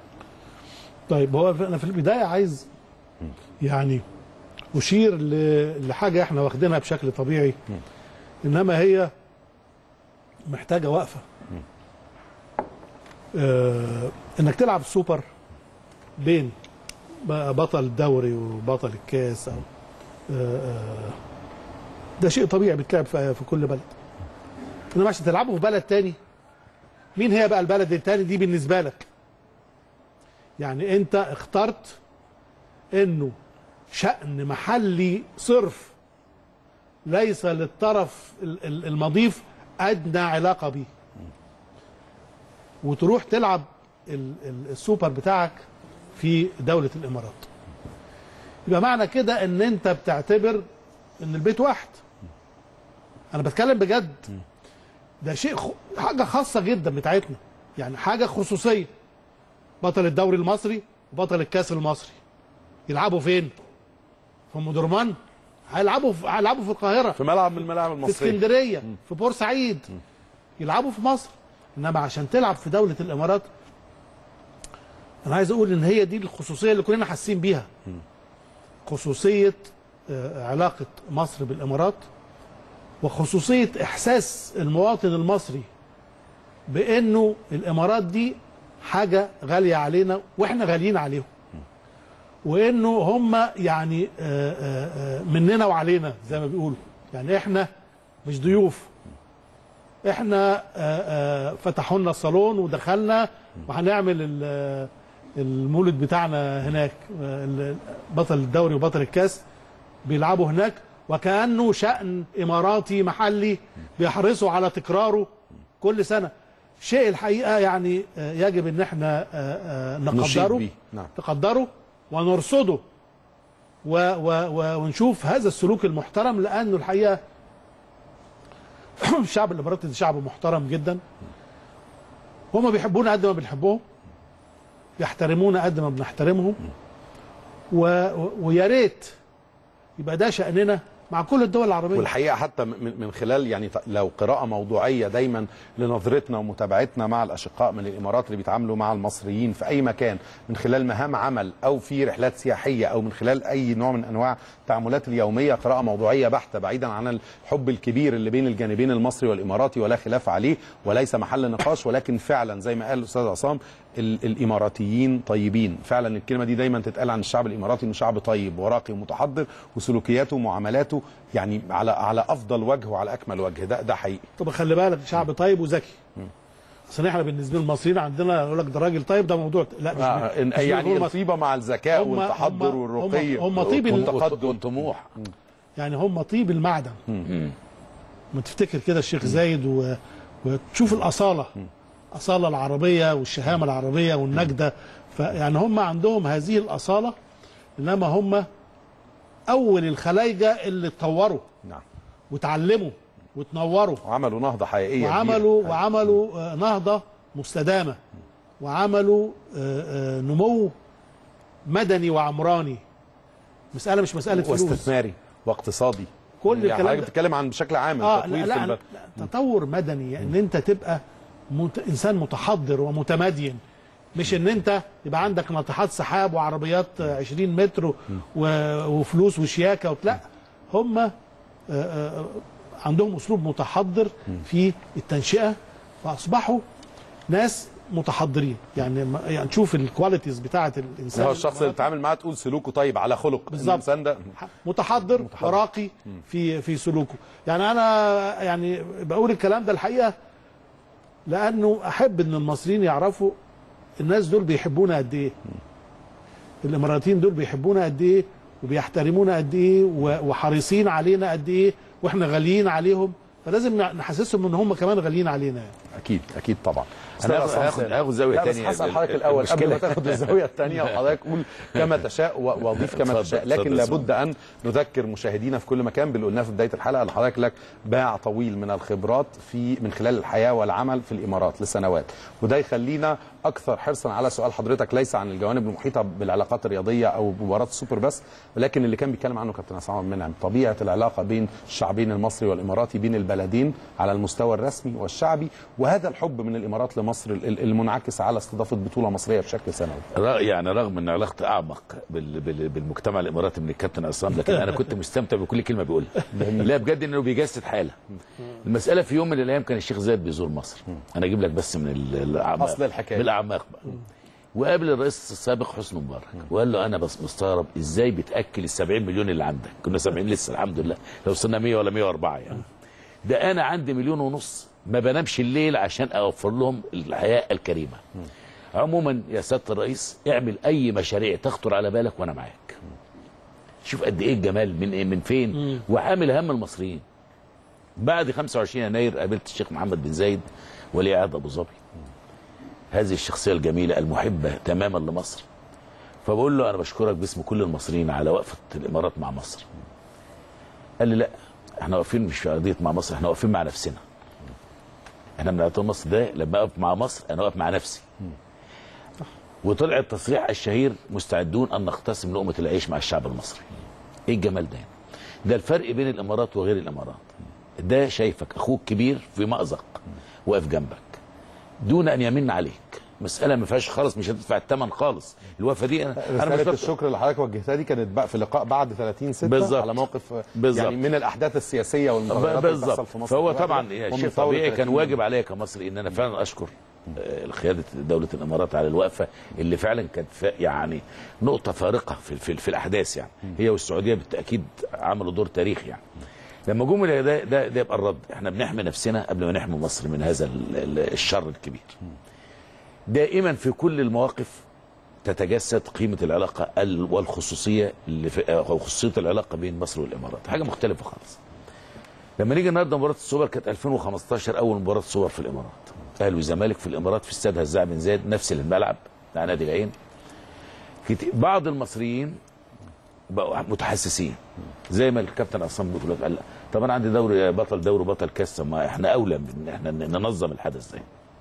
طيب هو في- انا في البدايه عايز يعني اشير ل- لحاجه احنا واخدينها بشكل طبيعي انما هي محتاجه وقفه آه انك تلعب سوبر بين بقى بطل الدوري وبطل الكاس او آه آه ده شيء طبيعي بيتلعب في في كل بلد انما عشان تلعبه في بلد تاني مين هي بقى البلد التاني دي بالنسبه لك يعني انت اخترت انه شأن محلي صرف ليس للطرف ال- ال- المضيف ادنى علاقه بيه وتروح تلعب ال- ال- السوبر بتاعك في دوله الامارات يبقى معنى كده ان انت بتعتبر ان البيت واحد انا بتكلم بجد ده شيء خ... حاجه خاصه جدا بتاعتنا يعني حاجه خصوصيه بطل الدوري المصري وبطل الكاس المصري يلعبوا فين في ام درمان هيلعبوا في... هيلعبوا في القاهره في ملعب من الملاعب في المصريه اسكندريه في بورسعيد يلعبوا في مصر انما عشان تلعب في دوله الامارات انا عايز اقول ان هي دي الخصوصيه اللي كلنا حاسين بيها خصوصيه آه، علاقه مصر بالامارات وخصوصيه احساس المواطن المصري بانه الامارات دي حاجه غاليه علينا واحنا غاليين عليهم وانه هم يعني آه، آه، آه، مننا وعلينا زي ما بيقولوا يعني احنا مش ضيوف احنا آه، آه، فتحوا لنا الصالون ودخلنا وهنعمل ال- المولد بتاعنا هناك آه، ال- بطل الدوري وبطل الكاس بيلعبوا هناك وكانه شان اماراتي محلي بيحرصوا على تكراره كل سنه شيء الحقيقه يعني آه، يجب ان احنا آه، آه، نشيد نقدره بيه. نعم. نقدره ونرصده و و و ونشوف هذا السلوك المحترم لانه الحقيقه الشعب الاماراتي ده شعب محترم جدا هم بيحبونا قد ما بنحبهم يحترمونا قد ما بنحترمهم و... و... ويا ريت يبقى ده شأننا مع كل الدول العربية والحقيقه حتى من من خلال يعني ط- لو قراءه موضوعيه دايما لنظرتنا ومتابعتنا مع الاشقاء من الامارات اللي بيتعاملوا مع المصريين في اي مكان من خلال مهام عمل او في رحلات سياحيه او من خلال اي نوع من انواع التعاملات اليوميه قراءه موضوعيه بحته بعيدا عن الحب الكبير اللي بين الجانبين المصري والاماراتي ولا خلاف عليه وليس محل نقاش ولكن فعلا زي ما قال الاستاذ عصام ال- الاماراتيين طيبين فعلا الكلمه دي دايما تتقال عن الشعب الاماراتي انه شعب طيب وراقي ومتحضر وسلوكياته ومعاملاته يعني على على افضل وجه وعلى اكمل وجه ده ده حقيقي طب خلي بالك شعب طيب وذكي اصل احنا بالنسبه للمصريين عندنا يقول لك ده راجل طيب ده موضوع لا مش آه مش إن- يعني بيقولوا مصر. الطيبه مع الذكاء هم- والتحضر هم- والرقي هم- هم طيب ال- والتقدم والطموح يعني هم طيب المعدن ما تفتكر كده الشيخ زايد و... وتشوف الأصالة الأصالة العربية والشهامة العربية والنجدة فيعني هم عندهم هذه الأصالة إنما هم أول الخلايجة اللي اتطوروا نعم وتعلموا وتنوروا وعملوا نهضه حقيقيه وعملوا كبيرة. وعملوا آه، نهضة مستدامة وعملوا آه، آه، نمو مدني وعمراني مسألة مش مسألة فلوس واستثماري واقتصادي كل يعني الكلام حضرتك ده- بتتكلم عن بشكل عام اه التطوير لا, في لا, الب... لا تطور مدني ان انت تبقى مت... انسان متحضر ومتمدين مش ان انت يبقى عندك ناطحات سحاب وعربيات آه، 20 متر و... وفلوس وشياكه وت- لا هم آه، آه، عندهم اسلوب متحضر في التنشئه فاصبحوا ناس متحضرين يعني ما- يعني تشوف الكواليتيز بتاعه الانسان هو الشخص اللي بتتعامل معاه تقول سلوكه طيب على خلق بالظبط. الانسان ده متحضر, متحضر. وراقي في في سلوكه يعني انا يعني بقول الكلام ده الحقيقه لانه احب ان المصريين يعرفوا الناس دول بيحبونا قد ايه الاماراتيين دول بيحبونا قد ايه وبيحترمونا قد ايه و- وحريصين علينا قد ايه واحنا غاليين عليهم فلازم نحسسهم ان هم كمان غاليين علينا يعني. اكيد اكيد طبعا أنا أستاذ هاخد- عصام هاخد- هاخد زاوية لا بس تانية. حسن حضرتك الاول قبل ما المشكلة- تاخد الزاويه الثانيه وحضرتك قول كما تشاء و- واضيف كما اتفضل، تشاء لكن اتفضل لابد ان نذكر مشاهدينا في كل مكان باللي قلناه في بدايه الحلقه ان حضرتك لك باع طويل من الخبرات في من خلال الحياه والعمل في الامارات لسنوات وده يخلينا اكثر حرصا على سؤال حضرتك ليس عن الجوانب المحيطه بالعلاقات الرياضيه او مباراه السوبر بس ولكن اللي كان بيتكلم عنه كابتن عصام عبد المنعم طبيعه العلاقه بين الشعبين المصري والاماراتي بين البلدين على المستوى الرسمي والشعبي وهذا الحب من الامارات لمصر ال- ال- المنعكس على استضافه بطوله مصريه بشكل سنوي ر- يعني رغم ان علاقتي اعمق بال- بال- بالمجتمع الاماراتي من الكابتن عصام لكن انا كنت مستمتع بكل كلمه بيقولها لا بجد انه بيجسد حاله المساله في يوم من الايام كان الشيخ زايد بيزور مصر انا اجيب لك بس من ال- الاعماق أصل الحكاية. من الاعماق بقى وقابل الرئيس السابق حسني مبارك وقال له انا بس مستغرب ازاي بتاكل ال 70 مليون اللي عندك كنا 70 لسه الحمد لله لو وصلنا 100 ولا 104 يعني ده انا عندي مليون ونص ما بنامش الليل عشان اوفر لهم الحياه الكريمه عموما يا سياده الرئيس اعمل اي مشاريع تخطر على بالك وانا معاك شوف قد ايه الجمال من ايه من فين وعامل هم المصريين بعد 25 يناير قابلت الشيخ محمد بن زايد ولي عهد ابو ظبي هذه الشخصيه الجميله المحبه تماما لمصر فبقول له انا بشكرك باسم كل المصريين على وقفه الامارات مع مصر قال لي لا احنا واقفين مش في قضيه مع مصر احنا واقفين مع نفسنا احنا من اعطاء مصر ده لما اقف مع مصر انا واقف مع نفسي وطلع التصريح الشهير مستعدون ان نقتسم لقمه العيش مع الشعب المصري ايه الجمال ده ده الفرق بين الامارات وغير الامارات ده شايفك اخوك كبير في مأزق واقف جنبك دون ان يمن عليك مساله ما فيهاش خالص مش هتدفع الثمن خالص الوقفه دي انا انا مش رسالة بطلب- الشكر اللي حضرتك وجهتها دي كانت بقى في لقاء بعد 30 6 بالظبط. على موقف بالظبط. يعني من الاحداث السياسيه والمغامرات اللي بتحصل بالظبط في مصر فهو دلوقتي طبعا ومن شيء ثورة طبيعي كان 30 واجب عليا كمصري ان انا فعلا اشكر آه، قياده دوله الامارات على الوقفه اللي فعلا كانت فا- يعني نقطه فارقه في في, في الاحداث يعني هي والسعوديه بالتاكيد عملوا دور تاريخي يعني لما جم ده ده ده, ده يبقى الرد احنا بنحمي نفسنا قبل ما نحمي مصر من هذا ال- ال- الشر الكبير دائما في كل المواقف تتجسد قيمه العلاقه ال- والخصوصيه اللي في او خصوصيه العلاقه بين مصر والامارات حاجه مختلفه خالص لما نيجي النهارده مباراه السوبر كانت 2015 اول مباراه سوبر في الامارات اهلي وزمالك في الامارات في استاد هزاع بن زايد نفس الملعب بتاع نادي العين كت- بعض المصريين بقوا متحسسين زي ما الكابتن عصام بيقول لك قال لا، طب انا عندي دوري بطل دوري بطل كاس طب ما احنا اولى من ان احنا ننظم الحدث ده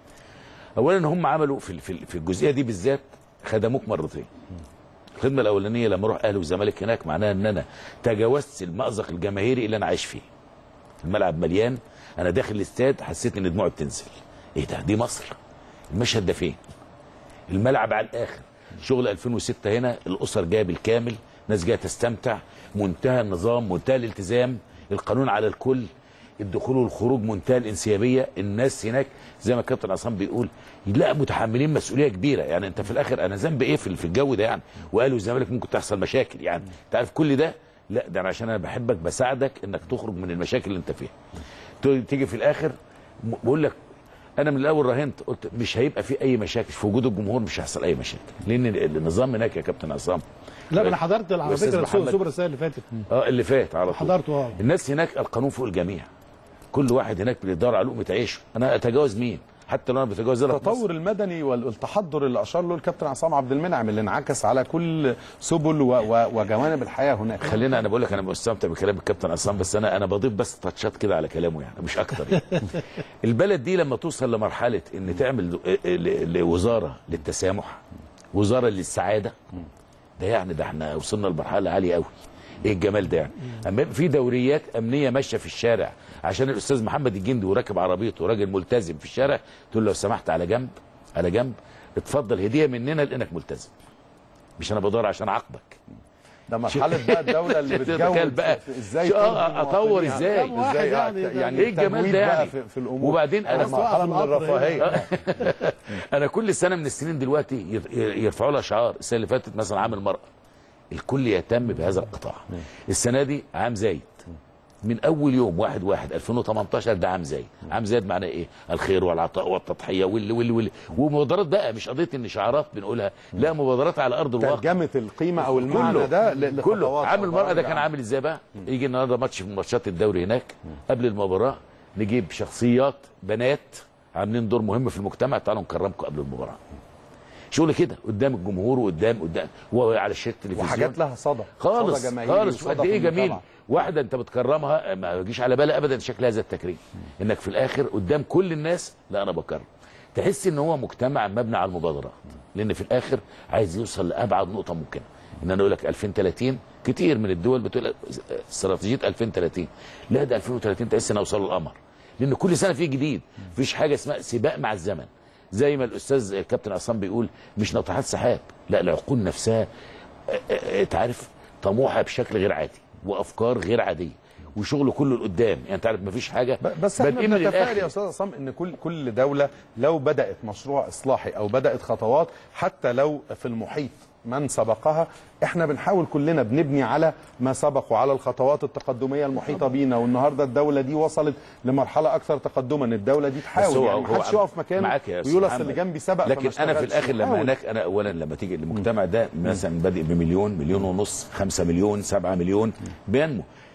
اولا هم عملوا في في في الجزئيه دي بالذات خدموك مرتين الخدمه الاولانيه لما اروح اهلي وزمالك هناك معناها ان انا تجاوزت المأزق الجماهيري اللي انا عايش فيه الملعب مليان انا داخل الاستاد حسيت ان دموعي بتنزل ايه ده دي مصر المشهد ده فين الملعب على الاخر شغل 2006 هنا الاسر جايه بالكامل ناس جايه تستمتع منتهى النظام منتهى الالتزام القانون على الكل الدخول والخروج منتهى الانسيابيه الناس هناك زي ما الكابتن عصام بيقول لا متحملين مسؤوليه كبيره يعني انت في الاخر انا ذنب ايه في في الجو ده يعني وقالوا الزمالك ممكن تحصل مشاكل يعني انت عارف كل ده لا ده أنا عشان انا بحبك بساعدك انك تخرج من المشاكل اللي انت فيها ت- تيجي في الاخر م- بقول لك انا من الاول راهنت قلت مش هيبقى في اي مشاكل في وجود الجمهور مش هيحصل اي مشاكل لان النظام هناك يا كابتن عصام لا انا حضرت على وأستاذ فكره محمد. سوبر السنه اللي فاتت اه اللي فات على طول حضرته اه الناس هناك القانون فوق الجميع كل واحد هناك بيدور على لقمه عيشه انا اتجاوز مين حتى لو انا بتجاوز لك التطور المدني والتحضر اللي اشار له الكابتن عصام عبد المنعم اللي انعكس على كل سبل و و وجوانب الحياه هناك خلينا انا بقول لك انا مستمتع بكلام الكابتن عصام بس انا انا بضيف بس تاتشات كده على كلامه يعني مش اكتر يعني. البلد دي لما توصل لمرحله ان تعمل ل- ل- لوزاره للتسامح وزاره للسعاده ده يعني ده احنا وصلنا لمرحله عاليه قوي ايه الجمال ده يعني اما يبقى في دوريات امنيه ماشيه في الشارع عشان الاستاذ محمد الجندي وراكب عربيته راجل ملتزم في الشارع تقول له لو سمحت على جنب على جنب اتفضل هديه مننا لانك ملتزم مش انا بدور عشان اعاقبك ده مرحله بقى الدوله اللي تتخيل بتجود بقى في- في ازاي شو- آه، ترضي اطور مواطنيها. ازاي كم واحد ازاي يعني يعني, ده- يعني ايه الجمال التجويد ده بقى يعني؟ في, في الامور وبعدين أنا مرحله واقف من في القطر الرفاهيه انا كل سنه من السنين دلوقتي ير- يرفعوا لها شعار السنه اللي فاتت مثلا عام المراه الكل يهتم بهذا القطاع السنه دي عام زايد من اول يوم 1 1 2018 ده عام زايد عام زايد معناه ايه الخير والعطاء والتضحيه واللي واللي واللي ومبادرات بقى مش قضيه ان شعارات بنقولها لا مبادرات على ارض الواقع ترجمه القيمه او المعنى كله ده ل- كله لخطوات عامل أو المرأة ده برامج كان عامة. عامل ازاي بقى يجي النهارده ماتش من ماتشات الدوري هناك قبل المباراة نجيب شخصيات بنات عاملين دور مهم في المجتمع تعالوا نكرمكم قبل المباراة شغل كده قدام الجمهور وقدام قدام وعلى شاشة التلفزيون وحاجات لها صدى خالص صدى جماهيري خالص وصدى قد في ايه جميل المجتمع. واحده انت بتكرمها ما يجيش على بالها ابدا شكل هذا التكريم انك في الاخر قدام كل الناس لا انا بكرم تحس ان هو مجتمع مبني على المبادرات لان في الاخر عايز يوصل لابعد نقطه ممكنه ان انا اقول لك 2030 كتير من الدول بتقول استراتيجيه 2030 لا ده 2030 تحس ان اوصل للقمر لان كل سنه في جديد مفيش حاجه اسمها سباق مع الزمن زي ما الاستاذ الكابتن عصام بيقول مش ناطحات سحاب لا العقول نفسها انت عارف طموحه بشكل غير عادي وافكار غير عاديه وشغل كله لقدام يعني انت عارف مفيش حاجه ب- بس احنا بادئين من بنتفائل الآخر. يا استاذ عصام ان كل كل دوله لو بدات مشروع اصلاحي او بدات خطوات حتى لو في المحيط من سبقها احنا بنحاول كلنا بنبني على ما سبق وعلى الخطوات التقدميه المحيطه بينا والنهارده الدوله دي وصلت لمرحله اكثر تقدما الدوله دي بس تحاول هو- يعني هو ما حدش يقف مكانه معاك يا أستاذ ويقول اصل محمد. اللي جنبي سبق فما لكن انا في اشتغلش. الاخر لما نحاول. هناك انا اولا لما تيجي المجتمع ده مثلا بادئ بمليون مليون ونص 5 مليون 7 مليون بينمو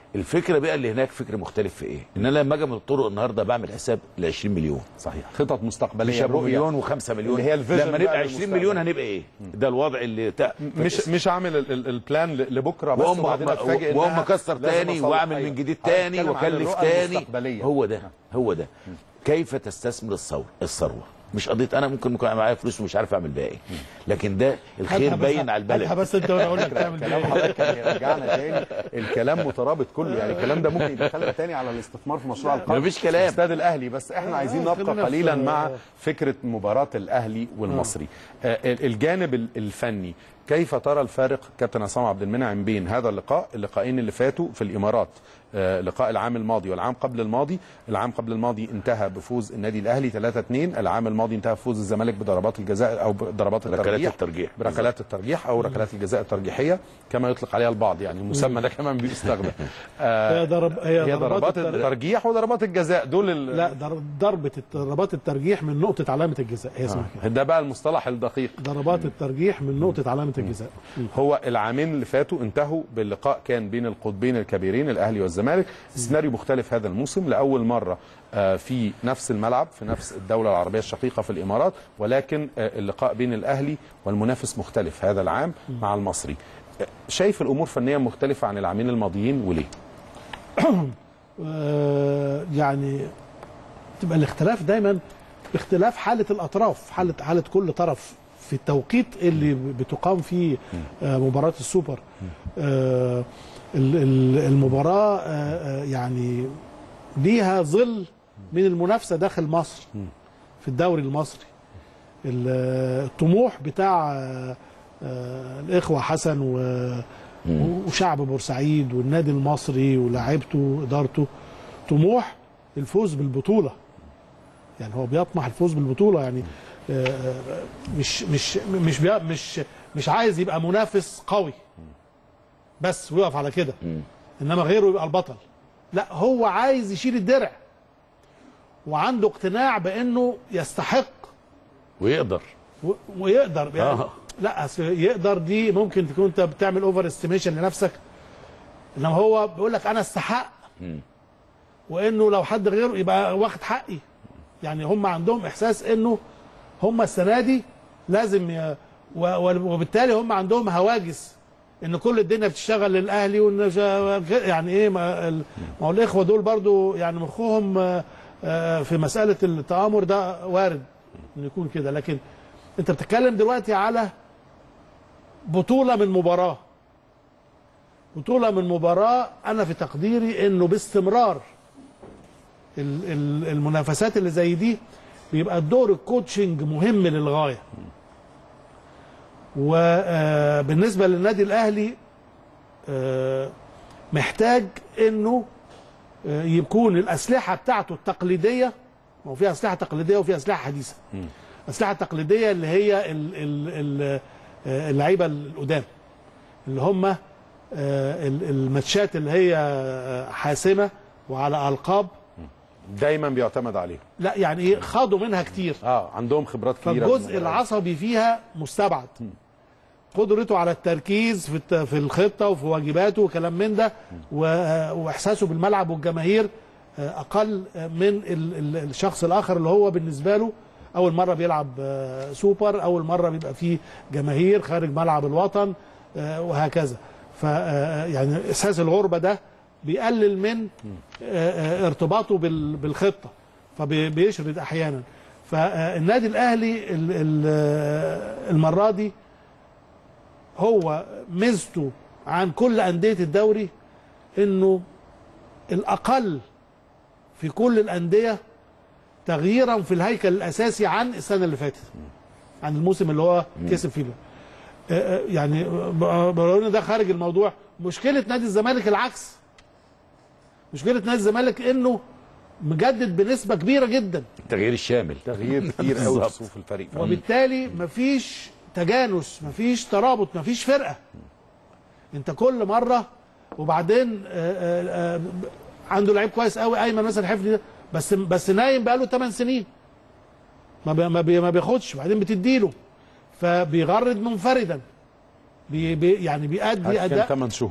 الفكره بقى اللي هناك فكر مختلف في ايه؟ ان انا لما اجي من الطرق النهارده بعمل حساب ل 20 مليون صحيح خطط مستقبليه مش ابو الرؤية. مليون و5 مليون اللي هي الفيجن لما بقى نبقى 20 للمستقبل. مليون هنبقى ايه؟ ده الوضع اللي تا... مش مش عامل ال- ال- البلان ل- لبكره بس واقوم وبعدين اتفاجئ واقوم إنها مكسر لازم تاني أصلح. واعمل أيوة. من جديد أنا تاني بتكلم عن واكلف الرؤى تاني المستقبلية. هو ده هو ده كيف تستثمر الثور الثروه مش قضيه انا ممكن يكون معايا فلوس ومش عارف اعمل بيها ايه لكن ده الخير هاتها بس- باين على هاتها البلد بس انت وانا اقول لك تعمل كلام ايه حضرتك كان يرجعنا تاني الكلام مترابط كله يعني الكلام ده ممكن يدخلنا تاني على الاستثمار في مشروع القرن مفيش كلام. الاستاد الاهلي بس احنا عايزين نبقى خلينا في- قليلا مع فكره مباراه الاهلي والمصري آه، الجانب ال- الفني كيف ترى الفارق كابتن عصام عبد المنعم بين هذا اللقاء اللقاءين اللي فاتوا في الامارات آه، لقاء العام الماضي والعام قبل الماضي العام قبل الماضي انتهى بفوز النادي الاهلي 3-2 العام الماضي انتهى بفوز الزمالك بضربات الجزاء او بضربات ركلات الترجيح الترجيح. بركلات الترجيح او ركلات الجزاء الترجيحيه كما يطلق عليها البعض يعني المسمى ده كمان بيستخدم آه، هي ضرب هي, هي ضربات التر- الترجيح وضربات الجزاء دول ال- لا ضر- ضربه الت- ضربات الترجيح من نقطه علامه الجزاء هي اسمها كده ده بقى المصطلح الدقيق ضربات الترجيح من نقطه علامه الجزاء هو العامين اللي فاتوا انتهوا باللقاء كان بين القطبين الكبيرين الاهلي والزمالك سيناريو مختلف هذا الموسم لاول مره آه، في نفس الملعب في نفس الدوله العربيه الشقيقه في الامارات ولكن آه، اللقاء بين الاهلي والمنافس مختلف هذا العام مع المصري آه، شايف الامور فنيا مختلفه عن العامين الماضيين وليه آه، يعني تبقى الاختلاف دايما اختلاف حاله الاطراف حاله حاله كل طرف في التوقيت اللي بتقام فيه آه، مباراه السوبر آه، ال- ال- المباراه آه، آه، يعني ليها ظل من المنافسه داخل مصر في الدوري المصري ال- الطموح بتاع آه، آه، الاخوه حسن و وشعب بورسعيد والنادي المصري ولاعيبته وادارته طموح الفوز بالبطوله يعني هو بيطمح الفوز بالبطوله يعني آه، آه، مش مش مش بي- مش مش عايز يبقى منافس قوي بس ويقف على كده انما غيره يبقى البطل لا هو عايز يشيل الدرع وعنده اقتناع بانه يستحق ويقدر و- ويقدر يعني آه. لا أصل يقدر دي ممكن تكون انت بتعمل اوفر استيميشن لنفسك انما هو بيقول لك انا استحق وانه لو حد غيره يبقى واخد حقي يعني هم عندهم احساس انه هم السنه دي لازم ي... و... و- وبالتالي هم عندهم هواجس ان كل الدنيا بتشتغل للاهلي وان جا- يعني ايه ما ال- ما هو الاخوه دول برضو يعني مخهم آه، آه، في مساله التآمر ده وارد انه يكون كده لكن انت بتتكلم دلوقتي على بطوله من مباراه بطوله من مباراه انا في تقديري انه باستمرار ال- ال- المنافسات اللي زي دي بيبقى الدور الكوتشنج مهم للغايه وبالنسبه للنادي الاهلي آه، محتاج انه آه، يكون الاسلحه بتاعته التقليديه ما هو في اسلحه تقليديه وفي اسلحه حديثه الاسلحه التقليديه اللي هي ال- ال- ال- آه، اللعيبه القدام اللي هم آه، ال- الماتشات اللي هي آه، حاسمه وعلى القاب دايما بيعتمد عليهم لا يعني ايه خاضوا منها كتير اه عندهم خبرات كبيره فالجزء في المباريات. العصبي فيها مستبعد قدرته على التركيز في الت- في الخطه وفي واجباته وكلام من ده و- واحساسه بالملعب والجماهير آه، اقل من ال- ال- الشخص الاخر اللي هو بالنسبه له اول مره بيلعب آه، سوبر اول مره بيبقى فيه جماهير خارج ملعب الوطن آه، وهكذا ف آه، يعني احساس الغربه ده بيقلل من آه، آه، ارتباطه بال- بالخطه فبيشرد احيانا فالنادي الاهلي ال- ال- آه، المره دي هو ميزته عن كل انديه الدوري انه الاقل في كل الانديه تغييرا في الهيكل الاساسي عن السنه اللي فاتت عن الموسم اللي هو كسب فيه آه، آه، يعني بقول ده خارج الموضوع مشكله نادي الزمالك العكس مشكله نادي الزمالك انه مجدد بنسبه كبيره جدا التغيير الشامل تغيير كتير قوي في بالظبط. صفوف الفريق وبالتالي مفيش تجانس مفيش ترابط مفيش فرقه انت كل مره وبعدين آه، آه، آه، عنده لعيب كويس قوي ايمن مثلا حفني ده بس بس نايم بقاله 8 سنين ما بي ما, بي ما بياخدش وبعدين بتديله فبيغرد منفردا بي بي يعني بيأدي كان اداء 8 شهور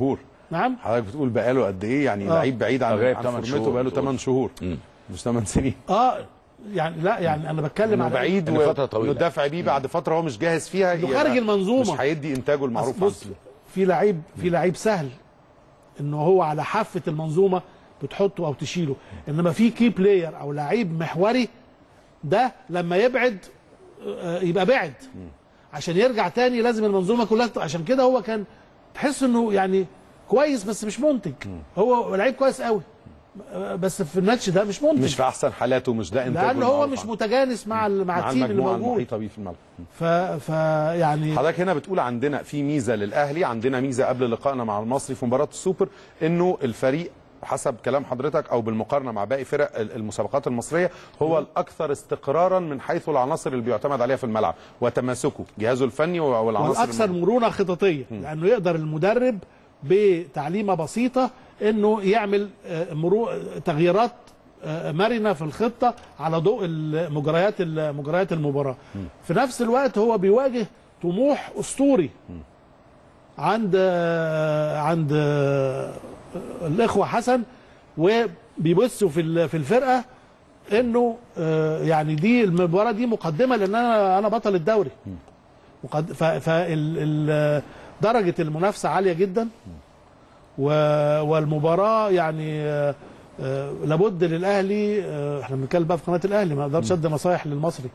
نعم حضرتك بتقول بقاله قد ايه يعني آه. لعيب بعيد عن لغاية عن تمن فورمته شهور بقاله تقول. 8 شهور مش 8 سنين اه يعني لا يعني انا بتكلم انه على بعيد إن فترة طويلة. والدفع بيه بعد فتره هو مش جاهز فيها إنه يبقى خارج المنظومة. مش هيدي انتاجه المعروف بص عنه. في لعيب في لعيب سهل انه هو على حافه المنظومه بتحطه او تشيله انما في كي بلاير او لعيب محوري ده لما يبعد آه، يبقى بعد عشان يرجع تاني لازم المنظومه كلها ت- عشان كده هو كان تحس انه يعني كويس بس مش منتج هو لعيب كويس قوي آه، بس في الماتش ده مش منتج مش في احسن حالاته مش ده انتاجه لان هو المعروف مش عنه. متجانس مع ال- مع مع التيم اللي المجموعه موجود المحيطه بيه في الملعب ف, ف يعني حضرتك هنا بتقول عندنا في ميزه للاهلي عندنا ميزه قبل لقائنا مع المصري في مباراه السوبر انه الفريق حسب كلام حضرتك او بالمقارنه مع باقي فرق ال- المسابقات المصريه هو الاكثر استقرارا من حيث العناصر اللي بيعتمد عليها في الملعب وتماسكه جهازه الفني والعناصر والاكثر مرونه خططيه لانه يقدر المدرب بتعليمه بسيطه انه يعمل آه، مرو... تغييرات آه، مرنه في الخطه على ضوء ال- مجريات ال- مجريات المباراه في نفس الوقت هو بيواجه طموح اسطوري عند آه، عند آه، الاخوه حسن وبيبصوا في ال- في الفرقه انه آه، يعني دي المباراه دي مقدمه لان انا انا بطل الدوري وقد ف ف ال ال درجه المنافسه عاليه جدا و والمباراه يعني آه، آه، لابد للاهلي آه، احنا بنتكلم بقى في قناه الاهلي ما اقدرش ادي نصايح للمصري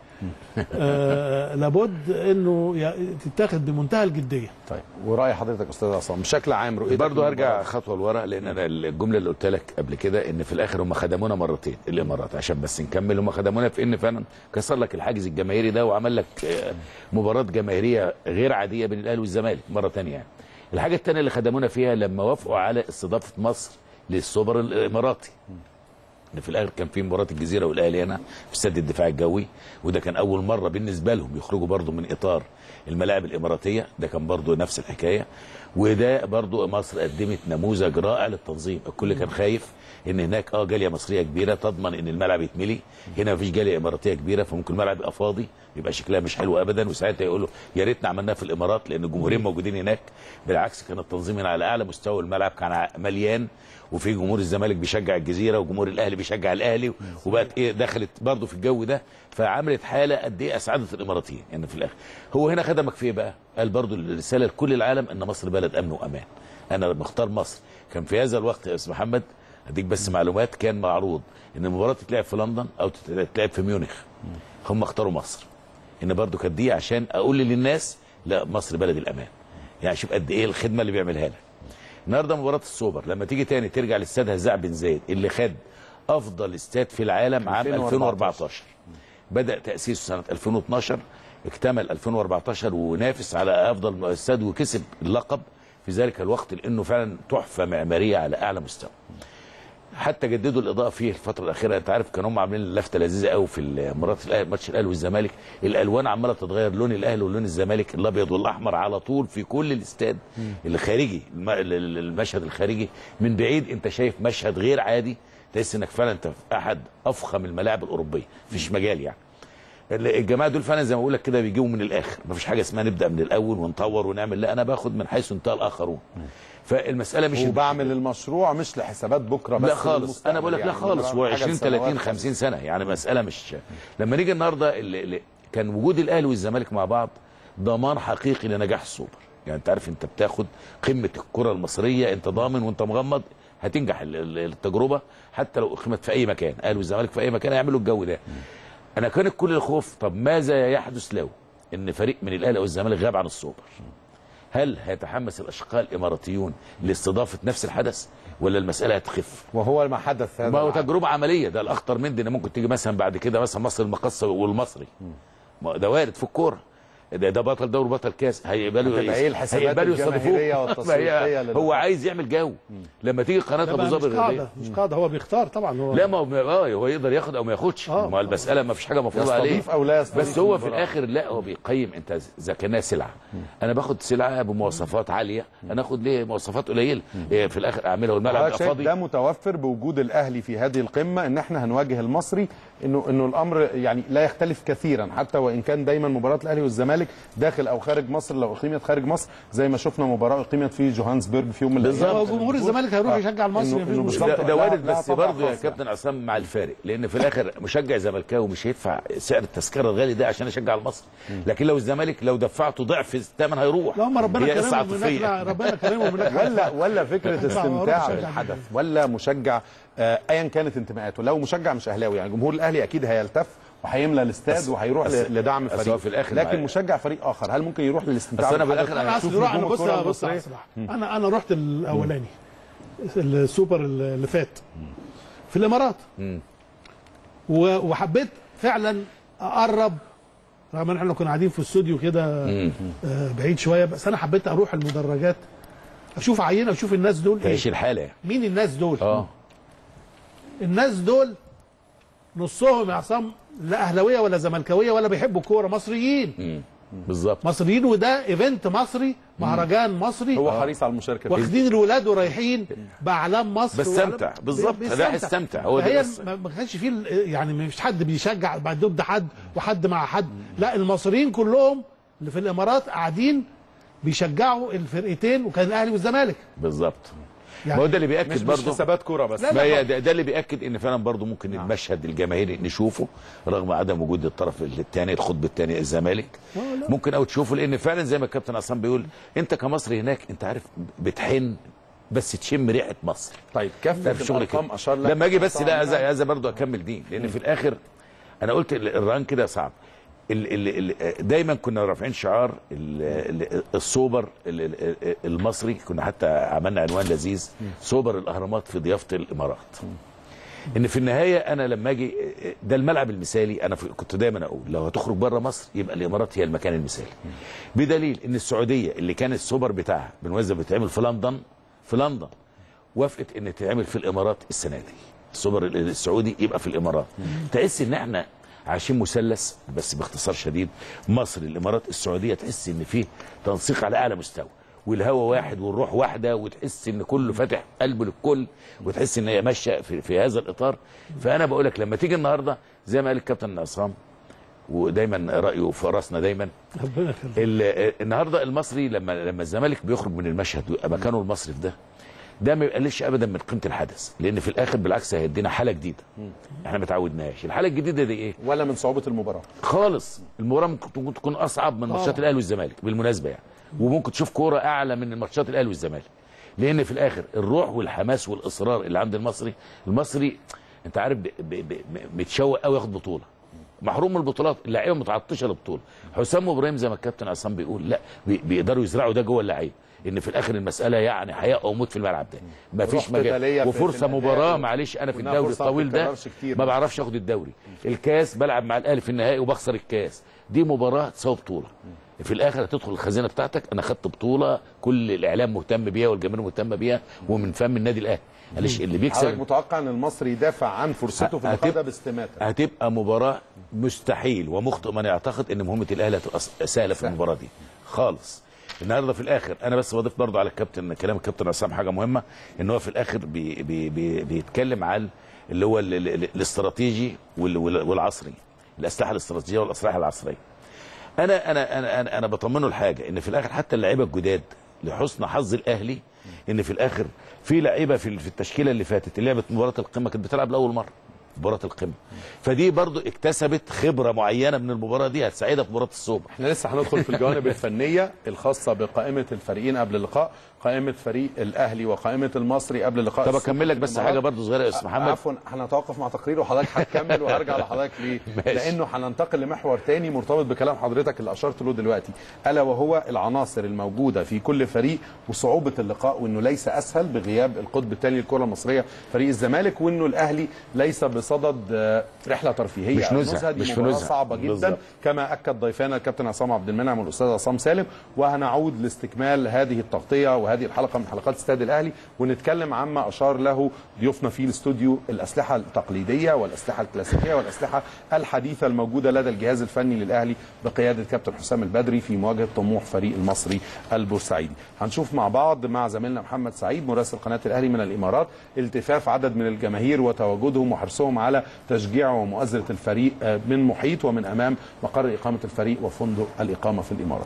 آه، لابد انه ي- تتاخد بمنتهى الجديه طيب وراي حضرتك استاذ عصام بشكل عام رؤيتك برضه هرجع للمباراة. خطوه لورا لان انا الجمله اللي قلت لك قبل كده ان في الاخر هم خدمونا مرتين الامارات عشان بس نكمل هم خدمونا في ان فعلا كسر لك الحاجز الجماهيري ده وعمل لك آه، مباراه جماهيريه غير عاديه بين الاهلي والزمالك مره ثانيه يعني. الحاجه الثانيه اللي خدمونا فيها لما وافقوا على استضافه مصر للسوبر الاماراتي ان في الاخر كان في مباراه الجزيره والاهلي هنا في استاد الدفاع الجوي وده كان اول مره بالنسبه لهم يخرجوا برضو من اطار الملاعب الاماراتيه ده كان برضو نفس الحكايه وده برضو مصر قدمت نموذج رائع للتنظيم الكل كان خايف ان هناك اه جاليه مصريه كبيره تضمن ان الملعب يتملي هنا مفيش جاليه اماراتيه كبيره فممكن الملعب يبقى فاضي يبقى شكلها مش حلو ابدا وساعتها يقولوا يا ريتنا عملناها في الامارات لان الجمهورين موجودين هناك بالعكس كان التنظيم هنا على اعلى مستوى الملعب كان ع- مليان وفي جمهور الزمالك بيشجع الجزيره وجمهور الاهلي بيشجع الاهلي وبقت ايه دخلت برضه في الجو ده فعملت حاله قد ايه اسعدت الاماراتيين يعني في الاخر هو هنا خدمك في ايه بقى؟ قال برضه الرساله لكل العالم ان مصر بلد امن وامان انا مختار مصر كان في هذا الوقت يا استاذ محمد اديك بس معلومات كان معروض ان المباراه تتلعب في لندن او تتلعب في ميونخ هم اختاروا مصر ان برضو كانت دي عشان اقول للناس لا مصر بلد الامان يعني شوف قد ايه الخدمه اللي بيعملها لك النهارده مباراه السوبر لما تيجي تاني ترجع لاستاد هزاع بن زايد اللي خد افضل استاد في العالم عام 2014. 2014 بدا تاسيسه سنه 2012 اكتمل 2014 ونافس على افضل استاد وكسب اللقب في ذلك الوقت لانه فعلا تحفه معماريه على اعلى مستوى حتى جددوا الاضاءه فيه الفتره الاخيره انت عارف كانوا هم عاملين لفته لذيذه قوي في مباراه الاهلي ماتش الاهلي والزمالك الالوان عماله تتغير لون الاهلي ولون الزمالك الابيض والاحمر على طول في كل الاستاد اللي خارجي الم- ال- ال- المشهد الخارجي من بعيد انت شايف مشهد غير عادي تحس انك فعلا انت في احد افخم الملاعب الاوروبيه مفيش مجال يعني الجماعه دول فعلا زي ما بقول لك كده بيجيبوا من الاخر مفيش حاجه اسمها نبدا من الاول ونطور ونعمل لا انا باخد من حيث انتهى الاخرون فالمساله مش وبعمل المشروع مش لحسابات بكره بس لا خالص للمستقبل انا بقول لك لا يعني خالص هو حاجة 20 لسنوات 30 50 سنه يعني مساله مش لما نيجي النهارده اللي اللي كان وجود الاهلي والزمالك مع بعض ضمان حقيقي لنجاح السوبر يعني انت عارف انت بتاخد قمه الكره المصريه انت ضامن وانت مغمض هتنجح ال- ال- التجربه حتى لو اقيمت في اي مكان الاهلي والزمالك في اي مكان هيعملوا الجو ده انا كان كل الخوف طب ماذا يحدث لو ان فريق من الاهلي او الزمالك غاب عن السوبر هل هيتحمس الاشقاء الاماراتيون لاستضافه نفس الحدث ولا المساله هتخف وهو ما حدث هذا ما هو العام. تجربه عمليه ده الاخطر من دي ان ممكن تيجي مثلا بعد كده مثلا مصر المقصه والمصري ما ده وارد في الكوره ده, ده بطل دوري بطل كاس هيقبلوا هتبقى ايه الحسابات هيقبلوا يستضيفوه. الجماهيرية ما والتسويقية هي- لل- هو عايز يعمل جو لما تيجي قناه ده ابو بقى ظبي مش الرياضيه قاعده مش قاعده هو بيختار طبعا هو لا ما هو اه هو يقدر ياخد او ما ياخدش آه. ما المساله ما فيش حاجه مفروضه عليه يستضيف أو لا يستضيف بس هو في المباراة. الاخر لا هو بيقيم انت اذا كانها سلعه انا باخد سلعه بمواصفات عاليه انا اخد ليه مواصفات قليله إيه في الاخر اعملها والملعب حضرتك يبقى شايف فاضي ده متوفر بوجود الاهلي في هذه القمه ان احنا هنواجه المصري انه انه الامر يعني لا يختلف كثيرا حتى وان كان دايما مباراه الاهلي والزمالك الزمالك داخل او خارج مصر لو اقيمت خارج مصر زي ما شفنا مباراه اقيمت في جوهانسبرج في يوم من الايام هو جمهور الزمالك هيروح يشجع المصري إنه- مفيش إنه مشكلة. بالظبط. ده, ده لا- وارد لا بس طبعا برضه يا خاص كابتن عصام مع الفارق لان في الاخر مشجع زملكاوي مش هيدفع سعر التذكره الغالي ده عشان يشجع المصري لكن لو الزمالك لو دفعته ضعف الثمن هيروح لا هم ربنا هي قصه كرمهم هناك لا، عاطفيه ربنا كرمهم هناك ولا ولا فكره هيطلع استمتاع ويروح يشجع بالحدث ولا مشجع آه، ايا كانت انتماءاته لو مشجع مش اهلاوي يعني جمهور الاهلي اكيد هيلتف وهيملى الاستاد وهيروح بس- ل- لدعم بس هو فريق في الآخر لكن مع- مشجع فريق اخر هل ممكن يروح للاستمتاع بس أنا بالحدث؟ بالآخر انا شوف اصل روح انا نجوم بص الكرة بص المصرية. أصلح. انا انا رحت الاولاني السوبر اللي فات في الامارات و- وحبيت فعلا اقرب رغم ان احنا كنا قاعدين في استوديو كده آه، بعيد شويه بس انا حبيت اروح المدرجات اشوف عينه اشوف الناس دول ايه تعيش الحاله يعني. مين الناس دول اه الناس دول نصهم يا عصام لا اهلاويه ولا زملكاويه ولا بيحبوا الكوره مصريين بالظبط مصريين وده ايفنت مصري مهرجان مصري هو حريص على المشاركه فيه واخدين الولاد ورايحين باعلام مصر بستمتع. وعلام- بالظبط. بيستمتع. رايح استمتع. هو ده فهي بس. ما ما كانش فيه ال- يعني مش حد بيشجع بعد ضد حد وحد مع حد لا المصريين كلهم اللي في الامارات قاعدين بيشجعوا الفرقتين وكان الاهلي والزمالك بالظبط يعني ما هو ده اللي مش بياكد مش برضه حسابات كوره بس لا، ما هي ده, ده اللي بياكد ان فعلا برضه ممكن نعم. المشهد الجماهيري نشوفه رغم عدم وجود الطرف الثاني الخطب الثاني الزمالك ممكن او تشوفه لان فعلا زي ما الكابتن عصام بيقول انت كمصري هناك انت عارف بتحن بس تشم ريحه مصر طيب ده كفه في شغل الارقام كده اشار لك لما اجي بس طبعاً لا عايز عايز برضه اكمل دي لان في الاخر انا قلت ال- الرهان كده صعب ال ال ال دايما كنا رافعين شعار ال ال السوبر ال ال المصري كنا حتى عملنا عنوان لذيذ سوبر الاهرامات في ضيافه الامارات ان في النهايه انا لما اجي ده الملعب المثالي انا في- كنت دايما اقول لو هتخرج بره مصر يبقى الامارات هي المكان المثالي بدليل ان السعوديه اللي كان السوبر بتاعها بالمناسبه بيتعمل في لندن في لندن وافقت ان تتعمل في الامارات السنه دي السوبر السعودي يبقى في الامارات تحس ان احنا عايشين مثلث بس باختصار شديد مصر الامارات السعوديه تحس ان فيه تنسيق على اعلى مستوى والهوى واحد والروح واحده وتحس ان كله فاتح قلبه للكل وتحس ان هي ماشيه في, في هذا الاطار فانا بقول لك لما تيجي النهارده زي ما قال الكابتن عصام ودايما رايه في راسنا دايما ربنا يخليك ال- النهارده المصري لما لما الزمالك بيخرج من المشهد ويبقى مكانه المصري في ده ده ما يقللش ابدا من قيمه الحدث لان في الاخر بالعكس هيدينا حاله جديده احنا ما تعودناش الحاله الجديده دي ايه ولا من صعوبه المباراه خالص المباراه ممكن تكون- تكون اصعب من ماتشات الاهلي والزمالك بالمناسبه يعني وممكن تشوف كوره اعلى من ماتشات الاهلي والزمالك لان في الاخر الروح والحماس والاصرار اللي عند المصري المصري انت عارف ب- ب- ب- متشوق قوي ياخد بطوله محروم من البطولات اللعيبه متعطشه للبطوله حسام وابراهيم زي ما الكابتن عصام بيقول لا بي- بيقدروا يزرعوا ده جوه اللعيبه ان في الاخر المساله يعني حياه او موت في الملعب ده روح مفيش قتالية مجال في- وفرصه في الأداء مباراه و- معلش انا في وإنها الدوري فرصة ما الطويل ده بتتكررش كتير. ما بعرفش اخد الدوري الكاس بلعب مع الاهلي في النهائي وبخسر الكاس دي مباراه تساوي بطوله في الاخر هتدخل الخزينه بتاعتك انا خدت بطوله كل الاعلام مهتم بيها والجماهير مهتمه بيها ومن فم النادي الاهلي معلش اللي حضرتك بيكسب متوقع ان المصري يدافع عن فرصته في هتبقى- اللقاء ده باستماته هتبقى مباراه مستحيل ومخطئ من يعتقد ان مهمه الاهلي هتبقى سهله في المباراه دي خالص النهارده في الاخر انا بس بضيف برضه على الكابتن كلام الكابتن عصام حاجه مهمه ان هو في الاخر بي بي بي بيتكلم على اللي هو ال- ال- ال- الاستراتيجي وال- وال- والعصري الاسلحه الاستراتيجيه والاسلحه العصريه انا انا انا انا, أنا بطمنه الحاجه ان في الاخر حتى اللعيبه الجداد لحسن حظ الاهلي ان في الاخر في لعيبه في في التشكيله اللي فاتت اللي لعبت مباراه القمه كانت بتلعب لاول مره مباراه القمه فدي برضو اكتسبت خبره معينه من المباراه دي هتساعدها في مباراه السوبر احنا لسه هندخل في الجوانب الفنيه الخاصه بقائمه الفريقين قبل اللقاء قائمه فريق الاهلي وقائمه المصري قبل اللقاء طب اكمل لك بس حاجه برضو صغيره يا استاذ محمد عفوا هنتوقف مع تقرير وحضرتك هتكمل وهرجع لحضرتك ليه؟ ماشي. لانه هننتقل لمحور تاني مرتبط بكلام حضرتك اللي اشرت له دلوقتي الا وهو العناصر الموجوده في كل فريق وصعوبه اللقاء وانه ليس اسهل بغياب القطب الثاني للكره المصريه فريق الزمالك وانه الاهلي ليس بصدد آه، رحله ترفيهيه مش أو نزهة، دي مش في مباراة نزهة. صعبه جدا بالظبط. كما اكد ضيفنا الكابتن عصام عبد المنعم والاستاذ عصام سالم وهنعود لاستكمال هذه التغطيه وهذه وهذه الحلقه من حلقات استاد الاهلي ونتكلم عما اشار له ضيوفنا في الاستوديو الاسلحه التقليديه والاسلحه الكلاسيكيه والاسلحه الحديثه الموجوده لدى الجهاز الفني للاهلي بقياده كابتن حسام البدري في مواجهه طموح فريق المصري البورسعيدي هنشوف مع بعض مع زميلنا محمد سعيد مراسل قناه الاهلي من الامارات التفاف عدد من الجماهير وتواجدهم وحرصهم على تشجيع ومؤازره الفريق آه، من محيط ومن امام مقر اقامه الفريق وفندق الاقامه في الامارات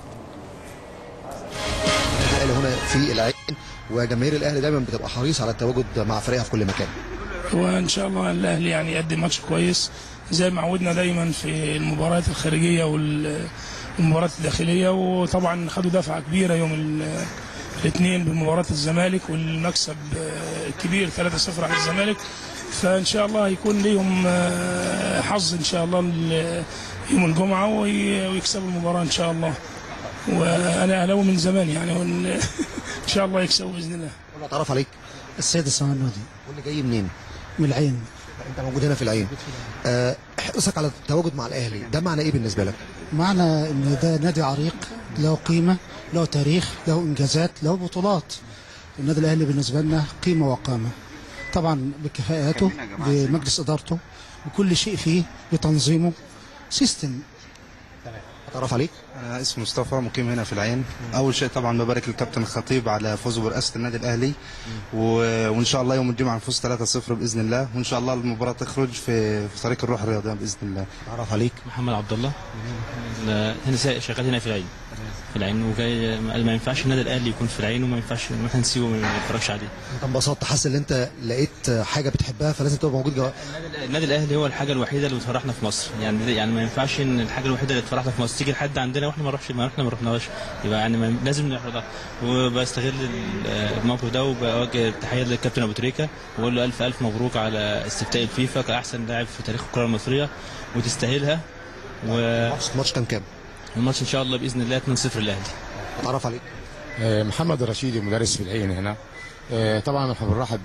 الاهلي هنا في العين وجماهير الاهلي دايما بتبقى حريص على التواجد مع فريقها في كل مكان وان شاء الله الاهلي يعني يقدم ماتش كويس زي ما عودنا دايما في المباريات الخارجيه وال- والمباريات الداخليه وطبعا خدوا دفعه كبيره يوم ال- الاثنين بمباراه الزمالك والمكسب آه، الكبير 3-0 على الزمالك فان شاء الله هيكون ليهم آه، حظ ان شاء الله ال- يوم الجمعه وي- ويكسبوا المباراه ان شاء الله وانا اهلاوي من زمان يعني وإن- ان شاء الله يكسبوا باذن الله ولا اتعرف عليك السيد السمنودي واللي جاي منين من العين انت موجود هنا في العين آه، حرصك على التواجد مع الاهلي ده معنى ايه بالنسبه لك معنى ان ده نادي عريق له قيمه له تاريخ له انجازات له بطولات النادي الاهلي بالنسبه لنا قيمه وقامه طبعا بكفاءاته بمجلس ادارته بكل شيء فيه بتنظيمه سيستم اتعرف عليك أنا اسمي مصطفى مقيم هنا في العين أول شيء طبعا ببارك للكابتن الخطيب على فوزه برئاسة النادي الأهلي و... وإن شاء الله يوم الجمعة نفوز 3-0 بإذن الله وإن شاء الله المباراة تخرج في, في طريق الروح الرياضية بإذن الله اتعرف عليك محمد عبد الله لا، هنا سا- شغال هنا في العين في العين وجاي ما ينفعش النادي الاهلي يكون في العين وما ينفعش إن احنا نسيبه ما نتفرجش عليه انت انبسطت حاسس ان انت لقيت حاجه بتحبها فلازم تبقى موجود جوا النادي- النادي الاهلي هو الحاجه الوحيده اللي بتفرحنا في مصر يعني يعني ما ينفعش ان الحاجه الوحيده اللي تفرحنا في مصر تيجي لحد عندنا واحنا ما نروحش ما احنا ما رحناش يبقى يعني ما لازم نحضر وبستغل ال- الموقف ده وبوجه التحيه للكابتن ابو تريكه واقول له الف الف مبروك على استفتاء الفيفا كاحسن لاعب في تاريخ الكره المصريه وتستاهلها والماتش الماتش كان كام ان شاء الله باذن الله 2-0 للاهلي اتعرف عليك آه، محمد الرشيدي مدرس في العين هنا آه، طبعا احنا بنرحب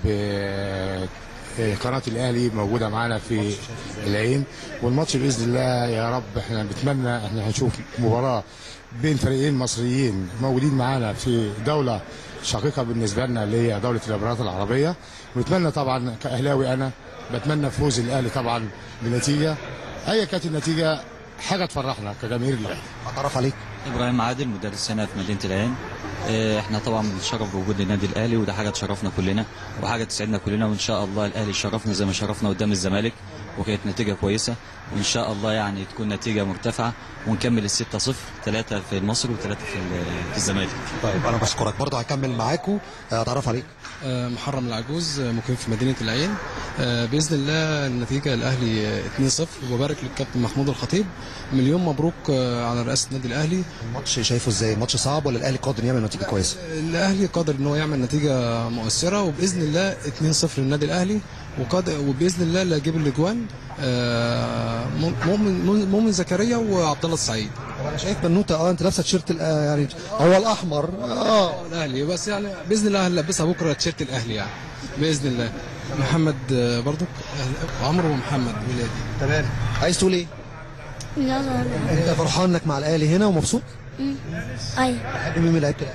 بقناه الاهلي موجوده معانا في العين والماتش باذن الله يا رب احنا بنتمنى احنا هنشوف مباراه بين فريقين مصريين موجودين معانا في دوله شقيقه بالنسبه لنا اللي هي دوله الامارات العربيه ونتمنى طبعا كاهلاوي انا بتمنى فوز الاهلي طبعا بنتيجه ايا كانت النتيجه حاجه تفرحنا كجماهير الاهلي اتعرف عليك ابراهيم عادل مدرس هنا في مدينه العين آه، احنا طبعا بنتشرف بوجود النادي الاهلي وده حاجه تشرفنا كلنا وحاجه تسعدنا كلنا وان شاء الله الاهلي شرفنا زي ما شرفنا قدام الزمالك وكانت نتيجه كويسه وان شاء الله يعني تكون نتيجه مرتفعه ونكمل ال 6 0 ثلاثه في المصري وثلاثه في ال- في الزمالك طيب انا بشكرك برضه هكمل معاكم اتعرف عليك آه، محرم العجوز آه، مقيم في مدينه العين آه، باذن الله النتيجه الاهلي آه، 2-0 وببارك للكابتن محمود الخطيب مليون مبروك آه، على رئاسه النادي الاهلي الماتش شايفه ازاي ماتش صعب ولا الاهلي قادر يعمل نتيجه كويسه الاهلي قادر ان هو يعمل نتيجه مؤثره وباذن الله 2-0 للنادي الاهلي وقادر وباذن الله اللي هيجيب الاجوان آه، مؤمن مؤمن زكريا وعبد الله السعيد انا شايف بنوته اه انت لابسه تيشيرت ال- آه، يعني هو الاحمر اه الاهلي بس يعني باذن الله هنلبسها بكره تيشيرت الاهلي يعني باذن الله محمد آه، برضك أهل- عمرو ومحمد ولادي تمام عايز تقول ايه لا انت فرحان انك مع الاهلي هنا ومبسوط اي بتحب مين من لعيبه الاهلي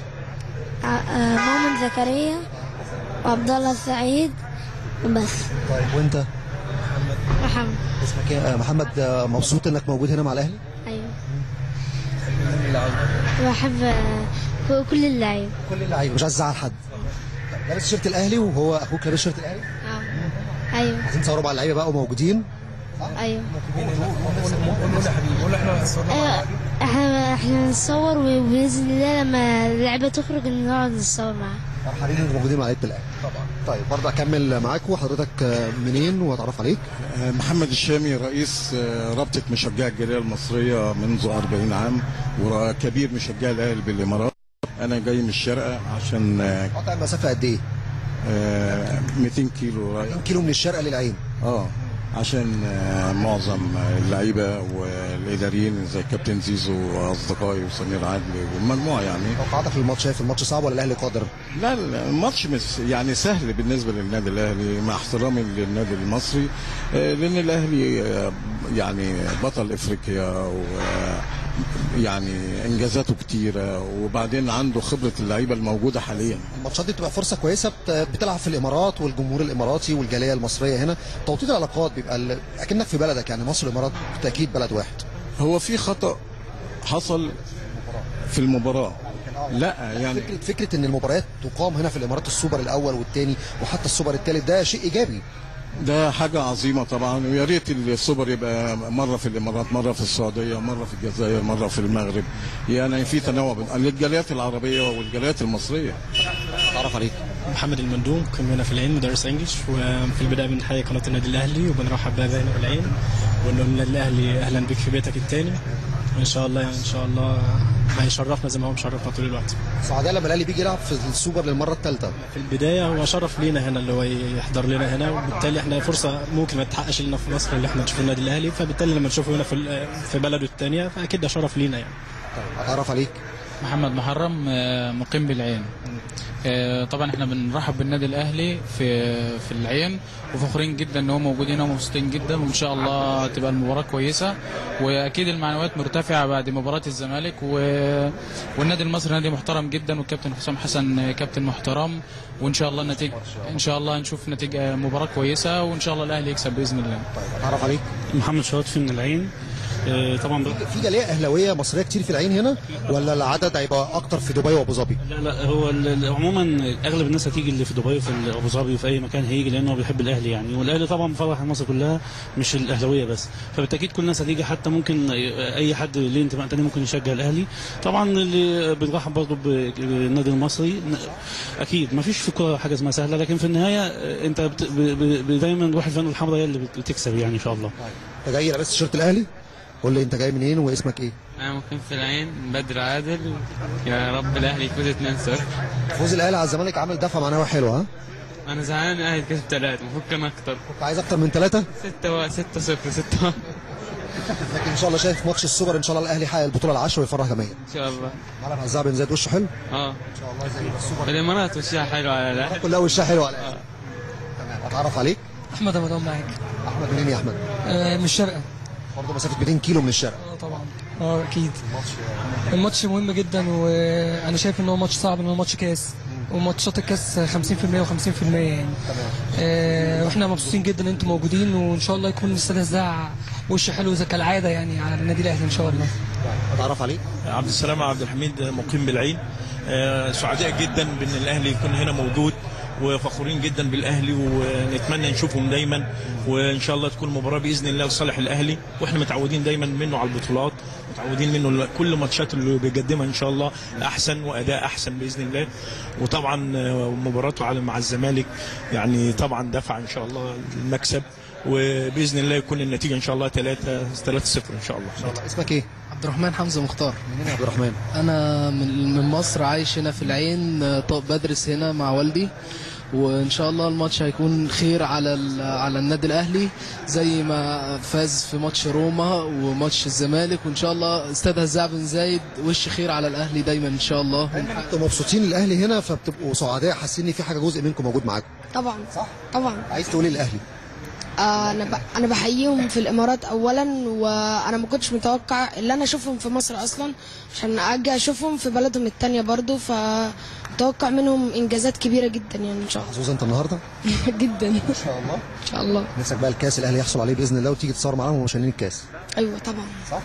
مؤمن زكريا وعبد الله السعيد بس طيب وانت محمد اسمك ايه آه، محمد آه، مبسوط انك موجود هنا مع الاهلي ايوه بحب آه، كل اللعيبه كل اللعيبه مش عايز تزعل حد طيب، لابس تيشيرت الاهلي وهو اخوك لابس تيشيرت الاهلي اه ايوه عايزين تصوروا مع اللعيبه بقى وموجودين ايوه ايوه احنا احنا نصور وباذن الله لما اللعيبه تخرج نقعد نصور معاها فرحانين انكم موجودين مع لعيبه الاهلي طبعا طيب برضه اكمل معاكم حضرتك آه، منين واتعرف عليك محمد الشامي رئيس آه، رابطة مشجعي الجالية المصرية منذ 40 عام وكبير مشجعي الأهلي بالإمارات أنا جاي من الشارقة عشان آه، قطع المسافه قد ايه آه، 200 كيلو رايح 2 كيلو من الشارقه للعين اه عشان آه، معظم اللعيبة والإداريين زي كابتن زيزو وأصدقائي وسمير عدلي والمجموعة يعني توقعاتك للماتش شايف الماتش صعب ولا الاهلي قادر لا لا، الماتش مش يعني سهل بالنسبه للنادي الاهلي مع احترامي للنادي المصري آه، لان الاهلي آه، يعني بطل افريقيا و- يعني انجازاته كتيره وبعدين عنده خبره اللعيبه الموجوده حاليا الماتشات دي بتبقى فرصه كويسه بت- بتلعب في الامارات والجمهور الاماراتي والجاليه المصريه هنا توطيد العلاقات بيبقى ال- اكنك في بلدك يعني مصر والامارات بالتاكيد بلد واحد هو في خطا حصل في المباراه لا يعني فكره فكره ان المباريات تقام هنا في الامارات السوبر الاول والثاني وحتى السوبر الثالث ده شيء ايجابي ده حاجة عظيمة طبعا ويا ريت السوبر يبقى مرة في الإمارات مرة في السعودية مرة في الجزائر مرة في المغرب يعني في تنوع بين- للجاليات العربية والجاليات المصرية تعرف عليك محمد المندوب كنا هنا في العين مدرس انجلش وفي البدايه بنحيي قناه النادي الاهلي وبنرحب بها هنا في العين ونقول للنادي الاهلي اهلا بك في بيتك الثاني وان شاء الله يعني ان شاء الله هيشرفنا زي ما هو مشرفنا طول الوقت سعداء لما الاهلي بيجي يلعب في السوبر للمره الثالثه في البدايه هو شرف لينا هنا اللي هو يحضر لنا هنا وبالتالي احنا فرصه ممكن ما تتحققش لنا في مصر اللي احنا نشوف النادي الاهلي فبالتالي لما نشوفه هنا في ال- في بلده الثانيه فاكيد ده شرف لينا يعني اتعرف عليك محمد محرم آه، مقيم بالعين آه، طبعا احنا بنرحب بالنادي الاهلي في في العين وفخورين جدا ان هو موجود هنا ومبسوطين جدا وان شاء الله تبقى المباراه كويسه واكيد المعنويات مرتفعه بعد مباراه الزمالك و... والنادي المصري نادي محترم جدا والكابتن حسام حسن كابتن محترم وان شاء الله النتيجه ان شاء الله نشوف نتيجه مباراه كويسه وان شاء الله الاهلي يكسب باذن الله اتعرف عليك محمد شاطفي من العين آه، طبعا ب... في جاليه اهلاويه مصريه كتير في العين هنا ولا العدد هيبقى اكتر في دبي وابو ظبي لا لا هو ال- ال- عموما اغلب الناس هتيجي اللي في دبي وفي ال- ابو ظبي وفي اي مكان هيجي لانه هو بيحب الاهلي يعني والاهلي طبعا مفرح مصر كلها مش الاهلاويه بس فبالتاكيد كل الناس هتيجي حتى ممكن اي حد ليه انتماء تاني ممكن يشجع الاهلي طبعا اللي بنرحب برضه بالنادي المصري اكيد ما فيش في الكوره حاجه اسمها سهله لكن في النهايه انت بت- ب- ب- دايما روح الفن الحمراء هي اللي بت- بتكسب يعني ان شاء الله انت جاي لابس تيشيرت الاهلي قول لي انت جاي منين واسمك ايه أنا مقيم في العين بدر عادل يا رب الأهلي يفوز 2-0 فوز الاهلي على الزمالك عامل دفعه معنويه حلوه ها أنا زعلان الأهلي كسب 3 المفروض كان أكتر كنت عايز اكتر من ثلاثه 6 6 0 6 لكن ان شاء الله شايف ماتش السوبر ان شاء الله الاهلي يحقق البطوله العاشره ويفرح جماهير إن شاء الله ملعب عزام بن زيد وشه حلو أه ان شاء الله زي السوبر الإمارات وشها حلو على الأهلي كلها وشها حلو على الاهلي تمام اتعرف عليك احمد رمضان معاك احمد منين يا احمد آه، من الشرقه برضه مسافه 200 كيلو من الشارع اه طبعا اه اكيد الماتش مهم جدا وانا شايف ان هو ماتش صعب ان هو ماتش كاس وماتشات الكاس 50% و50% يعني آه واحنا مبسوطين جدا ان انتم موجودين وان شاء الله يكون الاستاد الزاع وش حلو زي كالعاده يعني على النادي الاهلي ان شاء الله اتعرف عليك عبد السلام عبد الحميد مقيم بالعين آه، سعداء جدا بان الاهلي يكون هنا موجود وفخورين جدا بالاهلي ونتمنى نشوفهم دايما وان شاء الله تكون مباراه باذن الله لصالح الاهلي واحنا متعودين دايما منه على البطولات متعودين منه كل ماتشات اللي بيقدمها ان شاء الله احسن واداء احسن باذن الله وطبعا آه، مباراته على مع الزمالك يعني طبعا دفع ان شاء الله المكسب وباذن الله يكون النتيجه ان شاء الله 3 3 0 ان شاء الله اسمك ايه عبد الرحمن حمزه مختار منين يا عبد الرحمن انا من من مصر عايش هنا في العين آه، طب بدرس هنا مع والدي وان شاء الله الماتش هيكون خير على ال- على النادي الاهلي زي ما فاز في ماتش روما وماتش الزمالك وان شاء الله استاد هزاع بن زايد وش خير على الاهلي دايما ان شاء الله انتوا مبسوطين الاهلي هنا فبتبقوا سعداء حاسين ان في حاجه جزء منكم موجود معاكم طبعا صح طبعا عايز تقولي الاهلي آه انا ب... انا بحييهم في الامارات اولا وانا ما كنتش متوقع اللي انا اشوفهم في مصر اصلا عشان اجي اشوفهم في بلدهم التانية برضو فمتوقع منهم انجازات كبيره جدا يعني ان شاء محظوظ انت النهارده الله جدا ان شاء الله ان شاء الله نفسك بقى الكاس الاهلي يحصل عليه باذن الله وتيجي تصور معاهم وهم شايلين الكاس ايوه طبعا صح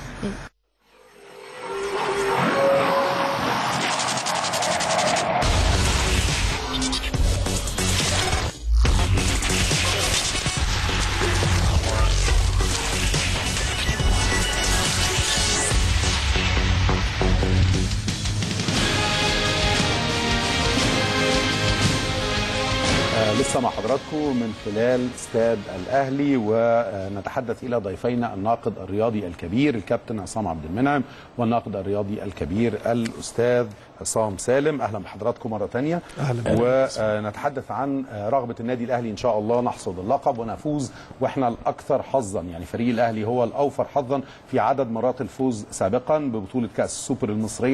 آه، لسه مع حضراتكم من خلال استاد الاهلي ونتحدث الى ضيفينا الناقد الرياضي الكبير الكابتن عصام عبد المنعم والناقد الرياضي الكبير الاستاذ عصام سالم اهلا بحضراتكم مره ثانيه أهلا. ونتحدث عن آه، رغبه النادي الاهلي ان شاء الله نحصد اللقب ونفوز واحنا الاكثر حظا يعني فريق الاهلي هو الاوفر حظا في عدد مرات الفوز سابقا ببطوله كاس السوبر المصريه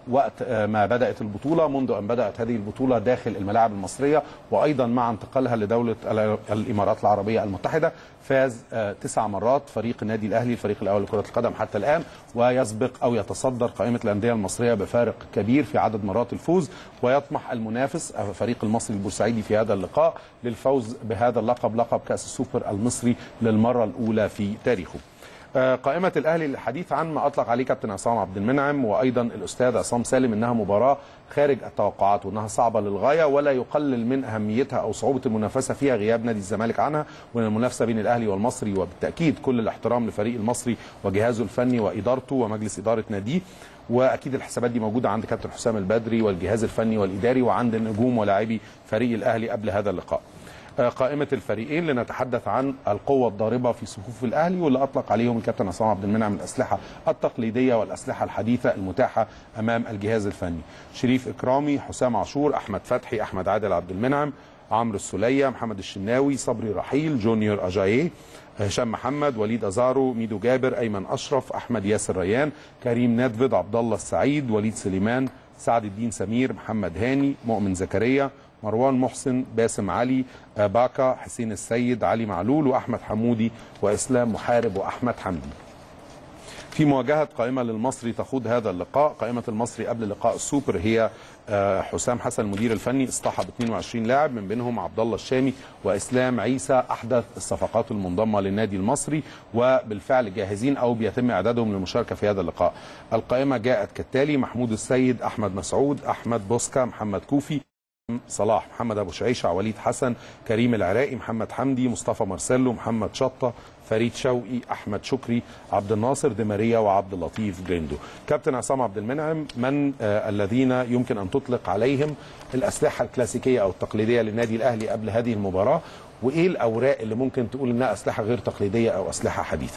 وقت آه، ما بدات البطوله منذ ان بدات هذه البطوله داخل الملاعب المصريه وايضا مع انتقالها لدوله ال- الامارات العربيه المتحده فاز آه، تسع مرات فريق النادي الاهلي الفريق الاول لكره القدم حتى الان ويسبق او يتصدر قائمه الانديه المصريه بفارق كبير في عدد مرات الفوز ويطمح المنافس آه، فريق المصري البورسعيدي في هذا اللقاء للفوز بهذا اللقب لقب كاس السوبر المصري للمره الاولى في تاريخه آه، قائمة الأهلي للحديث عن ما أطلق عليه كابتن عصام عبد المنعم وأيضا الأستاذ عصام سالم إنها مباراة خارج التوقعات وإنها صعبة للغاية ولا يقلل من أهميتها أو صعوبة المنافسة فيها غياب نادي الزمالك عنها وإن المنافسة بين الأهلي والمصري وبالتأكيد كل الاحترام لفريق المصري وجهازه الفني وإدارته ومجلس إدارة ناديه واكيد الحسابات دي موجوده عند كابتن حسام البدري والجهاز الفني والاداري وعند النجوم ولاعبي فريق الاهلي قبل هذا اللقاء. آه، قائمه الفريقين لنتحدث عن القوه الضاربه في صفوف الاهلي واللي اطلق عليهم الكابتن عصام عبد المنعم الاسلحه التقليديه والاسلحه الحديثه المتاحه امام الجهاز الفني. شريف اكرامي، حسام عاشور، احمد فتحي، احمد عادل عبد المنعم، عمرو السوليه، محمد الشناوي، صبري رحيل، جونيور اجاييه، هشام محمد وليد ازارو ميدو جابر ايمن اشرف احمد ياسر ريان كريم ندفد عبد الله السعيد وليد سليمان سعد الدين سمير محمد هاني مؤمن زكريا مروان محسن باسم علي آه، باكا حسين السيد علي معلول واحمد حمودي واسلام محارب واحمد حمدي في مواجهة قائمة للمصري تخوض هذا اللقاء قائمة المصري قبل لقاء السوبر هي آه، حسام حسن المدير الفني اصطحب 22 لاعب من بينهم عبد الله الشامي واسلام عيسى احدث الصفقات المنضمه للنادي المصري وبالفعل جاهزين او بيتم اعدادهم للمشاركه في هذا اللقاء. القائمه جاءت كالتالي محمود السيد، احمد مسعود، احمد بوسكا، محمد كوفي، صلاح محمد ابو شعيشه وليد حسن كريم العراقي محمد حمدي مصطفى مارسيلو محمد شطه فريد شوقي احمد شكري عبد الناصر دي ماريا وعبد اللطيف جريندو كابتن عصام عبد المنعم من آه الذين يمكن ان تطلق عليهم الاسلحه الكلاسيكيه او التقليديه للنادي الاهلي قبل هذه المباراه وايه الاوراق اللي ممكن تقول انها اسلحه غير تقليديه او اسلحه حديثه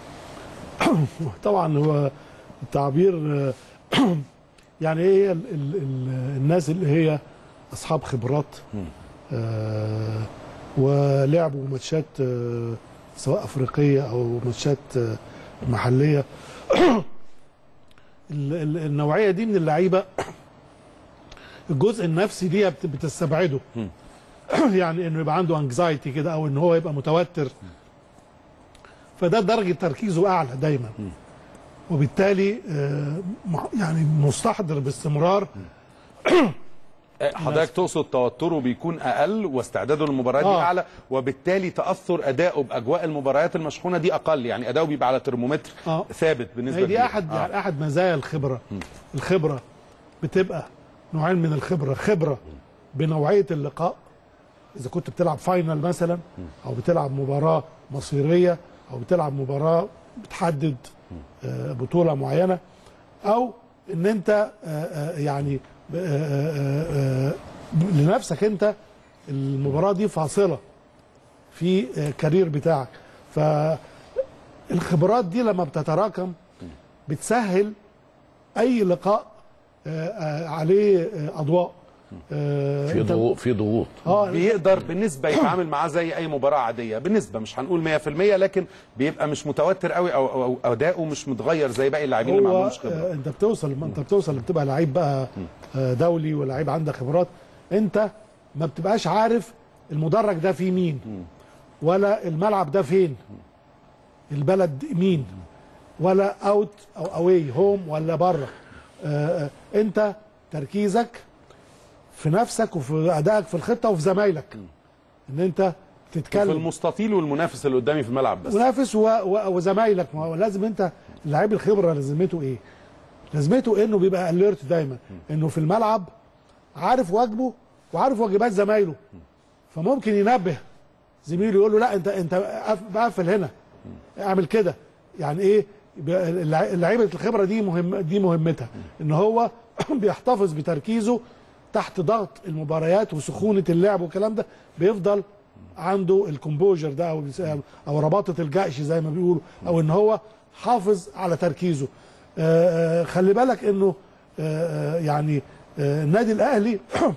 طبعا هو التعبير آه، يعني ايه ال ال ال الناس اللي هي اصحاب خبرات آه ولعبوا ماتشات آه سواء افريقيه او ماتشات آه محليه ال- ال- النوعيه دي من اللعيبه الجزء النفسي دي بت- بتستبعده يعني انه يبقى عنده انكزايتي كده او ان هو يبقى متوتر فده درجه تركيزه اعلى دايما وبالتالي آه، مع- يعني مستحضر باستمرار آه، حضرتك تقصد توتره بيكون اقل واستعداده للمباراه دي آه. اعلى وبالتالي تاثر ادائه باجواء المباريات المشحونه دي اقل يعني اداؤه بيبقى على ترمومتر آه. ثابت بالنسبه هي دي كبيرة. احد آه. يعني احد مزايا الخبره الخبره بتبقى نوعين من الخبره خبره بنوعيه اللقاء اذا كنت بتلعب فاينل مثلا او بتلعب مباراه مصيريه او بتلعب مباراه بتحدد آه، بطوله معينه او ان انت آه، آه، يعني آه، آه، آه، لنفسك انت المباراه دي فاصله في آه، كارير بتاعك فالخبرات دي لما بتتراكم بتسهل اي لقاء آه، آه، عليه آه، اضواء آه، في أنت- ضغوط في ضغوط اه بيقدر بالنسبه يتعامل معاه زي اي مباراه عاديه بالنسبه مش هنقول 100% لكن بيبقى مش متوتر قوي او او أو اداؤه مش متغير زي باقي اللاعبين اللي ما هو عندهمش خبره آه، انت بتوصل لما انت بتوصل بتبقى لعيب بقى آه، دولي ولعيب عندك خبرات انت ما بتبقاش عارف المدرج ده فيه مين ولا الملعب ده فين البلد مين ولا اوت او اواي هوم ولا بره آه، آه، انت تركيزك في نفسك وفي ادائك في الخطه وفي زمايلك ان انت في تتكلم المستطيل والمنافس اللي قدامي في الملعب بس منافس و... و... وزمايلك ما هو لازم انت لعيب الخبره لازمته ايه؟ لازمته انه بيبقى اليرت دايما انه في الملعب عارف واجبه وعارف واجبات زمايله فممكن ينبه زميله يقول له لا انت انت قف- بقفل هنا اعمل كده يعني ايه بي- اللع- لعيبه الخبره دي مهم دي مهمتها ان هو بيحتفظ بتركيزه تحت ضغط المباريات وسخونه اللعب والكلام ده بيفضل عنده الكومبوجر ده او او رباطه الجأش زي ما بيقولوا او ان هو حافظ على تركيزه آه، آه، خلي بالك انه آه، آه، يعني آه، النادي الاهلي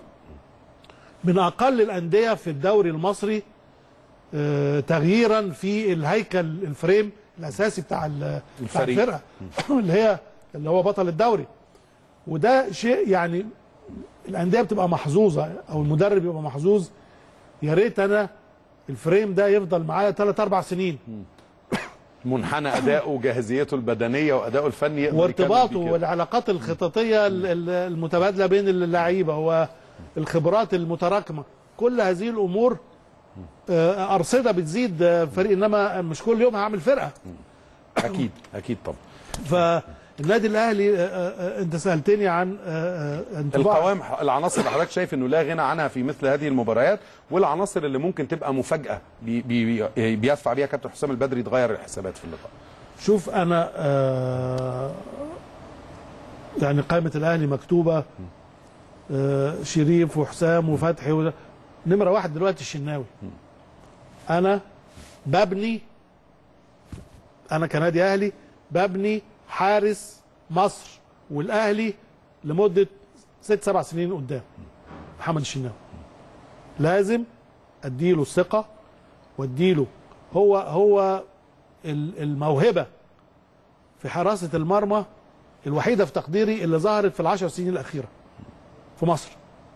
من اقل الانديه في الدوري المصري آه، تغييرا في الهيكل الفريم الاساسي بتاع ال- بتاع الفريق. الفرقه اللي هي اللي هو بطل الدوري وده شيء يعني الانديه بتبقى محظوظه او المدرب يبقى محظوظ يا ريت انا الفريم ده يفضل معايا ثلاث اربع سنين منحنى ادائه وجاهزيته البدنيه وادائه الفني يقدر يكمل وارتباطه بيه كده. والعلاقات الخططيه ال- ال- المتبادله بين اللعيبه والخبرات المتراكمه كل هذه الامور آه، ارصده بتزيد آه، فريق انما مش كل يوم هعمل فرقه اكيد اكيد طبعا فالنادي الاهلي آه، آه، انت سالتني عن آه، آه، انطباع القوام العناصر اللي حضرتك شايف انه لا غنى عنها في مثل هذه المباريات والعناصر اللي ممكن تبقى مفاجاه بي بي بي- بيدفع بيها كابتن حسام البدري تغير الحسابات في اللقاء شوف انا آه، يعني قائمه الاهلي مكتوبه آه، شريف وحسام وفتحي وده. نمره واحد دلوقتي الشناوي انا ببني انا كنادي اهلي ببني حارس مصر والاهلي لمده ست سبع سنين قدام محمد الشناوي لازم اديله الثقه واديله هو هو ال- الموهبه في حراسه المرمى الوحيده في تقديري اللي ظهرت في العشر سنين الاخيره في مصر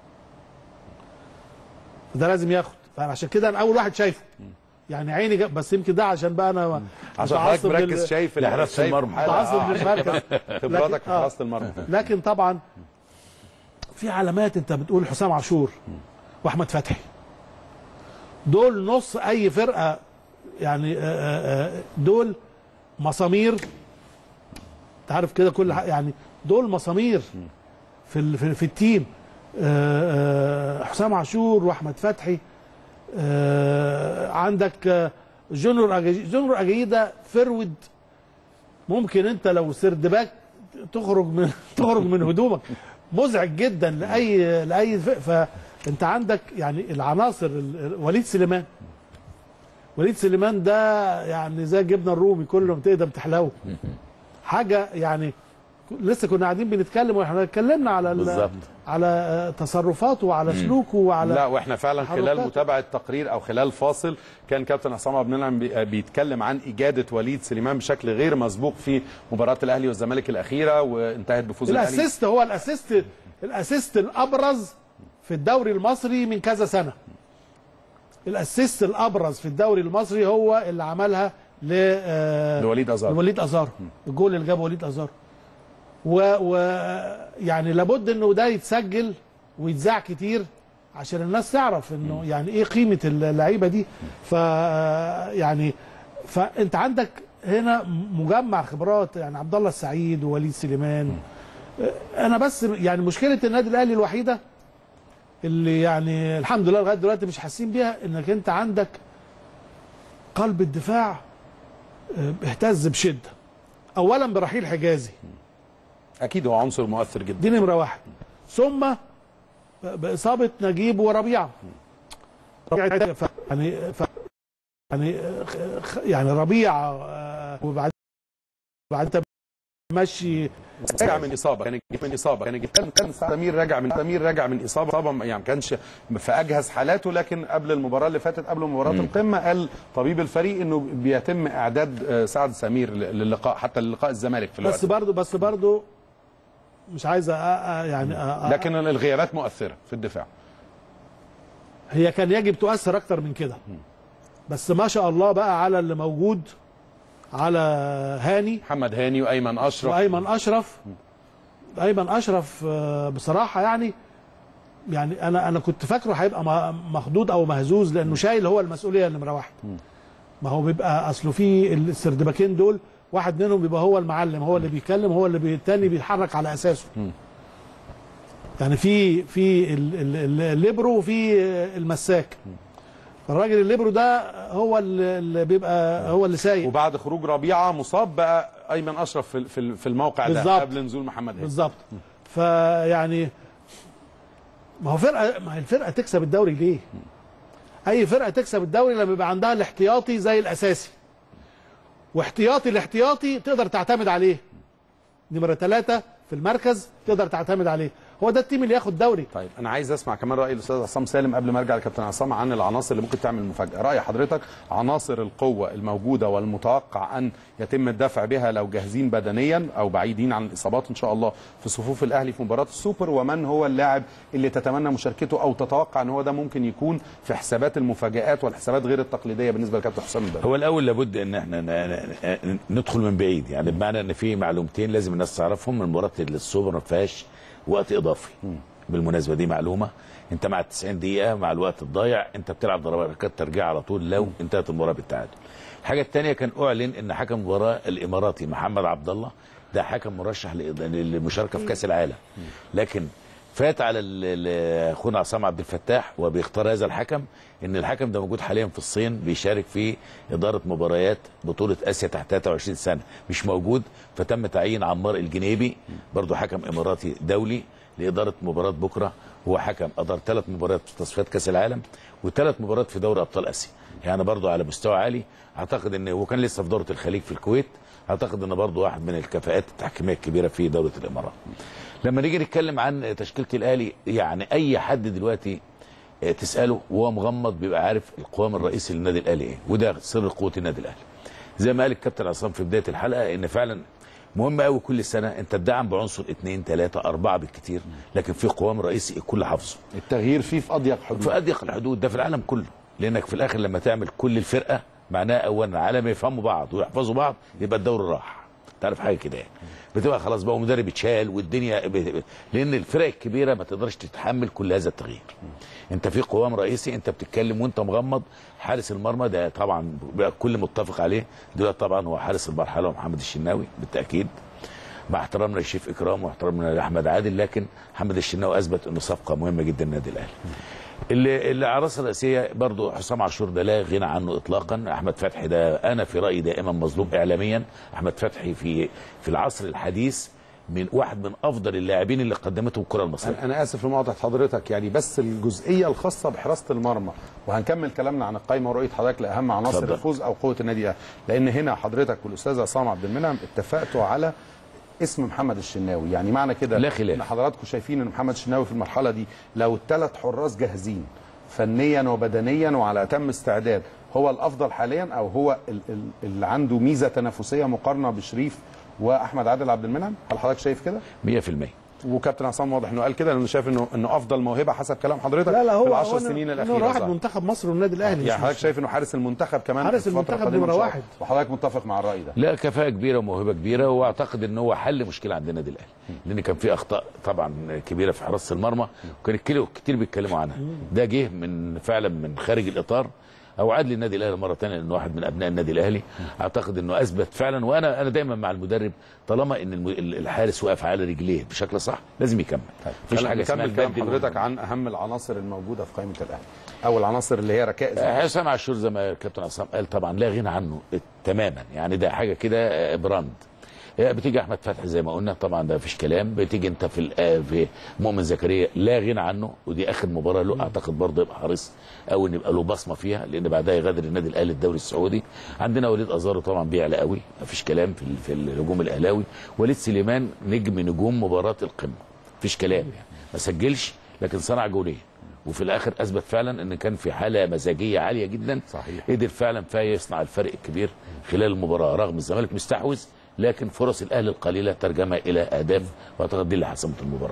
ده لازم ياخد فعشان كده انا اول واحد شايفه يعني عيني جا بس يمكن ده عشان بقى انا عشان حضرتك متعصب مركز لل- شايف ال- لحراسة شايف المرمى. الحالة. متعصب آه. للمركز خبراتك لكن- في آه. حراسه المرمى لكن طبعا في علامات انت بتقول حسام عاشور واحمد فتحي دول نص اي فرقه يعني آه، آه، آه، دول مسامير انت عارف كده كل ح- يعني دول مسامير في ال- في, في التيم آه، آه، حسام عاشور واحمد فتحي آه، عندك آه، جونيور اجاي جونيور اجاي ده فرود ممكن انت لو سردباك تخرج من تخرج من هدومك مزعج جدا لاي لاي ف- فانت عندك يعني العناصر ال- وليد سليمان وليد سليمان ده يعني زي الجبنه الرومي كل ما تقدم تحلو حاجه يعني لسه كنا قاعدين بنتكلم واحنا اتكلمنا على ال- بالظبط. على آه، تصرفاته وعلى سلوكه وعلى لا واحنا فعلا خلال تحركاته. متابعه تقرير او خلال فاصل كان كابتن عصام عبد المنعم بي- بيتكلم عن اجاده وليد سليمان بشكل غير مسبوق في مباراه الاهلي والزمالك الاخيره وانتهت بفوز الاهلي الاسيست هو الاسيست الاسيست الابرز في الدوري المصري من كذا سنه الاسيست الابرز في الدوري المصري هو اللي عملها ل آه، لوليد أزارو. لوليد ازارو الجول اللي جابه وليد ازارو و, و يعني لابد انه ده يتسجل ويتذاع كتير عشان الناس تعرف انه يعني ايه قيمه اللعيبه دي ف يعني فانت عندك هنا مجمع خبرات يعني عبد الله السعيد ووليد سليمان انا بس يعني مشكله النادي الاهلي الوحيده اللي يعني الحمد لله لغايه دلوقتي مش حاسين بيها انك انت عندك قلب الدفاع اه، اهتز بشده اولا برحيل حجازي اكيد هو عنصر مؤثر جدا دي نمره واحد ثم باصابه نجيب وربيعه ربيعة ف- يعني ف يعني خ- يعني ربيعه اه، وبعد بعد انت ماشي راجع من اصابه كان جه من اصابه كان جه- كان كان سمير راجع من سمير راجع من اصابه اصابه يعني ما كانش في اجهز حالاته لكن قبل المباراه اللي فاتت قبل مباراه القمه قال طبيب الفريق انه بيتم اعداد آه، سعد سمير للقاء حتى للقاء الزمالك في الوقت بس برضو بس برضو مش عايز أ- أ- يعني أ- أ- لكن الغيابات مؤثره في الدفاع هي كان يجب تؤثر اكتر من كده بس ما شاء الله بقى على اللي موجود على هاني محمد هاني وايمن اشرف وايمن اشرف ايمن اشرف آه، بصراحه يعني يعني انا انا كنت فاكره هيبقى م- مخضوض او مهزوز لانه شايل هو المسؤوليه نمره واحد ما هو بيبقى اصله في السردباكين دول واحد منهم بيبقى هو المعلم هو اللي بيتكلم هو اللي بي- التاني بيتحرك على اساسه يعني في في ال- ال- ال- الليبرو وفي المساك الراجل الليبرو ده هو اللي اللي بيبقى هو اللي سايق وبعد خروج ربيعه مصاب بقى ايمن اشرف في في في الموقع ده بالظبط. قبل نزول محمد هاني بالظبط فيعني ما هو فرقه ما هي الفرقه تكسب الدوري ليه؟ اي فرقه تكسب الدوري لما يبقى عندها الاحتياطي زي الاساسي واحتياطي الاحتياطي تقدر تعتمد عليه نمره ثلاثة في المركز تقدر تعتمد عليه هو ده التيم اللي ياخد دوري طيب انا عايز اسمع كمان راي الاستاذ عصام سالم قبل ما ارجع لكابتن عصام عن العناصر اللي ممكن تعمل مفاجاه راي حضرتك عناصر القوه الموجوده والمتوقع ان يتم الدفع بها لو جاهزين بدنيا او بعيدين عن الاصابات ان شاء الله في صفوف الاهلي في مباراه السوبر ومن هو اللاعب اللي تتمنى مشاركته او تتوقع ان هو ده ممكن يكون في حسابات المفاجات والحسابات غير التقليديه بالنسبه لكابتن حسام البدري هو الاول لابد ان احنا ن- ن- ندخل من بعيد يعني بمعنى ان في معلومتين لازم الناس تعرفهم من مباراه السوبر ما فيهاش وقت اضافي بالمناسبه دي معلومه انت مع ال 90 دقيقه مع الوقت الضايع انت بتلعب ضربات ترجيع على طول لو انتهت المباراه بالتعادل الحاجه الثانيه كان اعلن ان حكم المباراه الاماراتي محمد عبد الله ده حكم مرشح لإض- للمشاركه في كاس العالم لكن فات على ال- ال- اخونا عصام عبد الفتاح وبيختار هذا الحكم ان الحكم ده موجود حاليا في الصين بيشارك في اداره مباريات بطوله اسيا تحت 23 سنه مش موجود فتم تعيين عمار الجنيبي برضه حكم اماراتي دولي لاداره مباراه بكره هو حكم ادار ثلاث مباريات في تصفيات كاس العالم وثلاث مباريات في دوري ابطال اسيا يعني برضه على مستوى عالي اعتقد ان هو كان لسه في دوره الخليج في الكويت اعتقد ان برضه واحد من الكفاءات التحكيميه الكبيره في دوله الامارات لما نيجي نتكلم عن تشكيله الاهلي يعني اي حد دلوقتي آه، تساله وهو مغمض بيبقى عارف القوام الرئيسي للنادي الاهلي ايه وده سر قوه النادي الاهلي زي ما قال الكابتن عصام في بدايه الحلقه ان فعلا مهم قوي كل سنه انت تدعم بعنصر اثنين ثلاثه اربعه بالكثير لكن في قوام رئيسي الكل حافظه التغيير فيه في اضيق حدود في اضيق الحدود ده في العالم كله لانك في الاخر لما تعمل كل الفرقه معناها اولا على ما يفهموا بعض ويحفظوا بعض يبقى الدوري راح تعرف حاجه كده يعني بتبقى خلاص بقى مدرب اتشال والدنيا ب- لان الفرق الكبيره ما تقدرش تتحمل كل هذا التغيير انت في قوام رئيسي انت بتتكلم وانت مغمض حارس المرمى ده طبعا بقى الكل متفق عليه دلوقتي طبعا هو حارس المرحله محمد الشناوي بالتاكيد مع احترامنا للشيف اكرام واحترامنا لاحمد عادل لكن محمد الشناوي اثبت انه صفقه مهمه جدا للنادي الاهلي اللي العناصر الرئيسيه برضو حسام عاشور ده لا غنى عنه اطلاقا احمد فتحي ده انا في رايي دائما مظلوم اعلاميا احمد فتحي في في العصر الحديث من واحد من افضل اللاعبين اللي قدمته الكره المصريه انا أنا اسف لمقاطعه حضرتك يعني بس الجزئيه الخاصه بحراسه المرمى وهنكمل كلامنا عن القائمه ورؤيه حضرتك لاهم عناصر اتفضل. الفوز او قوه النادي الاهلي لان هنا حضرتك والاستاذ عصام عبد المنعم اتفقتوا على اسم محمد الشناوي يعني معنى كده لا خلاف. ان حضراتكم شايفين ان محمد الشناوي في المرحله دي لو الثلاث حراس جاهزين فنيا وبدنيا وعلى اتم استعداد هو الافضل حاليا او هو ال- ال- اللي عنده ميزه تنافسيه مقارنه بشريف واحمد عادل عبد المنعم هل حضرتك شايف كده 100% وكابتن عصام واضح انه قال كده لانه شايف انه انه افضل موهبه حسب كلام حضرتك لا لا هو في العشر هو سنين إنه الاخيره راحت صح؟ منتخب مصر والنادي الاهلي يعني مش حضرتك شايف انه حارس المنتخب كمان حارس في الفترة المنتخب القادمة نمرة إن شاء واحد. الله. وحضرتك متفق مع الراي ده لا كفاءه كبيره وموهبه كبيره واعتقد ان هو حل مشكله عند النادي الاهلي لان كان في اخطاء طبعا كبيره في حراسه المرمى وكان كتير كتير بيتكلموا عنها ده جه من فعلا من خارج الاطار اوعد لي النادي الاهلي مره ثانيه انه واحد من ابناء النادي الاهلي اعتقد انه اثبت فعلا وانا انا دايما مع المدرب طالما ان الم- الحارس واقف على رجليه بشكل صح لازم يكمل مفيش خلينا حاجه اسمها نكمل كلام نبدل حضرتك عن اهم العناصر الموجوده في قائمه الاهلي او العناصر اللي هي ركائز حسام عاشور زي ما الكابتن عصام قال طبعا لا غنى عنه تماما يعني ده حاجه كده آه، براند آه، بتيجي احمد فتحي زي ما قلنا طبعا ده مفيش كلام بتيجي انت في ال- آه، في مؤمن زكريا لا غنى عنه ودي اخر مباراه له اعتقد برضه يبقى حريص او ان يبقى له بصمه فيها لان بعدها يغادر النادي الاهلي الدوري السعودي عندنا وليد ازارو طبعا بيعلى قوي مفيش كلام في ال- في الهجوم الاهلاوي وليد سليمان نجم نجوم مباراه القمه مفيش كلام يعني ما سجلش لكن صنع جولين وفي الاخر اثبت فعلا ان كان في حاله مزاجيه عاليه جدا صحيح. قدر فعلا فيا يصنع الفرق الكبير خلال المباراه رغم الزمالك مستحوذ لكن فرص الاهلي القليله ترجمها الى اهداف واعتقد دي اللي حسمت المباراه.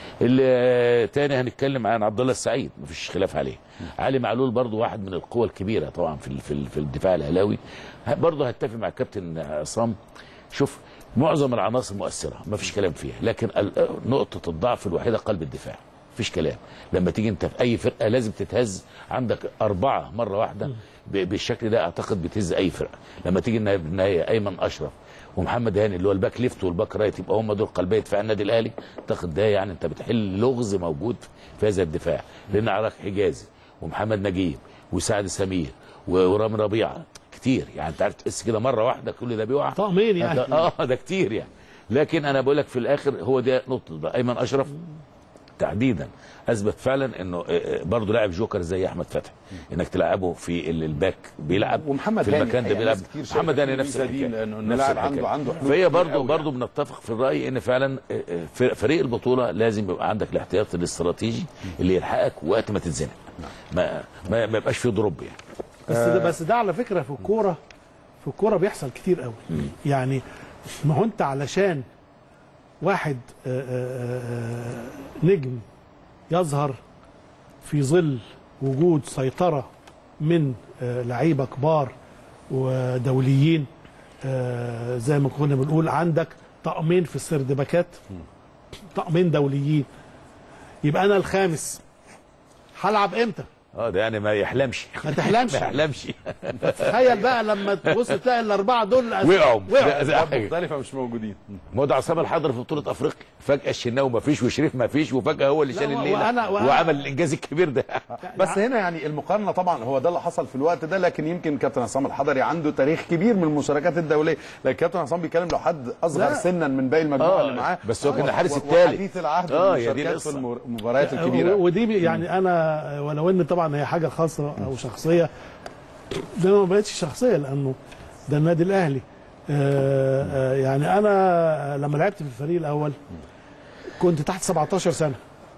الثاني هنتكلم عن عبد الله السعيد مفيش خلاف عليه. علي معلول برضو واحد من القوى الكبيره طبعا في ال- في ال- في الدفاع الاهلاوي ه- برضو هتفق مع الكابتن عصام شوف معظم العناصر مؤثره مفيش كلام فيها لكن ال- نقطه الضعف الوحيده قلب الدفاع. مفيش كلام لما تيجي انت في اي فرقه لازم تتهز عندك اربعه مره واحده ب- بالشكل ده اعتقد بتهز اي فرقه لما تيجي النهايه بالنهايه ايمن اشرف ومحمد هاني اللي هو الباك ليفت والباك رايت يبقى هم دول قلبي دفاع النادي الاهلي اعتقد ده يعني انت بتحل لغز موجود في هذا الدفاع لان عراك حجازي ومحمد نجيب وسعد سمير و- ورامي ربيعه كتير يعني انت عارف تحس كده مره واحده كل ده بيقع طقمين يعني. اه ده كتير يعني لكن انا بقول لك في الاخر هو ده نقطه بقى ايمن اشرف تحديدا اثبت فعلا انه برضه لاعب جوكر زي احمد فتحي انك تلعبه في ال- الباك بيلعب ومحمد في هاني المكان ده الحقيقة بيلعب ناس كتير شايفة محمد هاني إن نفس الميزة دي الحكايه لأنه نفس لاعب الحكاية. عنده- عنده حلول فهي كتير برضه قوي برضه بنتفق في الراي ان فعلا ف- فريق البطوله لازم يبقى عندك الاحتياط الاستراتيجي اللي يلحقك وقت ما تتزنق ما ما, ما يبقاش فيه دروب يعني بس ده بس ده على فكره في الكوره في الكوره بيحصل كتير قوي يعني ما هو انت علشان واحد آه، آه، آه، نجم يظهر في ظل وجود سيطره من آه، لعيبه كبار ودوليين آه، زي ما كنا بنقول عندك طقمين في السردباكات طقمين دوليين يبقى انا الخامس هلعب امتى؟ اه ده يعني ما يحلمش ما تحلمش. ما يحلمش تخيل بقى لما تبص تلاقي الاربعه دول وقعوا وقعوا ده- ده- مختلفه مش موجودين ما هو ده عصام الحضري في بطوله افريقيا فجاه الشناوي ما فيش وشريف ما فيش وفجاه هو اللي لا، شال و- الليله وأنا- وأنا- وعمل الانجاز الكبير ده بس هنا يعني المقارنه طبعا هو ده اللي حصل في الوقت ده لكن يمكن كابتن عصام الحضري عنده تاريخ كبير من المشاركات الدوليه لكن كابتن عصام بيتكلم لو حد اصغر لا. سنا من باقي المجموعه آه، اللي معاه بس هو كان و- الحارس و- الثالث. وحديث العهد آه، هي دي بالمشاركات في القصة. المباريات الكبيره و- ودي بي- يعني انا ولو ان طبعا هي حاجه خاصه او شخصيه ده ما بقتش شخصيه لانه ده النادي الاهلي آه، آه، يعني انا لما لعبت في الفريق الاول كنت تحت 17 سنه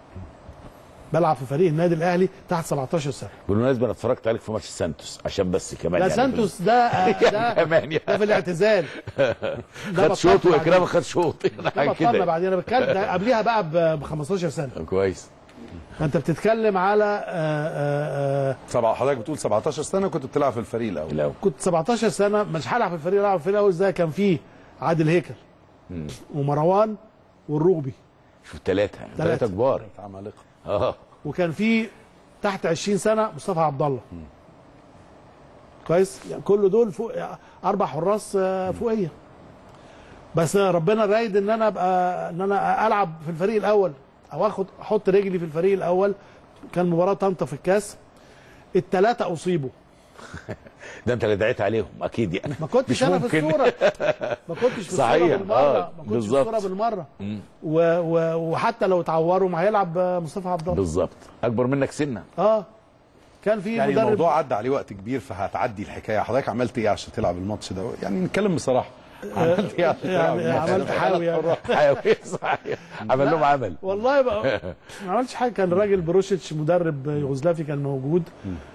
بلعب في فريق النادي الاهلي تحت 17 سنه بالمناسبه انا اتفرجت عليك في ماتش سانتوس عشان بس كمان لا يعني سانتوس ده ده كمان يعني. ده في الاعتزال ده خد شوط بطلت واكرام بعدين. خد شوط ده حاجه بطلنا كده بعدين انا بتكلم ده قبليها بقى ب 15 سنه كويس فانت بتتكلم على آه، آه، آه، سبعة حضرتك بتقول 17 سنه كنت بتلعب في الفريق الاول كنت 17 سنه مش هلعب في الفريق الأول، الفريق الاول ازاي كان فيه عادل هيكل ومروان والروبي شوف ثلاثه تلاتة. ثلاثه كبار عمالقه اه وكان فيه تحت 20 سنه مصطفى عبد الله كويس يعني كل دول فوق اربع حراس آه، فوقيه بس ربنا رايد ان انا ابقى ان انا العب في الفريق الاول او اخد احط رجلي في الفريق الاول كان مباراه طنطا في الكاس الثلاثه اصيبوا ده انت اللي دعيت عليهم اكيد يعني ما كنتش مش انا في ممكن. الصوره ما كنتش في الصوره صحيح، بالمره آه، ما كنتش في بالظبط. الصوره بالمره مم. و و وحتى لو اتعوروا ما هيلعب مصطفى عبد الله بالظبط اكبر منك سنا اه كان في يعني مدرب الموضوع عدى عليه وقت كبير فهتعدي الحكايه حضرتك عملت ايه عشان تلعب الماتش ده يعني نتكلم بصراحه عملت ايه عشان تلعب يعني الماتش عملت ده؟ حاوي يعني حيوي صحيح عمل لهم عمل والله بقى ما عملتش حاجه كان الراجل بروشيتش مدرب يوغوسلافي كان موجود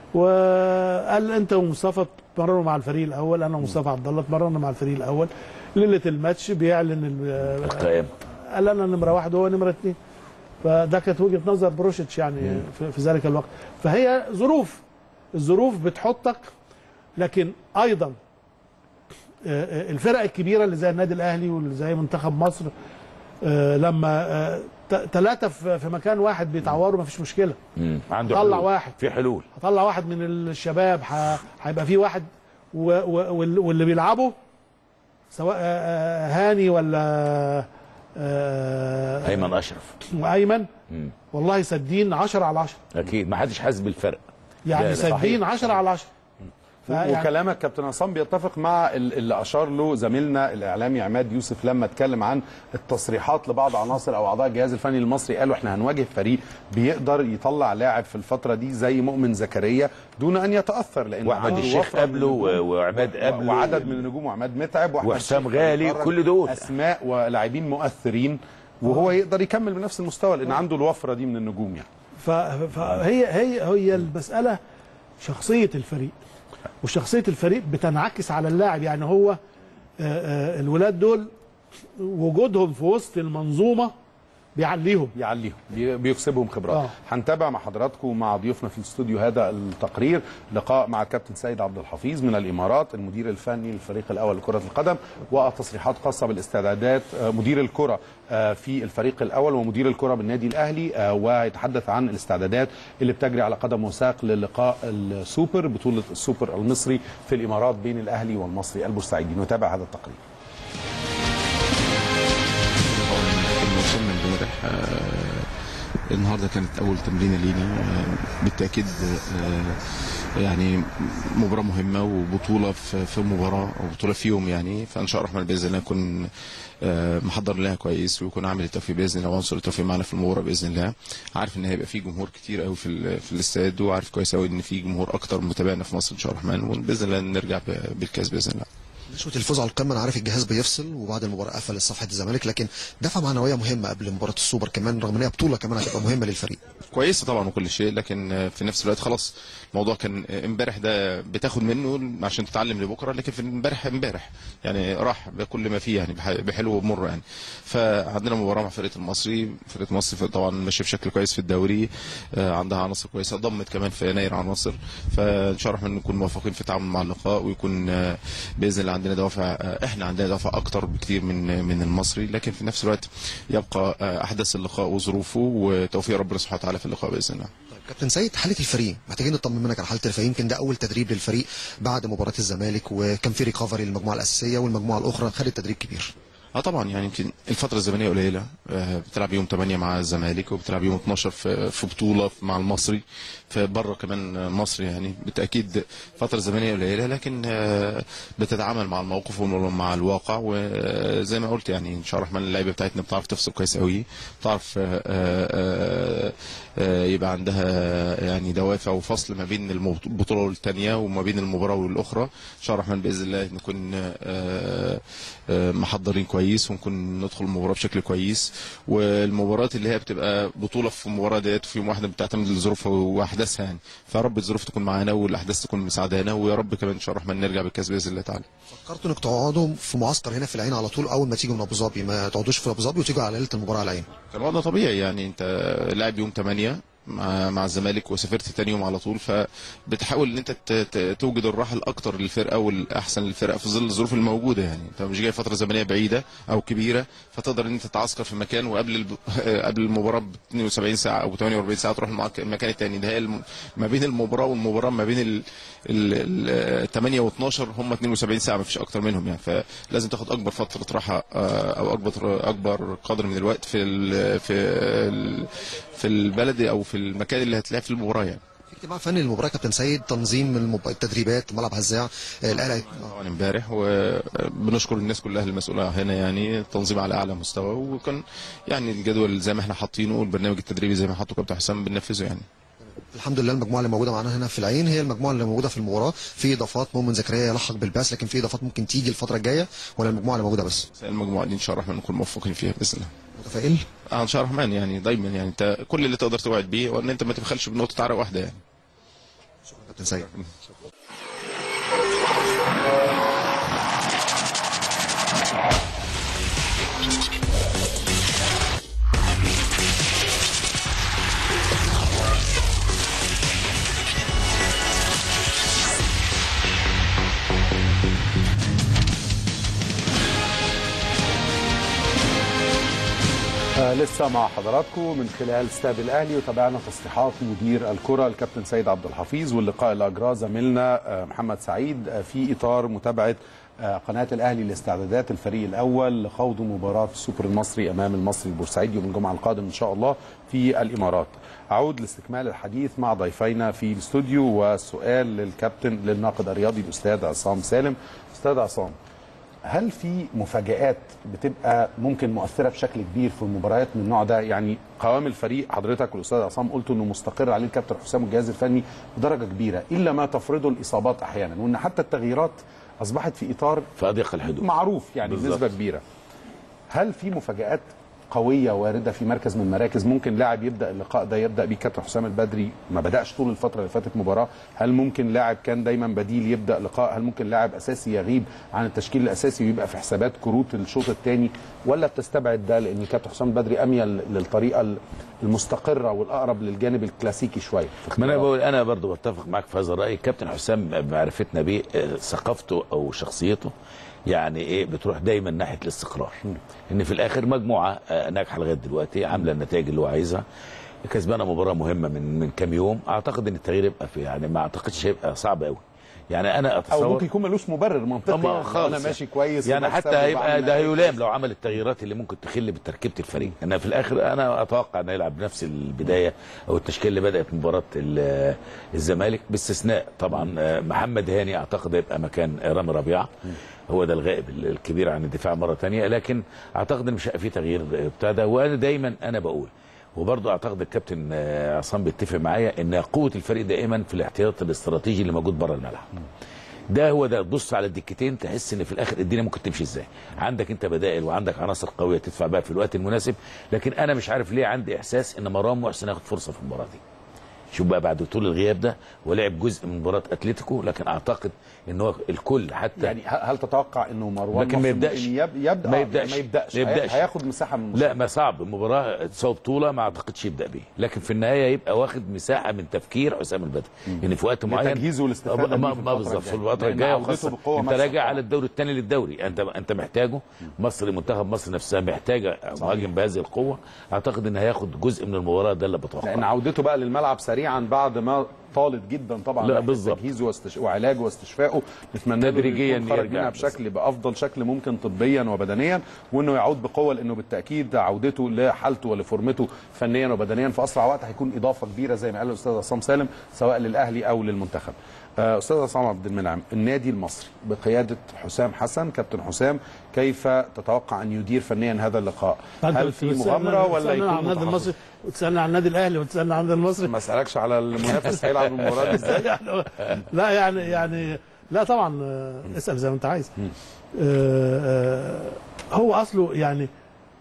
وقال انت ومصطفى تمرنوا مع الفريق الاول انا ومصطفى عبد الله اتمرنا مع الفريق الاول ليله الماتش بيعلن ال- القائمه قال انا نمره واحد وهو نمره اثنين فده كانت وجهه نظر بروشيتش يعني في, في ذلك الوقت فهي ظروف الظروف بتحطك لكن ايضا آه، آه، الفرق الكبيره اللي زي النادي الاهلي واللي زي منتخب مصر آه، لما ثلاثه في في مكان واحد بيتعوروا مفيش مشكله مم. عنده طلع حلول. واحد. في حلول هطلع واحد من الشباب ه- هيبقى في واحد و- و- وال- واللي بيلعبوا سواء آه، آه، هاني ولا آه، ايمن اشرف وايمن مم. والله سادين 10 على 10 اكيد ما حدش حاسس بالفرق يعني لا، لا. سادين 10 على 10 فيعني- وكلامك كابتن عصام بيتفق مع ال- اللي اشار له زميلنا الاعلامي عماد يوسف لما اتكلم عن التصريحات لبعض عناصر او اعضاء الجهاز الفني المصري قالوا احنا هنواجه فريق بيقدر يطلع لاعب في الفتره دي زي مؤمن زكريا دون ان يتاثر لان واحمد عنده الشيخ وفرة قبله من النجوم. و- وعماد قبله وعدد من النجوم وعماد متعب وأحمد وحسام الشيخ غالي، هيتفرج كل دول. اسماء ولاعبين مؤثرين وهو يقدر يكمل بنفس المستوى لان عنده الوفره دي من النجوم يعني ف- فهي هي هي المساله شخصيه الفريق وشخصيه الفريق بتنعكس على اللاعب يعني هو آه، آه، الولاد دول وجودهم في وسط المنظومه بيعليهم يعليهم بي- بيكسبهم خبرات آه. هنتابع مع حضراتكم ومع ضيوفنا في الاستوديو هذا التقرير لقاء مع الكابتن سيد عبد الحفيظ من الامارات المدير الفني للفريق الاول لكره القدم وتصريحات خاصه بالاستعدادات آه، مدير الكره آه، في الفريق الاول ومدير الكره بالنادي الاهلي آه، ويتحدث عن الاستعدادات اللي بتجري على قدم وساق للقاء السوبر بطوله السوبر المصري في الامارات بين الاهلي والمصري البورسعيدي نتابع هذا التقرير كنا وصلنا امبارح آه، النهارده كانت اول تمرينه لينا آه، بالتاكيد آه، يعني مباراه مهمه وبطوله في في مباراه او بطوله في يوم يعني فان شاء الله الرحمن باذن الله نكون آه، محضر لها كويس ويكون عامل التوفيق باذن الله وعنصر التوفيق معنا في المباراه باذن الله عارف ان هيبقى في جمهور كتير قوي في ال- في الاستاد وعارف كويس قوي ان في جمهور اكتر متابعنا في مصر ان شاء الله الرحمن وباذن الله نرجع ب- بالكاس باذن الله نشوة الفوز على القمه انا عارف الجهاز بيفصل وبعد المباراه قفل صفحه الزمالك لكن دفعه معنويه مهمه قبل مباراه السوبر كمان رغم ان هي بطوله كمان هتبقى مهمه للفريق كويسه طبعا وكل شيء لكن آه، في نفس الوقت خلاص الموضوع كان آه، امبارح ده بتاخد منه عشان تتعلم لبكره لكن في امبارح امبارح يعني راح بكل ما فيه يعني بح- بحلو وبمر يعني فعندنا مباراه مع فرقه المصري فرقه مصر طبعا ماشيه بشكل كويس في الدوري آه، عندها عناصر كويسه ضمت كمان في يناير عناصر فان شاء الله الرحمن نكون موفقين في التعامل مع اللقاء ويكون آه، باذن الله عندنا دوافع آه، احنا عندنا دوافع اكتر بكتير من من المصري لكن في نفس الوقت يبقى آه، احداث اللقاء وظروفه وتوفيق ربنا سبحانه وتعالى في اللقاء باذن الله كابتن سيد حاله الفريق محتاجين نطمن منك على حاله الفريق يمكن ده اول تدريب للفريق بعد مباراه الزمالك وكان في ريكفري للمجموعه الاساسيه والمجموعه الاخرى خدت تدريب كبير اه طبعا يعني يمكن الفتره الزمنيه قليله آه، بتلعب يوم 8 مع الزمالك وبتلعب يوم 12 في في بطوله مع المصري فبره كمان مصر يعني بالتاكيد فتره زمنيه قليله لكن آه، بتتعامل مع الموقف ومع الواقع وزي ما قلت يعني ان شاء الله الرحمن اللعيبه بتاعتنا بتعرف تفصل كويس قوي بتعرف آه، آه، آه، يبقى عندها يعني دوافع وفصل ما بين المبط- البطوله والثانيه وما بين المباراه والاخرى ان شاء الله الرحمن باذن الله نكون آه، آه، محضرين كويس ونكون ندخل المباراه بشكل كويس والمباريات اللي هي بتبقى بطوله في المباراه ديت في يوم واحده بتعتمد الظروف واحداثها يعني فيا رب الظروف تكون معانا والاحداث تكون مساعدانا ويا رب كمان ان شاء الله الرحمن نرجع بالكاس باذن الله تعالى فكرتوا انك تقعدوا في معسكر هنا في العين على طول اول ما تيجوا من ابوظبي ما تقعدوش في ابو ظبي وتيجوا على ليله المباراه على العين كان وضع طبيعي يعني انت لاعب يوم 8 مع مع الزمالك وسافرت تاني يوم على طول فبتحاول ان انت ت- ت- توجد الراحه الاكتر للفرقه والاحسن للفرقه في ظل الظروف الموجوده يعني انت مش جاي فتره زمنيه بعيده او كبيره فتقدر ان انت تتعسكر في مكان وقبل الب... قبل المباراه ب 72 ساعه او 48 ساعه تروح المعك- المكان الثاني ده هي الم... ما بين المباراه والمباراه ما بين ال... ال... ال... 8 و12 هم 72 ساعه ما فيش اكتر منهم يعني فلازم تاخد اكبر فتره راحه آه، او اكبر اكبر قدر من الوقت في ال... في ال... في البلد او في المكان اللي هتلعب في المباراه يعني في اجتماع فني للمباراه كابتن سيد تنظيم المب... التدريبات ملعب هزاع آه، الاهلي طبعا امبارح وبنشكر الناس كلها المسؤوله هنا يعني التنظيم على اعلى مستوى وكان يعني الجدول زي ما احنا حاطينه والبرنامج التدريبي زي ما حطه كابتن حسام بننفذه يعني الحمد لله المجموعه اللي موجوده معانا هنا في العين هي المجموعه اللي موجوده في المباراه في اضافات مؤمن زكريا يلحق بالباس لكن في اضافات ممكن تيجي الفتره الجايه ولا المجموعه اللي موجوده بس المجموعه دي ان شاء الله الرحمن نكون موفقين فيها باذن الله متفائل اه ان شاء الله الرحمن يعني دايما يعني انت كل اللي تقدر توعد بيه هو ان انت ما تبخلش بنقطه عرق واحده يعني كابتن سيد آه لسه مع حضراتكم من خلال استاد الاهلي وتابعنا تصريحات مدير الكره الكابتن سيد عبد الحفيظ واللقاء اللي اجراه زميلنا آه محمد سعيد آه في اطار متابعه آه قناه الاهلي لاستعدادات الفريق الاول لخوض مباراه السوبر المصري امام المصري البورسعيدي يوم الجمعه القادم ان شاء الله في الامارات. اعود لاستكمال الحديث مع ضيفينا في الاستوديو والسؤال للكابتن للناقد الرياضي الاستاذ عصام سالم. استاذ عصام هل في مفاجآت بتبقى ممكن مؤثرة بشكل كبير في المباريات من النوع ده يعني قوام الفريق حضرتك والاستاذ عصام قلتوا انه مستقر عليه الكابتن حسام والجهاز الفني بدرجة كبيرة الا ما تفرضه الاصابات احيانا وان حتى التغييرات اصبحت في اطار في اضيق الحدود معروف يعني بالظبط. بنسبة كبيرة هل في مفاجآت قوية واردة في مركز من المراكز ممكن لاعب يبدأ اللقاء ده يبدأ بيه كابتن حسام البدري ما بدأش طول الفترة اللي فاتت مباراة هل ممكن لاعب كان دايما بديل يبدأ لقاء هل ممكن لاعب أساسي يغيب عن التشكيل الأساسي ويبقى في حسابات كروت الشوط الثاني ولا بتستبعد ده لأن كابتن حسام البدري أميل للطريقة المستقرة والأقرب للجانب الكلاسيكي شوية ما انا بقول انا برضو بتفق معاك في هذا الراي كابتن حسام بمعرفتنا بيه آه، ثقافته او شخصيته يعني ايه بتروح دايما ناحيه الاستقرار ان في الاخر مجموعه آه، ناجحه لغايه دلوقتي عامله النتائج اللي هو عايزها كسبانه مباراه مهمه من من كام يوم اعتقد ان التغيير يبقى في يعني ما اعتقدش هيبقى صعب قوي يعني انا او اتصور ممكن يكون ملوش مبرر منطقي أما يعني خالص انا ماشي كويس يعني وبكسب حتى هيبقى وبعمل ده نتائج هيلام لو عمل التغييرات اللي ممكن تخل بتركيبه الفريق انا في الاخر انا اتوقع انه يلعب بنفس البدايه او التشكيله اللي بدات مباراه ال- الزمالك باستثناء طبعا آه، محمد هاني اعتقد هيبقى مكان رامي ربيعه هو ده الغائب ال- الكبير عن الدفاع مره ثانيه لكن اعتقد ان مش هيبقى في تغيير بتاع ده وانا دايما انا بقول وبرضه اعتقد الكابتن آه، عصام بيتفق معايا ان قوه الفريق دائما في الاحتياط الاستراتيجي اللي موجود بره الملعب ده هو ده تبص على الدكتين تحس ان في الاخر الدنيا ممكن تمشي ازاي عندك انت بدائل وعندك عناصر قويه تدفع بها في الوقت المناسب لكن انا مش عارف ليه عندي احساس ان مرام محسن ياخد فرصه في المباراه دي شوف بقى بعد طول الغياب ده ولعب جزء من مباراه اتلتيكو لكن اعتقد ان هو الكل حتى يعني ه- هل تتوقع انه مروان لكن ما محسن يبداش ممكن يب- يبدا ما آه، يبداش ما يبداش ما يبداش هي- هياخد مساحه من لا ما صعب المباراه تساوي بطوله ما اعتقدش يبدا بيه لكن في النهايه يبقى واخد مساحه من تفكير حسام البدري ان في وقت معين لتجهيزه والاستفادة ما- بيه ما في ما الفترة بالظبط في الجاية. الفتره لأن الجايه عودته وخاصه بقوة انت مكسب راجع طبعاً. على الدوري الثاني للدوري انت انت محتاجه مصر منتخب مصر نفسها محتاجه مهاجم بهذه القوه اعتقد ان هياخد جزء من المباراه ده اللي بتوقعه لان عودته بقى للملعب سريعا بعد ما طالت جدا طبعا لا، ناحية بالظبط. تجهيزه واستش... وعلاجه واستشفائه نتمنى له إنه تدريجياً يكون خرج يرجع منها بس. بشكل بافضل شكل ممكن طبيا وبدنيا وانه يعود بقوه لانه بالتاكيد عودته لحالته ولفورمته فنيا وبدنيا في اسرع وقت هيكون اضافه كبيره زي ما قال الاستاذ عصام سالم سواء للاهلي او للمنتخب. آه، استاذ عصام عبد المنعم النادي المصري بقياده حسام حسن كابتن حسام كيف تتوقع ان يدير فنيا هذا اللقاء؟ هل في مغامره ولا يكون عن يكون النادي متحفظ؟ المصري وتسالني عن النادي الاهلي وتسالني عن النادي المصري ما اسالكش على المنافس هيلعب المباراه دي ازاي لا يعني يعني لا طبعا آه، اسال زي ما انت عايز آه، آه، هو اصله يعني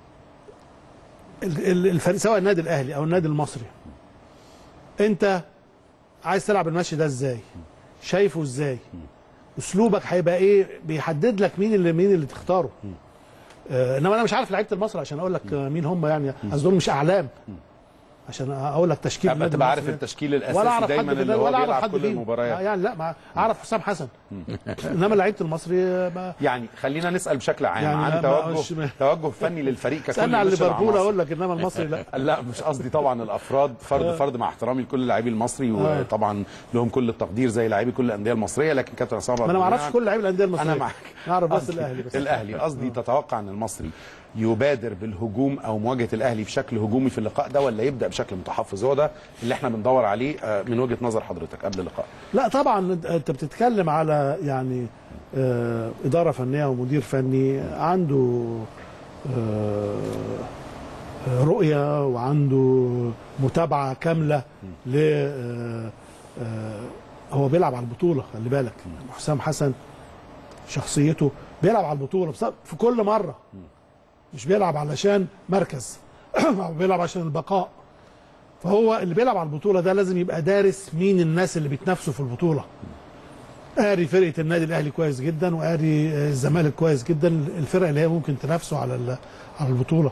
ال- ال- الفريق سواء النادي الاهلي او النادي المصري انت عايز تلعب الماتش ده ازاي شايفه ازاي اسلوبك هيبقى ايه بيحدد لك مين اللي مين اللي تختاره آه، انما انا مش عارف لعيبه المصري عشان اقول لك آه، مين هم يعني اصل دول مش اعلام عشان اقول لك تشكيل أبقى النادي تبقى عارف المصري. التشكيل الأساسي ولا أعرف دايماً حد اللي في- هو ولا أعرف بيلعب حد كل فيهم. المباريات. يعني لا ما اعرف حسام حسن انما لعيبه المصري ما يعني خلينا نسال بشكل عام يعني عن ما- ما- مش- توجه توجه فني للفريق ككل سألنا عن مش ليفربول العناصر. اقول لك انما المصري لا لا مش قصدي طبعا الافراد فرد آه. فرد مع احترامي لكل لاعبي المصري آه. وطبعا لهم كل التقدير زي لاعبي كل الانديه المصريه لكن كابتن عصام ما انا عبد ما اعرفش المنعم- كل لعيبه الانديه المصريه انا معاك اعرف بس قصدي- الاهلي بس الاهلي قصدي تتوقع ان المصري يبادر بالهجوم او مواجهه الاهلي بشكل هجومي في اللقاء ده ولا يبدا بشكل متحفظ هو ده اللي احنا بندور عليه آه، من وجهه نظر حضرتك قبل اللقاء لا طبعا انت- انت بتتكلم على يعني آه اداره فنيه ومدير فني عنده آه آه، رؤيه وعنده متابعه كامله ل آه، آه، هو بيلعب على البطوله خلي بالك حسام حسن شخصيته بيلعب على البطوله بس في كل مره مش بيلعب علشان مركز او بيلعب عشان البقاء فهو اللي بيلعب على البطوله ده لازم يبقى دارس مين الناس اللي بيتنافسوا في البطوله قاري فرقه النادي الاهلي كويس جدا وقاري آه، الزمالك كويس جدا الفرق اللي هي ممكن تنافسه على ال- على البطوله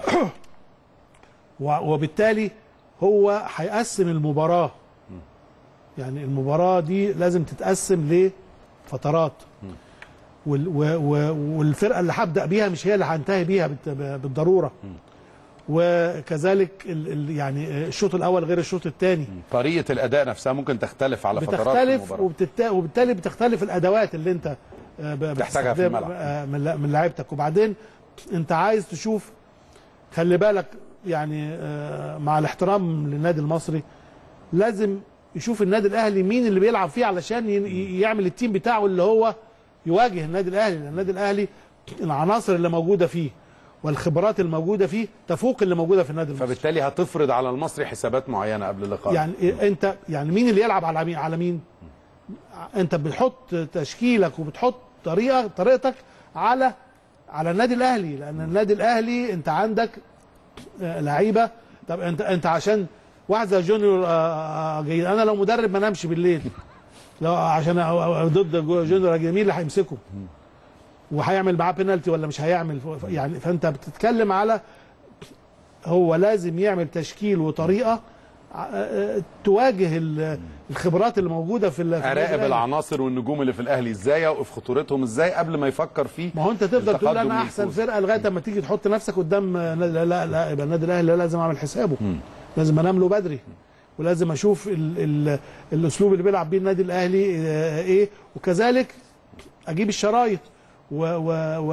و- وبالتالي هو هيقسم المباراه يعني المباراه دي لازم تتقسم لفترات وال و و والفرقه اللي هبدا بيها مش هي اللي هنتهي بيها بالت- بالضروره وكذلك ال ال يعني الشوط الاول غير الشوط الثاني طريقه الاداء نفسها ممكن تختلف على فترات في بتختلف المباراه وبتت... وبالتالي بتختلف الادوات اللي انت آه، ب- تحتاجها في بتستخدم- الملعب. آه، من لا- من لعيبتك وبعدين انت عايز تشوف خلي بالك يعني آه، مع الاحترام للنادي المصري لازم يشوف النادي الاهلي مين اللي بيلعب فيه علشان ي- ي- يعمل التيم بتاعه اللي هو يواجه النادي الاهلي لان النادي الاهلي العناصر اللي موجوده فيه والخبرات الموجوده فيه تفوق اللي موجوده في النادي المصري فبالتالي هتفرض على المصري حسابات معينه قبل اللقاء يعني إيه انت يعني مين اللي يلعب على مين على مين انت بتحط تشكيلك وبتحط طريقه طريقتك على على النادي الاهلي لان النادي الاهلي انت عندك آه، لعيبه طب انت انت عشان واحد زي جونيور آه، آه، جيد انا لو مدرب ما نامش بالليل لو عشان أ- أ- ضد جو- جونيور جميل اللي هيمسكه وهيعمل معاه بينالتي ولا مش هيعمل ف- يعني فانت بتتكلم على هو لازم يعمل تشكيل وطريقه ع- آه، تواجه ال- الخبرات اللي موجوده في ال- في النادي اراقب الأهلي. العناصر والنجوم اللي في الاهلي ازاي اوقف خطورتهم ازاي قبل ما يفكر فيه ما هو انت تفضل تقول التقدم انا احسن والفوز. فرقه لغايه اما تيجي تحط نفسك قدام لا لا لا, لا يبقى النادي الاهلي لازم اعمل حسابه لازم انام له بدري ولازم اشوف ال ال الاسلوب اللي بيلعب بيه النادي الاهلي آه، ايه وكذلك اجيب الشرايط و و و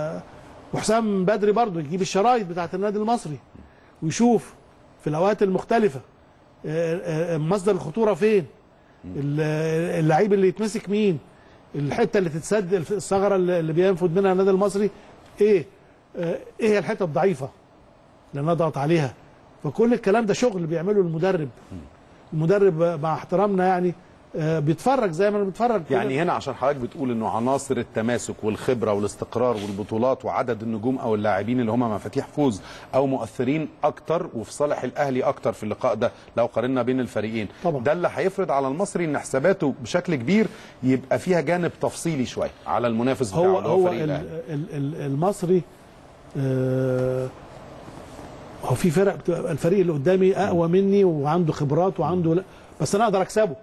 وحسام بدري برضو يجيب الشرايط بتاعت النادي المصري ويشوف في الاوقات المختلفه آه، آه، مصدر الخطوره فين ال- اللعيب اللي يتمسك مين الحته اللي تتسد الثغره اللي اللي بينفذ منها النادي المصري ايه آه، ايه هي الحته الضعيفه اللي نضغط عليها فكل الكلام ده شغل بيعمله المدرب المدرب آه، مع احترامنا يعني آه، بيتفرج زي ما انا بتفرج كده. يعني هنا عشان حضرتك بتقول انه عناصر التماسك والخبره والاستقرار والبطولات وعدد النجوم او اللاعبين اللي هم مفاتيح فوز او مؤثرين اكتر وفي صالح الاهلي اكتر في اللقاء ده لو قارنا بين الفريقين طبعا. ده اللي هيفرض على المصري ان حساباته بشكل كبير يبقى فيها جانب تفصيلي شويه على المنافس بتاعه هو اللي هو فريق ال- الاهلي ال- ال- المصري آه، هو في فرق بتبقى الفريق اللي قدامي اقوى مني وعنده خبرات وعنده لا بس انا اقدر اكسبه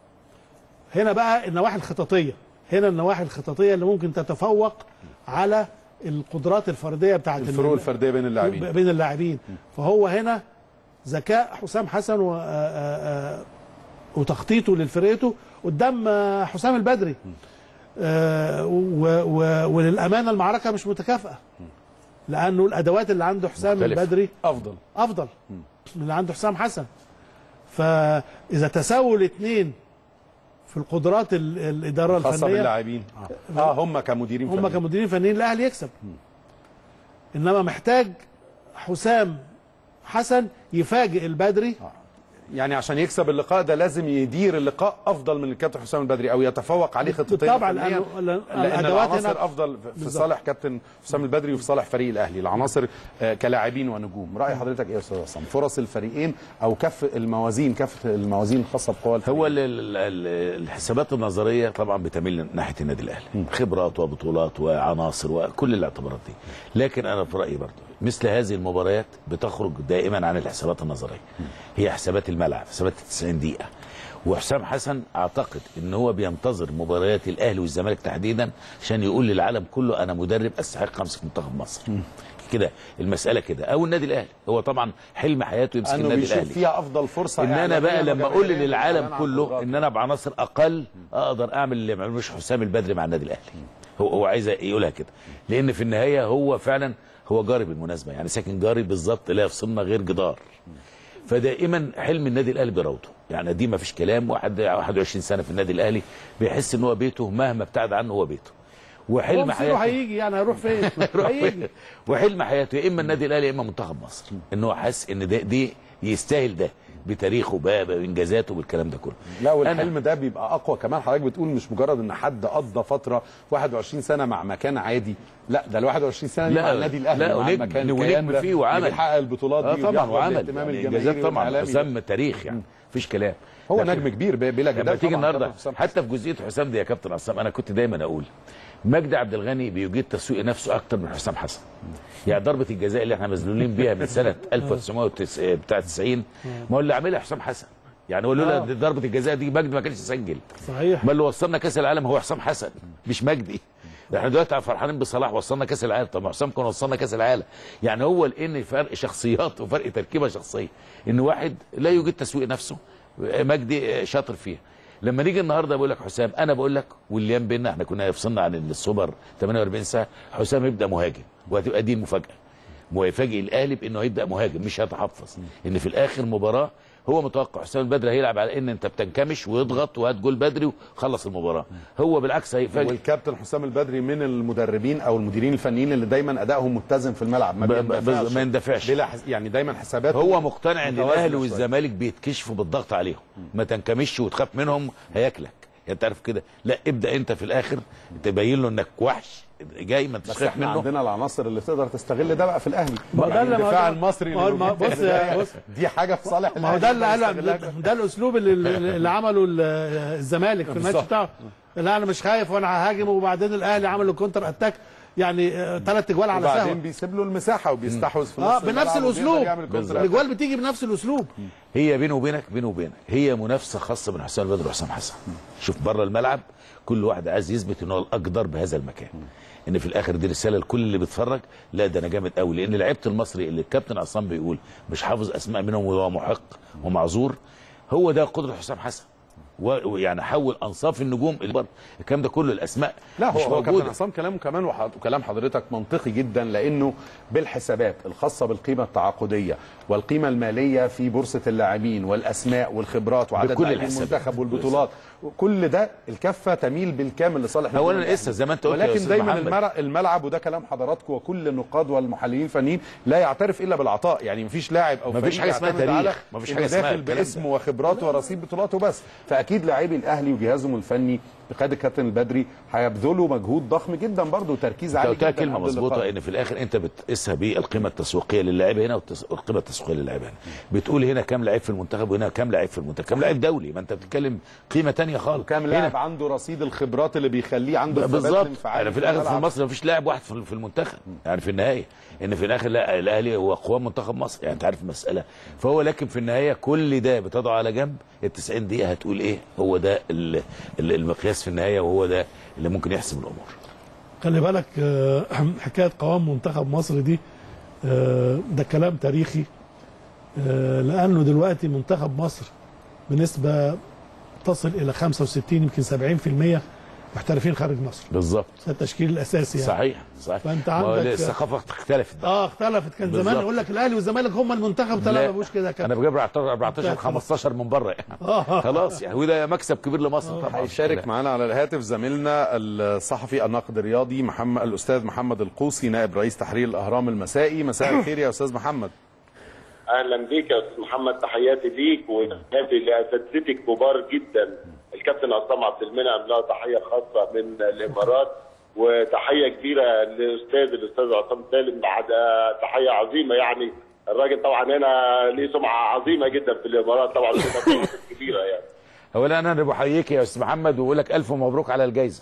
هنا بقى النواحي الخططيه هنا النواحي الخططيه اللي ممكن تتفوق على القدرات الفرديه بتاعت الفروق الفرديه بين اللاعبين بين اللاعبين فهو هنا ذكاء حسام حسن و... آه، آه، آه، وتخطيطه لفرقته قدام آه، حسام البدري آه، و... و... وللامانه المعركه مش متكافئه لانه الادوات اللي عنده حسام مختلفة. البدري افضل افضل من اللي عنده حسام حسن فاذا تساووا الاثنين في القدرات ال- الاداره خاصه الفنيه باللاعبين اه, آه هم كمديرين هم فنيين. كمديرين فنيين الاهلي يكسب انما محتاج حسام حسن يفاجئ البدري يعني عشان يكسب اللقاء ده لازم يدير اللقاء افضل من الكابتن حسام البدري او يتفوق عليه خطتيا بالطبع، فنياً، لأنه- لأن لان الأدوات العناصر هنا- افضل في بالظبط. صالح كابتن حسام البدري وفي صالح فريق الاهلي العناصر آه، كلاعبين ونجوم راي حضرتك ايه يا استاذ عصام فرص الفريقين او كف الموازين كافه الموازين الخاصه بقوى الفريق هو ال- ال- ال- الحسابات النظريه طبعا بتميل ناحيه النادي الاهلي خبرات وبطولات وعناصر وكل الاعتبارات دي لكن انا في رايي برضه مثل هذه المباريات بتخرج دائما عن الحسابات النظريه هي حسابات الملعب حسابات 90 دقيقه وحسام حسن اعتقد ان هو بينتظر مباريات الاهلي والزمالك تحديدا عشان يقول للعالم كله انا مدرب استحق امسك منتخب مصر كده المساله كده او النادي الاهلي هو طبعا حلم حياته يمسك انه النادي بيشوف الاهلي فيها افضل فرصه ان انا إعلامية بقى لما اقول وجماهيرية للعالم كمان عن كله قدرات. ان انا بعناصر اقل اقدر اعمل اللي ما عملوش حسام البدري مع النادي الاهلي هو هو عايز يقولها كده لان في النهايه هو فعلا هو جاري بالمناسبه يعني ساكن جاري بالظبط لا يفصلنا غير جدار فدائما حلم النادي الاهلي بيراوده يعني دي ما فيش كلام واحد 21 سنه في النادي الاهلي بيحس ان هو بيته مهما ابتعد عنه هو بيته هو وحلم مصيره حياته هيجي يعني هيروح فين؟ هيجي وحلم حياته يا اما النادي الاهلي يا اما منتخب مصر ان هو حاسس ان ده دي يستاهل ده بتاريخه بقى بانجازاته بالكلام ده كله لا والحلم ده بيبقى اقوى كمان حضرتك بتقول مش مجرد ان حد قضى فتره 21 سنه مع مكان عادي لا ده ال 21 سنه دي لا، مع النادي الاهلي لا، مع ونجم- المكان ونجم الكيان ده فيه وعمل. اللي بيحقق البطولات اه دي طبعا وبيحظى وعمل بالاهتمام يعني الجماهيري انجازات طبعا والإعلامي. حسام تاريخ يعني مفيش كلام هو لكن نجم كبير ب- بلا لما جدال تيجي طبعاً النهارده كابتن حسام حتى في جزئيه حسام دي يا كابتن عصام انا كنت دايما اقول مجدي عبد الغني بيجيد تسويق نفسه اكتر من حسام حسن يعني ضربه الجزاء اللي احنا مذلولين بيها من سنه 1990 بتاع 90 ما هو اللي عاملها حسام حسن يعني هو لولا آه. ضربه الجزاء دي مجدي ما كانش يسجل صحيح ما اللي وصلنا كاس العالم هو حسام حسن مش مجدي احنا دلوقتي فرحانين بصلاح وصلنا كاس العالم طب ما حسام كان وصلنا كاس العالم يعني هو لان فرق شخصيات وفرق تركيبه شخصيه ان واحد لا يوجد تسويق نفسه مجدي شاطر فيها لما نيجي النهارده بقول لك حسام انا بقول لك والايام بينا احنا كنا فصلنا عن السوبر 48 ساعه حسام يبدا مهاجم وهتبقى دي المفاجاه ويفاجئ الاهلي بانه هيبدا مهاجم مش هيتحفظ ان في الاخر مباراه هو متوقع حسام البدري هيلعب على ان انت بتنكمش ويضغط وهات جول بدري وخلص المباراه هو بالعكس هيفاجئ والكابتن حسام البدري من المدربين او المديرين الفنيين اللي دايما ادائهم متزن في الملعب ما ب- ب- بيندفعش ما يندفعش. بلا حس... يعني دايما حسابات هو مقتنع ان متوازنة الاهلي شوية. والزمالك بيتكشفوا بالضغط عليهم ما تنكمش وتخاف منهم هياكلك يعني انت عارف كده لا ابدا انت في الاخر تبين له انك وحش جاي ما انتش بس خايف احنا منه عندنا العناصر اللي تقدر تستغل ده بقى في الاهلي ما هو ده يعني اللي- ما هو الدفاع ده- المصري ما هو- ما هو اللي- بص يا- بص. دي حاجه في صالح ما هو ده اللي الأهلي قال يستغلها. ده الاسلوب اللي, اللي اللي عمله ال- الزمالك في الماتش بالظبط. بتاعه لا انا مش خايف وانا ههاجم وبعدين الاهلي عمل الكونتر اتاك يعني ثلاث اجوال على وبعدين سهوه بيسيب له المساحه وبيستحوذ في اه نص بنفس الملعب الاسلوب وبيقدر يعمل كونتر الاجوال بتيجي بنفس الاسلوب هي بينه وبينك بينه وبينك هي منافسه خاصه بين حسام البدر وحسام حسن شوف بره الملعب كل واحد عايز يثبت ان هو الاقدر بهذا المكان ان في الاخر دي رساله لكل اللي بيتفرج لا ده انا جامد قوي لان لعيبه المصري اللي الكابتن عصام بيقول مش حافظ اسماء منهم وهو محق ومعذور هو ده قدره حسام حسن و- ويعني حول انصاف النجوم اللي بره الكلام ده كله الاسماء لا مش هو هو كابتن موجوده عصام كلامه كمان وح- وكلام حضرتك منطقي جدا لانه بالحسابات الخاصه بالقيمه التعاقديه والقيمه الماليه في بورصه اللاعبين والاسماء والخبرات وعدد بكل لاعبين الحسابات. المنتخب والبطولات كل ده الكفه تميل بالكامل لصالح أولاً النادي لسه زي ما أنت قلت يا ولكن أستاذ دايما محمد. المر- الملعب وده كلام حضراتكم وكل النقاد والمحللين الفنيين لا يعترف الا بالعطاء يعني مفيش لاعب او مفيش فريق حاجة اسمها يعتمد تاريخ، على مفيش إنه حاجة اسمها داخل الكلام ده. باسمه وخبراته ورصيد بطولاته بس فاكيد لاعبي الاهلي وجهازهم الفني بقياده الكابتن البدري هيبذلوا مجهود ضخم جدا برضه وتركيز انت عالي قلتها جدا كلمه قبل مظبوطه اللقاء. ان في الاخر انت بتقيسها بالقيمه التسويقيه للاعب هنا والتس- والقيمه التسويقيه للاعب هنا بتقول هنا كام لعيب في المنتخب وهنا كام لعيب في المنتخب كام لعيب دولي ما انت بتتكلم قيمه تانية خالص كام لاعب عنده رصيد الخبرات اللي بيخليه عنده ثبات بالظبط انفعالي يعني في الاخر في الملعب. مصر مفيش لاعب واحد في في المنتخب يعني في النهايه ان في الاخر لا الاهلي هو قوام منتخب مصر يعني انت عارف المساله فهو لكن في النهايه كل ده بتضعه على جنب ال 90 دقيقه هتقول ايه هو ده ال- ال- المقياس في النهايه وهو ده اللي ممكن يحسم الامور خلي بالك آه، حكايه قوام منتخب مصر دي آه، ده كلام تاريخي آه، لانه دلوقتي منتخب مصر بنسبه تصل الى 65 يمكن 70% محترفين خارج مصر بالظبط ده التشكيل الاساسي يعني صحيح صحيح فانت ما هو عندك الثقافه اختلفت اه اختلفت كان زمان بالظبط. يقول لك الاهلي والزمالك هم المنتخب طلع ما لا، بقوش كده كان انا بجيب 14 14 15 من بره يعني آه. خلاص يعني وده مكسب كبير لمصر طبعا هيشارك معانا على الهاتف زميلنا الصحفي الناقد الرياضي محمد الاستاذ محمد القوسي نائب رئيس تحرير الاهرام المسائي مساء الخير يا استاذ محمد اهلا بيك يا استاذ محمد تحياتي ليك وتحياتي لاساتذتي الكبار جدا الكابتن عصام عبد المنعم له تحيه خاصه من الامارات وتحيه كبيره للاستاذ الاستاذ عصام سالم بعد تحيه عظيمه يعني الراجل طبعا هنا ليه سمعه عظيمه جدا في الامارات طبعا ليه تفاصيل كبيره يعني اولا انا بحييك يا استاذ محمد واقول لك الف مبروك على الجائزه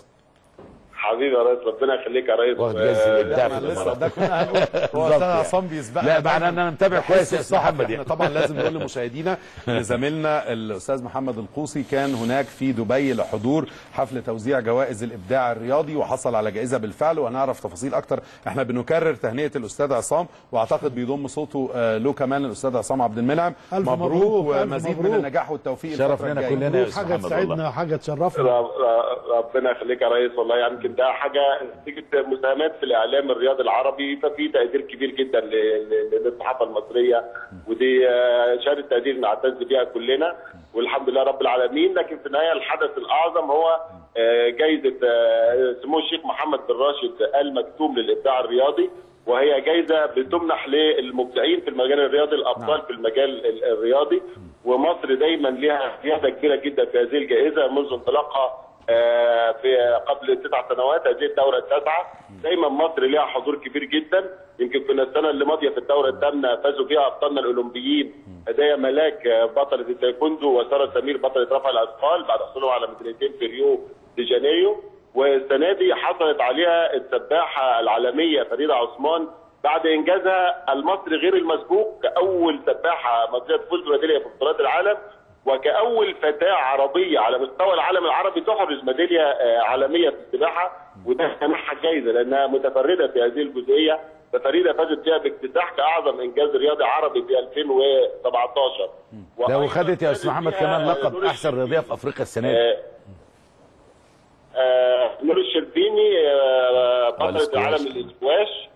حبيبي يا ريس ربنا يخليك يا ريس واخد جائزه الابداع في أنا لسه الامارات ده كنا هنقول هو بالظبط استاذ يعني. عصام بيسبقنا لا معنى دايماً ان انا متابع بحس كويس يا استاذ الصحفي. محمد احنا يعني طبعا لازم نقول لمشاهدينا ان زميلنا الاستاذ محمد القوسي كان هناك في دبي لحضور حفل توزيع جوائز الابداع الرياضي وحصل على جائزه بالفعل وهنعرف تفاصيل اكتر احنا بنكرر تهنئه الاستاذ عصام واعتقد بيضم صوته آه، له كمان الاستاذ عصام عبد المنعم ألف مبروك مبروك، ألف ومزيد من مبروك. النجاح والتوفيق شرف الفترة لنا الجاية. كلنا يا مبروك أستاذ حاجه محمد والله. تسعدنا وحاجه تشرفنا ر- ر- ربنا يخليك يا ريس والله يعني يمكن ده حاجه نتيجه مساهمات في الاعلام الرياضي العربي ففي تقدير كبير جدا ل- ل- للصحافه المصريه ودي آه، شهاده تقدير نعتز بيها كلنا والحمد لله رب العالمين لكن في النهايه الحدث الاعظم هو آه، جائزه آه، سمو الشيخ محمد بن راشد ال مكتوم للابداع الرياضي وهي جائزه بتمنح للمبدعين في المجال الرياضي الابطال في المجال ال- الرياضي ومصر دايما لها قياده كبيره جدا في هذه الجائزه منذ انطلاقها آه، في قبل تسع سنوات هذه الدوره التاسعه دايما مصر لها حضور كبير جدا يمكن كنا السنه اللي ماضيه في الدوره الثامنه فازوا فيها ابطالنا الاولمبيين هدايا ملاك آه، بطله التايكوندو وساره سمير بطله رفع الاثقال بعد حصولهم على ميداليتين في ريو دي جانيرو والسنه دي حصلت عليها السباحه العالميه فريده عثمان بعد انجازها المصري غير المسبوق كاول سباحه مصريه تفوز بميداليه في بطولات العالم وكاول فتاه عربيه على مستوى العالم العربي تحرز ميداليه آه، عالميه في السباحه وده منحها جايزه لانها متفرده في هذه الجزئيه ففريده فازت فيها باكتساح كاعظم انجاز رياضي عربي في 2017 لو خدت يا استاذ محمد كمان لقب احسن رياضيه في افريقيا السنه دي آه، آه، نور الشربيني آه، بطلة والسكواش. عالم الاسكواش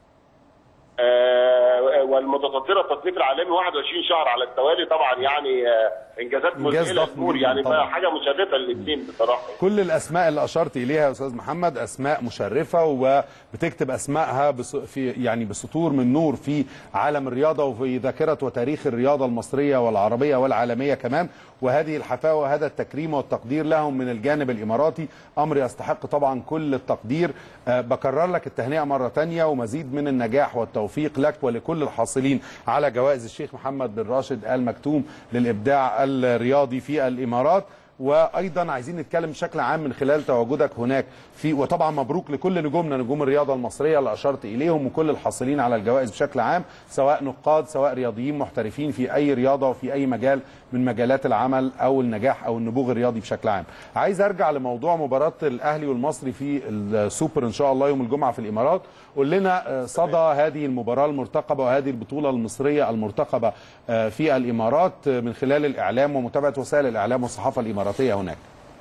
آه، والمتصدره التصنيف العالمي 21 شهر على التوالي طبعا يعني آه، انجازات إنجاز مذهله ضخم نور جداً يعني طبعاً. حاجه مشرفه للاثنين بصراحه كل الاسماء اللي اشرت اليها يا استاذ محمد اسماء مشرفه وبتكتب اسمائها بس في يعني بسطور من نور في عالم الرياضه وفي ذاكره وتاريخ الرياضه المصريه والعربيه والعالميه كمان وهذه الحفاوه وهذا التكريم والتقدير لهم من الجانب الاماراتي امر يستحق طبعا كل التقدير أه بكرر لك التهنئه مره تانية ومزيد من النجاح والتوفيق لك ولكل الحاصلين على جوائز الشيخ محمد بن راشد ال مكتوم للابداع الرياضي في الامارات وايضا عايزين نتكلم بشكل عام من خلال تواجدك هناك في وطبعا مبروك لكل نجومنا نجوم الرياضه المصريه اللي اشرت اليهم وكل الحاصلين على الجوائز بشكل عام سواء نقاد سواء رياضيين محترفين في اي رياضه وفي اي مجال من مجالات العمل او النجاح او النبوغ الرياضي بشكل عام عايز ارجع لموضوع مباراه الاهلي والمصري في السوبر ان شاء الله يوم الجمعه في الامارات قول لنا آه، صدى هذه المباراه المرتقبه وهذه البطوله المصريه المرتقبه آه، في الامارات آه، من خلال الاعلام ومتابعه وسائل الاعلام والصحافه الاماراتيه هناك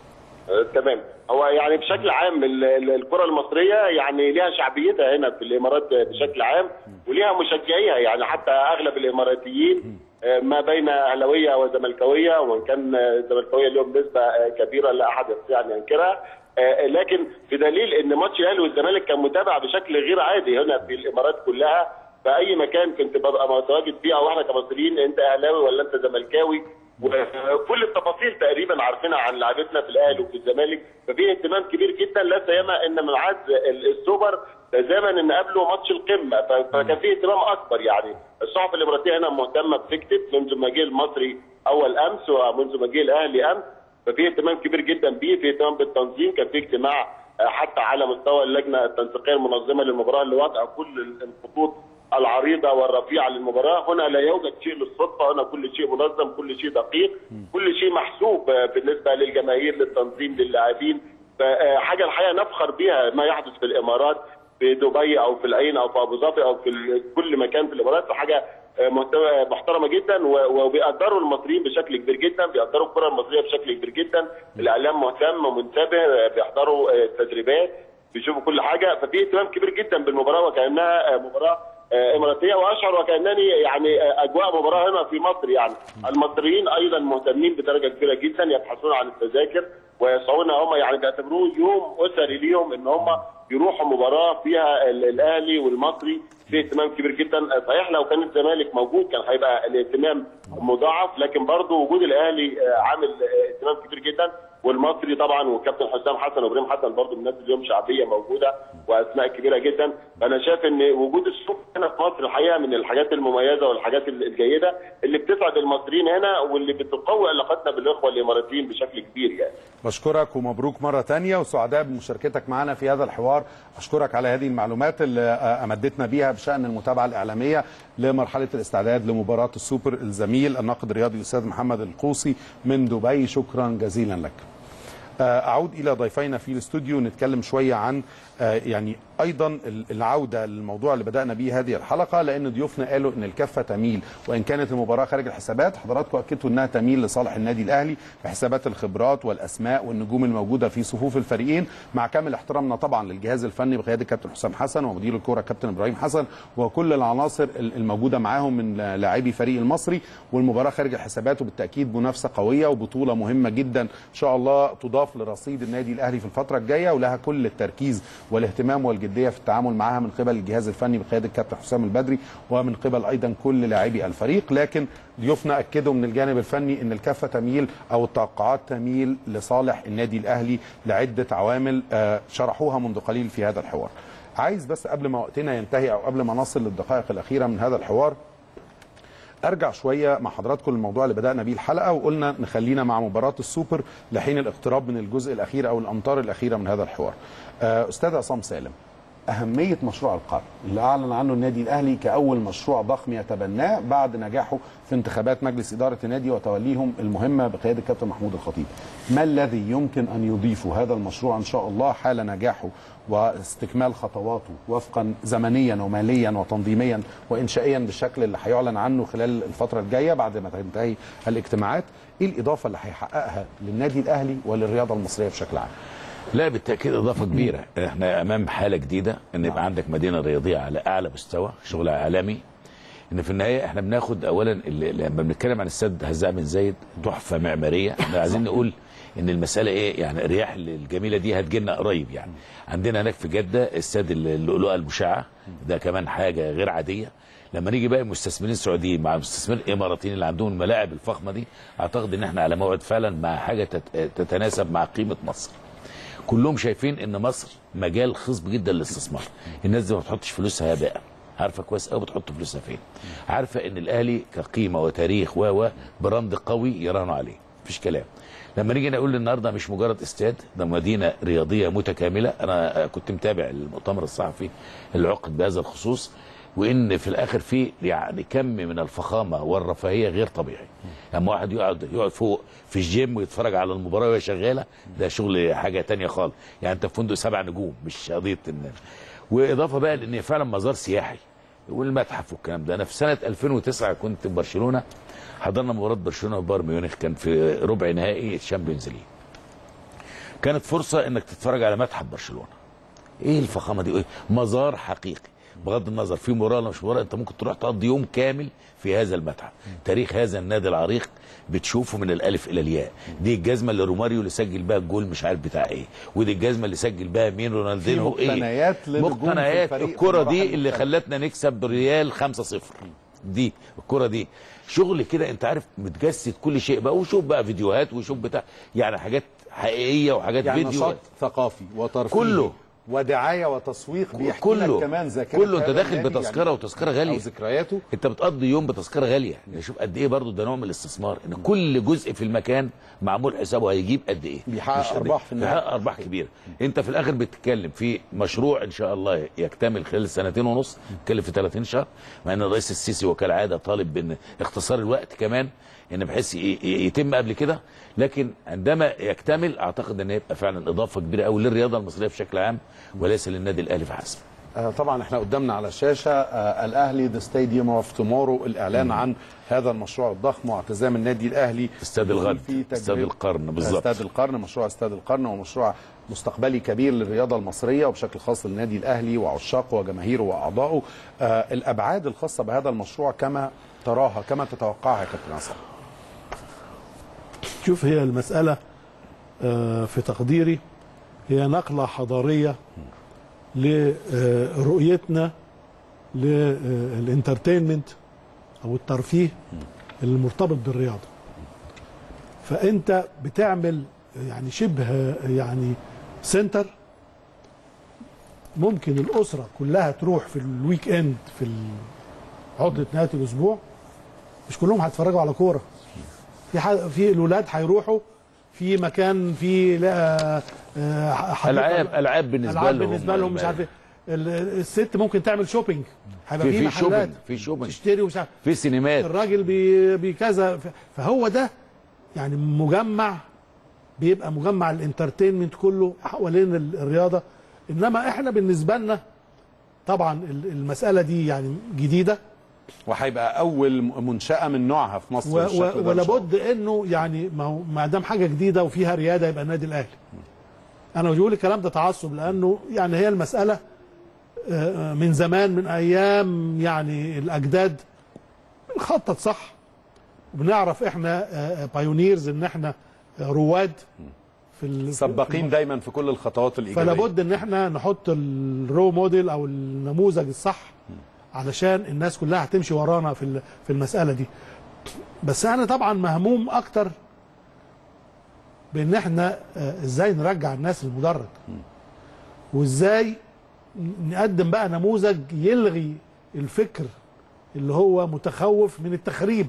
آه، تمام هو يعني بشكل عام ال- ال- الكره المصريه يعني ليها شعبيتها هنا في الامارات بشكل عام وليها مشجعيها يعني حتى اغلب الاماراتيين آه، ما بين اهلاويه وزملكاويه وان كان آه، الزملكاويه لهم نسبه آه، كبيره لا احد يستطيع ان ينكرها آه، لكن بدليل ان ماتش الاهلي والزمالك كان متابع بشكل غير عادي هنا في الامارات كلها في اي مكان كنت ببقى متواجد فيه او احنا كمصريين انت اهلاوي ولا انت زملكاوي وكل التفاصيل تقريبا عارفينها عن لعبتنا في الاهلي وفي الزمالك ففي اهتمام كبير جدا لا سيما ان ميعاد السوبر تزامن ان قبله ماتش القمه ف- فكان في اهتمام اكبر يعني الصحف الاماراتيه هنا مهتمه بتكتب منذ ما جه المصري اول امس ومنذ ما جه الاهلي امس ففي اهتمام كبير جدا بيه في اهتمام بالتنظيم كان في اجتماع آه، حتى على مستوى اللجنه التنسيقيه المنظمه للمباراه اللي وضع كل الخطوط العريضه والرفيعه للمباراه هنا لا يوجد شيء للصدفه هنا كل شيء منظم كل شيء دقيق كل شيء محسوب آه، بالنسبه للجماهير للتنظيم للاعبين فحاجه الحقيقه نفخر بها ما يحدث في الامارات في دبي او في العين او في ابو ظبي او في ال- كل مكان في الامارات فحاجه آه، محتوى- محترمه جدا و- وبيقدروا المصريين بشكل كبير جدا بيقدروا الكره المصريه بشكل كبير جدا الاعلام مهتم ومنتبه آه، بيحضروا آه، التدريبات بيشوفوا كل حاجه ففي اهتمام كبير جدا بالمباراه وكانها آه، مباراه آه، اماراتيه واشعر وكانني يعني آه، اجواء مباراه هنا في مصر يعني المصريين ايضا مهتمين بدرجه كبيره جدا يبحثون عن التذاكر ويسعون هم يعني بيعتبروه يوم اسري ليهم ان هم يروحوا مباراه فيها ال- الاهلي والمصري في اهتمام كبير جدا صحيح لو كان الزمالك موجود كان هيبقى الاهتمام مضاعف لكن برضه وجود الاهلي آه، عامل آه، اهتمام كبير جدا والمصري طبعا والكابتن حسام حسن وابراهيم حسن برضه من الناس اللي لهم شعبيه موجوده واسماء كبيره جدا فانا شايف ان وجود السوق هنا في مصر الحقيقه من الحاجات المميزه والحاجات الجيده اللي بتسعد المصريين هنا واللي بتقوي علاقتنا بالاخوه الاماراتيين بشكل كبير يعني بشكرك ومبروك مرة تانية وسعداء بمشاركتك معنا في هذا الحوار أشكرك على هذه المعلومات اللي آه، أمدتنا بيها بشأن المتابعة الإعلامية لمرحلة الاستعداد لمباراة السوبر الزميل الناقد الرياضي الأستاذ محمد القوسي من دبي شكرا جزيلا لك آه، أعود إلى ضيفينا في الاستوديو نتكلم شوية عن آه، يعني أيضا ال- العودة للموضوع اللي بدأنا به هذه الحلقة لأن ضيوفنا قالوا أن الكفة تميل وإن كانت المباراة خارج الحسابات حضراتكم أكدتوا أنها تميل لصالح النادي الأهلي بحسابات الخبرات والأسماء والنجوم الموجودة في صفوف الفريقين مع كامل احترامنا طبعا للجهاز الفني بقيادة كابتن حسام حسن ومدير الكرة كابتن إبراهيم حسن وكل العناصر ال- الموجودة معاهم من لاعبي فريق المصري والمباراة خارج الحسابات وبالتأكيد منافسة قوية وبطولة مهمة جدا إن شاء الله تضاف لرصيد النادي الأهلي في الفترة الجاية ولها كل التركيز والاهتمام والجدية في التعامل معها من قبل الجهاز الفني بقيادة كابتن حسام البدري ومن قبل أيضا كل لاعبي الفريق لكن ضيوفنا أكدوا من الجانب الفني أن الكفة تميل أو التوقعات تميل لصالح النادي الأهلي لعدة عوامل آه، شرحوها منذ قليل في هذا الحوار عايز بس قبل ما وقتنا ينتهي أو قبل ما نصل للدقائق الأخيرة من هذا الحوار ارجع شويه مع حضراتكم للموضوع اللي بدانا بيه الحلقه وقلنا نخلينا مع مباراه السوبر لحين الاقتراب من الجزء الاخير او الامتار الاخيره من هذا الحوار. آه، استاذ عصام سالم اهميه مشروع القرن اللي اعلن عنه النادي الاهلي كاول مشروع ضخم يتبناه بعد نجاحه في انتخابات مجلس اداره النادي وتوليهم المهمه بقياده الكابتن محمود الخطيب. ما الذي يمكن ان يضيفه هذا المشروع ان شاء الله حال نجاحه واستكمال خطواته وفقا زمنيا وماليا وتنظيميا وانشائيا بالشكل اللي هيعلن عنه خلال الفتره الجايه بعد ما تنتهي الاجتماعات ايه الاضافه اللي هيحققها للنادي الاهلي وللرياضه المصريه بشكل عام لا بالتاكيد اضافه كبيره احنا امام حاله جديده ان يبقى عندك مدينه رياضيه على اعلى مستوى شغل عالمي ان في النهايه احنا بناخد اولا اللي- لما بنتكلم عن استاد هزاع بن زايد تحفه معماريه احنا عايزين نقول ان المساله ايه يعني الرياح الجميله دي هتجي لنا قريب يعني عندنا هناك في جده استاد اللؤلؤه المشعه ده كمان حاجه غير عاديه لما نيجي بقى مستثمرين سعوديين مع مستثمرين اماراتيين اللي عندهم الملاعب الفخمه دي اعتقد ان احنا على موعد فعلا مع حاجه تت- تتناسب مع قيمه مصر كلهم شايفين ان مصر مجال خصب جدا للاستثمار الناس دي ما بتحطش فلوسها هباء عارفه كويس قوي بتحط فلوسها فين عارفه ان الاهلي كقيمه وتاريخ و و براند قوي يراهنوا عليه مفيش كلام لما نيجي نقول النهارده مش مجرد استاد ده مدينه رياضيه متكامله انا كنت متابع المؤتمر الصحفي اللي عقد بهذا الخصوص وان في الاخر في يعني كم من الفخامه والرفاهيه غير طبيعي لما واحد يقعد يقعد فوق في الجيم ويتفرج على المباراه وهي شغاله ده شغل حاجه تانية خالص يعني انت في فندق سبع نجوم مش قضيه ان واضافه بقى لان فعلا مزار سياحي والمتحف والكلام ده انا في سنه 2009 كنت في برشلونه حضرنا مباراه برشلونه وبايرن ميونخ كان في ربع نهائي الشامبيونز ليج كانت فرصه انك تتفرج على متحف برشلونه ايه الفخامه دي ايه مزار حقيقي بغض النظر في مباراه ولا مش مباراه انت ممكن تروح تقضي يوم كامل في هذا المتحف تاريخ هذا النادي العريق بتشوفه من الالف الى الياء دي الجزمه اللي روماريو اللي سجل بها الجول مش عارف بتاع ايه ودي الجزمه اللي سجل بها مين رونالدينو في ايه مقتنيات لنجوم في مقتنيات الفريق الكره في دي مراحل اللي مختلفة. خلتنا نكسب بريال 5-0 دي الكره دي شغل كده انت عارف متجسد كل شيء بقى وشوف بقى فيديوهات وشوف بتاع يعني حاجات حقيقيه وحاجات يعني فيديو نشاط ثقافي وترفيهي كله. ودعايه وتسويق بيحكي كله لك كمان ذاكره كله انت هذا داخل النادي بتذكره يعني وتذكره غاليه او ذكرياته انت بتقضي يوم بتذكره غاليه يعني شوف قد ايه برضو ده نوع من الاستثمار ان كل جزء في المكان معمول حسابه هيجيب قد ايه بيحقق مش قد إيه. أرباح في النهاية. بيحقق ارباح كبيره انت في الاخر بتتكلم في مشروع ان شاء الله يكتمل خلال سنتين ونص بتتكلم في 30 شهر مع ان الرئيس السيسي وكالعاده طالب بان اختصار الوقت كمان ان بحيث ي- ي- يتم قبل كده لكن عندما يكتمل اعتقد ان يبقى فعلا اضافه كبيره قوي للرياضه المصريه بشكل عام وليس للنادي الاهلي فحسب آه، طبعا احنا قدامنا على الشاشه آه، الاهلي ذا ستاديوم اوف تومورو الاعلان عن هذا المشروع الضخم واعتزام النادي الاهلي استاد الغد في تجربة- استاد القرن بالظبط استاد القرن مشروع استاد القرن ومشروع مستقبلي كبير للرياضه المصريه وبشكل خاص للنادي الاهلي وعشاقه وجماهيره واعضائه آه، الابعاد الخاصه بهذا المشروع كما تراها كما تتوقعها يا كابتن عصام شوف هي المسألة آه، في تقديري هي نقلة حضارية لرؤيتنا للانترتينمنت أو الترفيه المرتبط بالرياضة فأنت بتعمل يعني شبه يعني سنتر ممكن الأسرة كلها تروح في الويك اند في عطلة نهاية الأسبوع مش كلهم هيتفرجوا على كورة في ح... في الولاد هيروحوا في مكان في لا آه، حديقة- العاب العاب بالنسبه العاب لهم بالنسبه لهم مش عارف إيه. ال- الست ممكن تعمل شوبينج هيبقى في في في محلات شوبينج في شوبينج تشتري ومش عارف في سينمات الراجل بي- بكذا ف- فهو ده يعني مجمع بيبقى مجمع الانترتينمنت كله حوالين ال- الرياضه انما احنا بالنسبه لنا طبعا ال- المساله دي يعني جديده وهيبقى اول منشاه من نوعها في مصر و- بالشكل ده و- إن شاء الله. ولابد انه يعني ما هو ما دام حاجه جديده وفيها رياده يبقى النادي الاهلي. انا مش بقول الكلام ده تعصب لانه يعني هي المساله آه، من زمان من ايام يعني الاجداد بنخطط صح وبنعرف احنا بايونيرز ان احنا آه، رواد في ال- سباقين دايما في كل الخطوات الايجابيه فلا بد ان احنا نحط الرو موديل او النموذج الصح علشان الناس كلها هتمشي ورانا في ال- في المساله دي بس انا طبعا مهموم اكتر بان احنا آه، ازاي نرجع الناس للمدرج وازاي نقدم بقى نموذج يلغي الفكر اللي هو متخوف من التخريب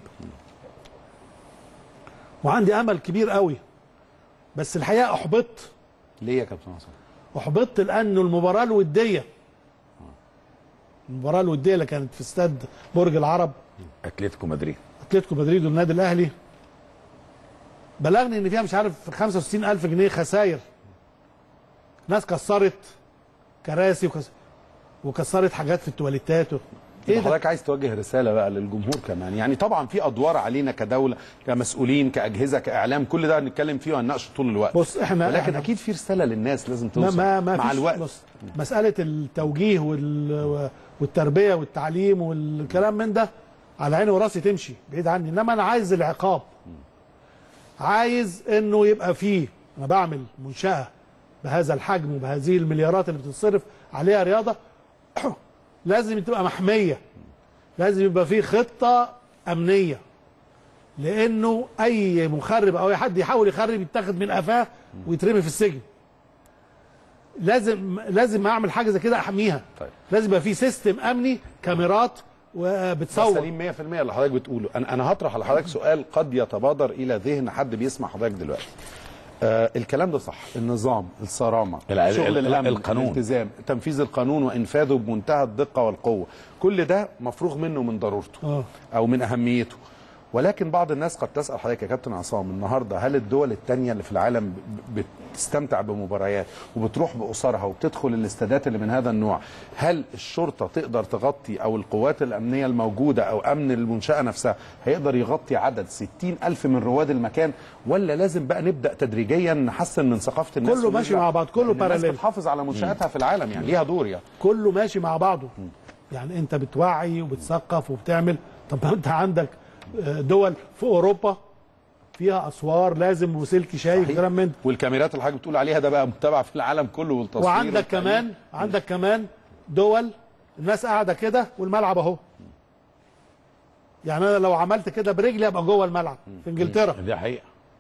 وعندي امل كبير قوي بس الحقيقه احبطت ليه يا كابتن عصام احبطت لانه المباراه الوديه المباراه الوديه اللي كانت في استاد برج العرب اتلتيكو مدريد اتلتيكو مدريد والنادي الاهلي بلغني ان فيها مش عارف 65 الف جنيه خساير ناس كسرت كراسي وكس... وكسرت حاجات في التواليتات و... ايه حضرتك عايز توجه رساله بقى للجمهور كمان يعني طبعا في ادوار علينا كدوله كمسؤولين كاجهزه كاعلام كل ده هنتكلم فيه وهنناقشه طول الوقت بص احنا ولكن إحنا- اكيد في رساله للناس لازم ما توصل ما ما مع فيش- الوقت بص مساله التوجيه وال... والتربيه والتعليم والكلام من ده على عيني وراسي تمشي بعيد عني انما انا عايز العقاب عايز انه يبقى فيه انا بعمل منشاه بهذا الحجم وبهذه المليارات اللي بتتصرف عليها رياضه لازم تبقى محميه لازم يبقى فيه خطه امنيه لانه اي مخرب او اي حد يحاول يخرب يتاخد من قفاه ويترمي في السجن لازم لازم اعمل حاجه زي كده احميها طيب. لازم يبقى في سيستم امني كاميرات وبتصور سليم 100% اللي حضرتك بتقوله انا انا هطرح لحضرتك سؤال قد يتبادر الى ذهن حد بيسمع حضرتك دلوقتي آه الكلام ده صح النظام الصرامه الع- شغل ال- الامن القانون. الالتزام تنفيذ القانون وانفاذه بمنتهى الدقه والقوه كل ده مفروغ منه من ضرورته اه او من اهميته ولكن بعض الناس قد تسال حضرتك يا كابتن عصام النهارده هل الدول الثانيه اللي في العالم ب- بتستمتع بمباريات وبتروح باسرها وبتدخل الاستادات اللي من هذا النوع هل الشرطه تقدر تغطي او القوات الامنيه الموجوده او امن المنشاه نفسها هيقدر يغطي عدد 60 الف من رواد المكان ولا لازم بقى نبدا تدريجيا نحسن من ثقافه الناس كله ماشي ونرجع- مع بعض، كله لأن الناس parallel. بتحافظ على منشاتها في العالم يعني ليها دور يعني كله ماشي مع بعضه يعني انت بتوعي وبتثقف وبتعمل طب ما انت عندك آه، دول في اوروبا فيها اسوار لازم وسلك شايف كلام من ده. والكاميرات اللي حضرتك بتقول عليها ده بقى متابعه في العالم كله والتصوير وعندك والتأمين. كمان عندك كمان دول الناس قاعده كده والملعب اهو يعني انا لو عملت كده برجلي ابقى جوه الملعب في انجلترا دي حقيقه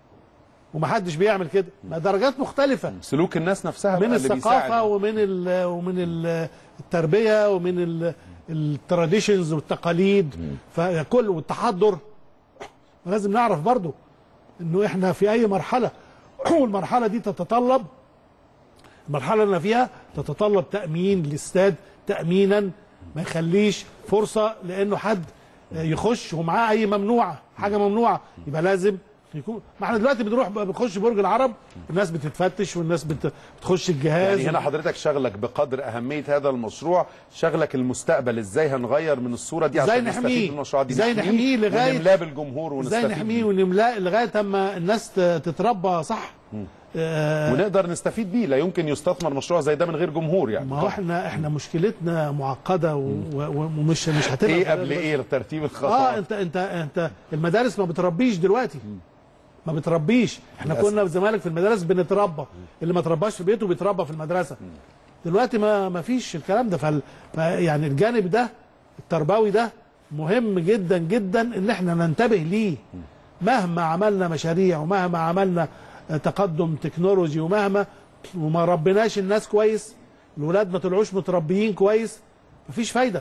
ومحدش بيعمل كده ما درجات مختلفه سلوك الناس نفسها من بقى اللي الثقافه بيساعد. ومن ال ومن ال التربيه ومن التراديشنز والتقاليد فكل والتحضر لازم نعرف برضو انه احنا في اي مرحله والمرحله دي تتطلب المرحله اللي أنا فيها تتطلب تامين الاستاد تامينا ما يخليش فرصه لانه حد يخش ومعاه اي ممنوعه حاجه ممنوعه يبقى لازم يكون ما احنا دلوقتي بنروح بنخش برج العرب الناس بتتفتش والناس بت- بتخش الجهاز يعني هنا حضرتك شغلك بقدر اهميه هذا المشروع شغلك المستقبل ازاي هنغير من الصوره دي ازاي عشان نستفيد نحميه من المشروعات دي ازاي نحميه لغايه ونملاه بالجمهور ازاي ونستفيد نحميه بيه. ونملاه لغايه اما الناس ت- تتربى صح آه، ونقدر نستفيد بيه لا يمكن يستثمر مشروع زي ده من غير جمهور يعني ما هو احنا احنا مشكلتنا معقده و- و- ومش مش هتبقى ايه بس- قبل ايه ترتيب الخطوات اه انت انت انت المدارس ما بتربيش دلوقتي ما بتربيش احنا للأسف. كنا زمالك في المدارس بنتربى اللي ما ترباش في بيته بيتربى في المدرسه دلوقتي ما ما فيش الكلام ده فال ما- يعني الجانب ده التربوي ده مهم جدا جدا ان احنا ننتبه ليه مهما عملنا مشاريع ومهما عملنا آه، تقدم تكنولوجي ومهما وما ربناش الناس كويس الولاد ما طلعوش متربيين كويس مفيش فايده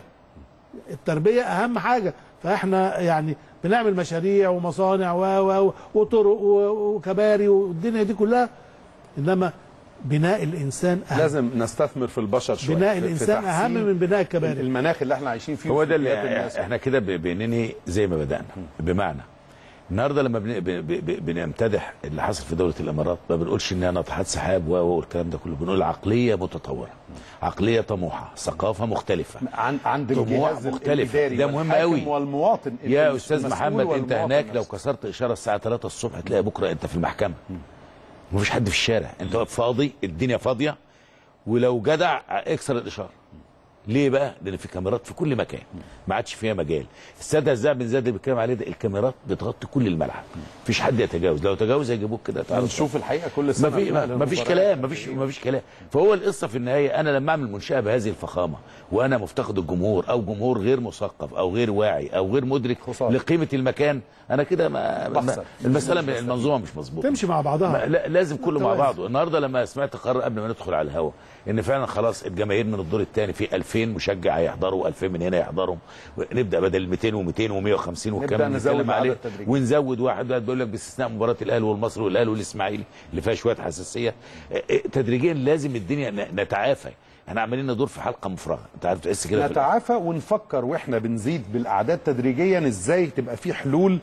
التربيه اهم حاجه فاحنا يعني بنعمل مشاريع ومصانع و و وطرق و- وكباري والدنيا دي كلها انما بناء الانسان اهم لازم نستثمر في البشر شويه بناء في- في الانسان تحسين اهم من بناء الكباري المناخ اللي احنا عايشين فيه هو ده وفي اللي الناس. احنا كده ب- بننهي زي ما بدانا بمعنى النهارده لما بن- ب- ب- ب- بنمتدح اللي حصل في دوله الامارات ما بنقولش انها ناطحات سحاب و- و- والكلام ده كله بنقول عقليه متطوره عقليه طموحه ثقافه مختلفه عن عند طموح الجهاز مختلفه الإداري ده مهم والحاكم قوي والمواطن يا مش استاذ المسؤول محمد انت والمواطن هناك نفسه. لو كسرت اشاره الساعه 3 الصبح تلاقي بكره انت في المحكمه مفيش حد في الشارع انت واقف فاضي الدنيا فاضيه ولو جدع اكسر الاشاره ليه بقى؟ لان في كاميرات في كل مكان ما عادش فيها مجال الساده الزعب بن زاد اللي بيتكلم عليه ده الكاميرات بتغطي كل الملعب مفيش حد يتجاوز لو تجاوز هيجيبوك كده تعالوا هنشوف الحقيقه كل سنه ما في بنقل ما فيش المباريات. كلام ما فيش ما فيش كلام فهو القصه في النهايه انا لما اعمل منشاه بهذه الفخامه وانا مفتقد الجمهور او جمهور غير مثقف او غير واعي او غير مدرك لقيمه المكان انا كده ما ما بخسر. المساله المنظومه مش مظبوطه تمشي مع بعضها ما- لا لازم كله مع توازن. بعضه النهارده لما سمعت قرار قبل ما ندخل على الهواء ان فعلا خلاص الجماهير من الدور الثاني في 2000 مشجع هيحضروا 2000 من هنا يحضروا نبدا بدل 200 و200 و150 والكلام اللي نزود بنتكلم عليه عدد تدريجي. ونزود واحد واحد بيقول لك باستثناء مباراه الاهلي والمصري والاهلي والاسماعيلي اللي فيها شويه حساسيه اه، اه، تدريجيا لازم الدنيا ن- نتعافى احنا عمالين ندور في حلقه مفرغه انت عارف تحس كده في نتعافى ونفكر واحنا بنزيد بالاعداد تدريجيا ازاي تبقى في حلول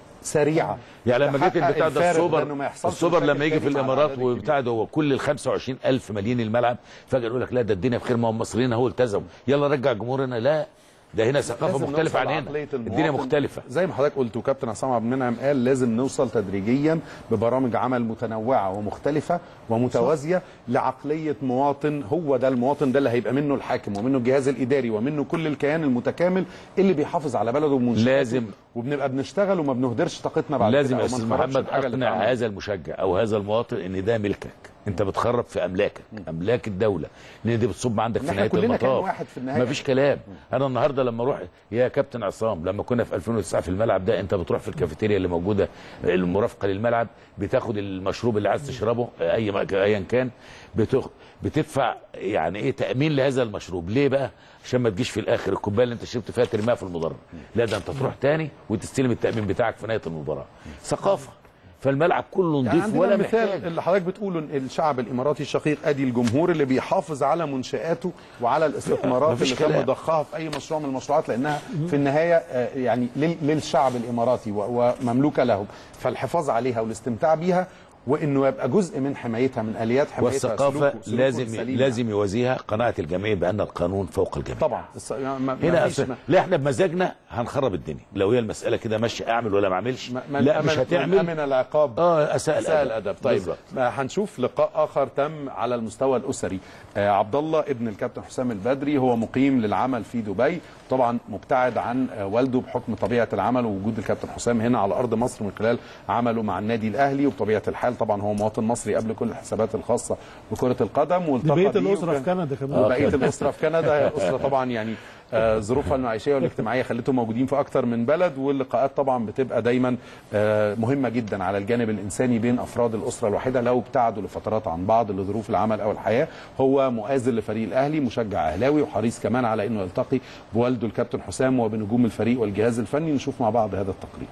سريعه يعني لما جيت تحقق البتاع ده الفارق السوبر إنه ما يحصلش السوبر مشاكل لما يجي في تاني مع الامارات الأعداد وبتاع ده هو كل ال 25000 مليين الملعب فجاه يقول لك لا ده الدنيا بخير ما هم المصريين اهو التزموا يلا رجع جمهورنا لا ده هنا ثقافه لازم مختلفه نوصل عن هنا لعقلية الدنيا المواطن. مختلفه زي ما حضرتك قلت وكابتن عصام عبد المنعم قال لازم نوصل تدريجيا ببرامج عمل متنوعه ومختلفه ومتوازيه لعقليه مواطن هو ده المواطن ده اللي هيبقى منه الحاكم ومنه الجهاز الاداري ومنه كل الكيان المتكامل اللي بيحافظ على بلده ومنشاته لازم. وبنبقى بنشتغل وما بنهدرش طاقتنا بعد لازم كده يا أو ما استاذ نخرجش محمد الحاجة اللي اقنع اتعملت. هذا المشجع او هذا المواطن ان ده ملكك انت بتخرب في املاكك املاك الدوله لان دي بتصب عندك في إحنا نهايه كلنا كان المطاف واحد في النهاية. مفيش كلام انا النهارده لما اروح يا كابتن عصام لما كنا في 2009 في الملعب ده انت بتروح في الكافيتيريا اللي موجوده المرافقه للملعب بتاخد المشروب اللي عايز تشربه اي ايا كان بتخ... بتدفع يعني ايه تامين لهذا المشروب ليه بقى عشان ما تجيش في الاخر الكوبايه اللي انت شربت فيها ترميها في المدرج لا ده انت تروح تاني وتستلم التامين بتاعك في نهايه المباراه ثقافه فالملعب كله يعني نظيف عندنا ولا مثال محتاج اللي حضرتك بتقوله إن الشعب الاماراتي الشقيق ادي الجمهور اللي بيحافظ على منشاته وعلى الاستثمارات مفيش اللي تم كلام. ضخها في اي مشروع من المشروعات لانها في النهايه آه، يعني لل- للشعب الاماراتي و- ومملوكه لهم فالحفاظ عليها والاستمتاع بيها وانه يبقى جزء من حمايتها من اليات حمايتها والثقافه سلوكه- سلوكه لازم السليم لازم يوازيها قناعه الجميع بان القانون فوق الجميع طبعا الص- يعني ما- ما هنا فيش أصل ما- لا احنا بمزاجنا هنخرب الدنيا لو هي المساله كده ماشيه اعمل ولا ما اعملش من لا أمن مش هتعمل من امن العقاب اه اساء اساء الادب الادب طيب بالظبط. ما هنشوف لقاء اخر تم على المستوى الاسري آه عبد الله ابن الكابتن حسام البدري هو مقيم للعمل في دبي طبعا مبتعد عن آه والده بحكم طبيعه العمل ووجود الكابتن حسام هنا على ارض مصر من خلال عمله مع النادي الاهلي وبطبيعه الحال طبعا هو مواطن مصري قبل كل الحسابات الخاصه بكره القدم والتقى بقية بيه الأسرة وكان- في كندا كمان. وبقيه آه. الاسره في كندا هي اسره طبعا يعني آه، ظروفها المعيشيه والاجتماعيه خلتهم موجودين في اكتر من بلد واللقاءات طبعا بتبقى دايما آه، مهمه جدا على الجانب الانساني بين افراد الاسره الواحده لو ابتعدوا لفترات عن بعض لظروف العمل او الحياه هو مؤازر لفريق الاهلي مشجع اهلاوي وحريص كمان على انه يلتقي بوالده الكابتن حسام وبنجوم الفريق والجهاز الفني نشوف مع بعض هذا التقرير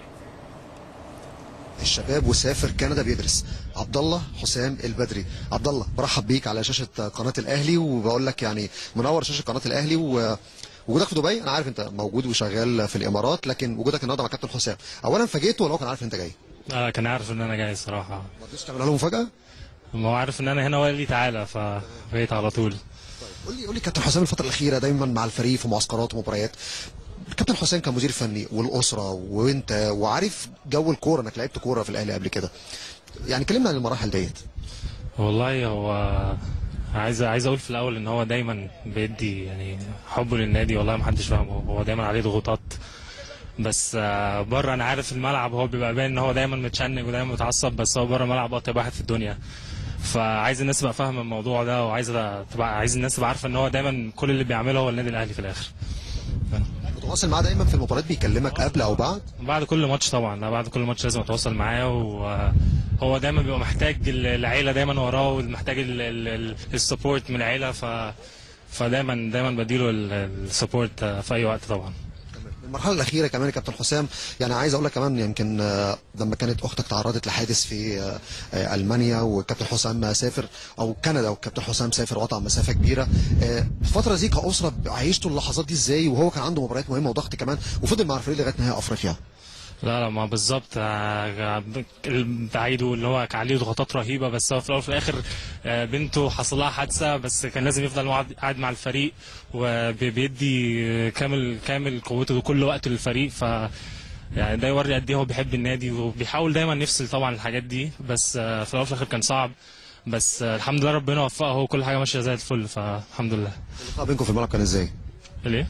الشباب وسافر كندا بيدرس عبد الله حسام البدري عبد الله برحب بيك على شاشه قناه الاهلي وبقول لك يعني منور شاشه قناه الاهلي و وجودك في دبي انا عارف انت موجود وشغال في الامارات لكن وجودك النهارده مع كابتن حسام اولا فاجئته ولا هو كان عارف انت جاي آه كان عارف ان انا جاي الصراحه ما رضيتش تعملها له مفاجاه ما هو عارف ان انا هنا وقال لي تعالى فبقيت على طول قول لي قول لي كابتن حسام الفتره الاخيره دايما مع الفريق في معسكرات ومباريات كابتن حسام كمدير فني والاسره وانت وعارف جو الكوره انك لعبت كوره في الاهلي قبل كده يعني كلمنا عن المراحل ديت والله هو عايز عايز اقول في الاول ان هو دايما بيدي يعني حبه للنادي والله ما حدش فاهمه هو دايما عليه ضغوطات بس آه، بره انا عارف الملعب هو بيبقى باين ان هو دايما متشنج ودايما متعصب بس هو بره الملعب اطيب واحد في الدنيا فعايز الناس تبقى فاهمه الموضوع ده وعايز تبقى عايز الناس تبقى عارفه ان هو دايما كل اللي بيعمله هو النادي الاهلي في الاخر متواصل معاه دايما في المباريات بيكلمك قبل او بعد بعد كل ماتش طبعا لا بعد كل ماتش لازم اتواصل معاه وهو دايما بيبقى محتاج العيله دايما وراه ومحتاج السبورت من العيله ف فدايما دايما بديله السبورت في اي وقت طبعا المرحله الاخيره كمان يا كابتن حسام يعني عايز اقول لك كمان يمكن آه، لما كانت اختك تعرضت لحادث في آه، آه، المانيا والكابتن حسام سافر او كندا والكابتن حسام سافر وقطع مسافه كبيره آه، الفتره دي كاسره عيشتوا اللحظات دي ازاي وهو كان عنده مباريات مهمه وضغط كمان وفضل مع الفريق لغايه نهائي افريقيا لا لا ما بالظبط آه، بعيده اللي هو كان عليه ضغوطات رهيبه بس هو في الاول وفي الاخر آه، بنته حصل لها حادثه بس كان لازم يفضل قاعد- قاعد مع الفريق وبيدي كامل كامل قوته وكل وقته للفريق ف يعني ده يوري قد ايه هو بيحب النادي وبيحاول دايما نفصل طبعا الحاجات دي بس آه، في الاول وفي الاخر كان صعب بس آه، الحمد لله ربنا وفقه وكل حاجه ماشيه زي الفل فالحمد لله اللقاء بينكم في الملعب كان ازاي؟ ليه؟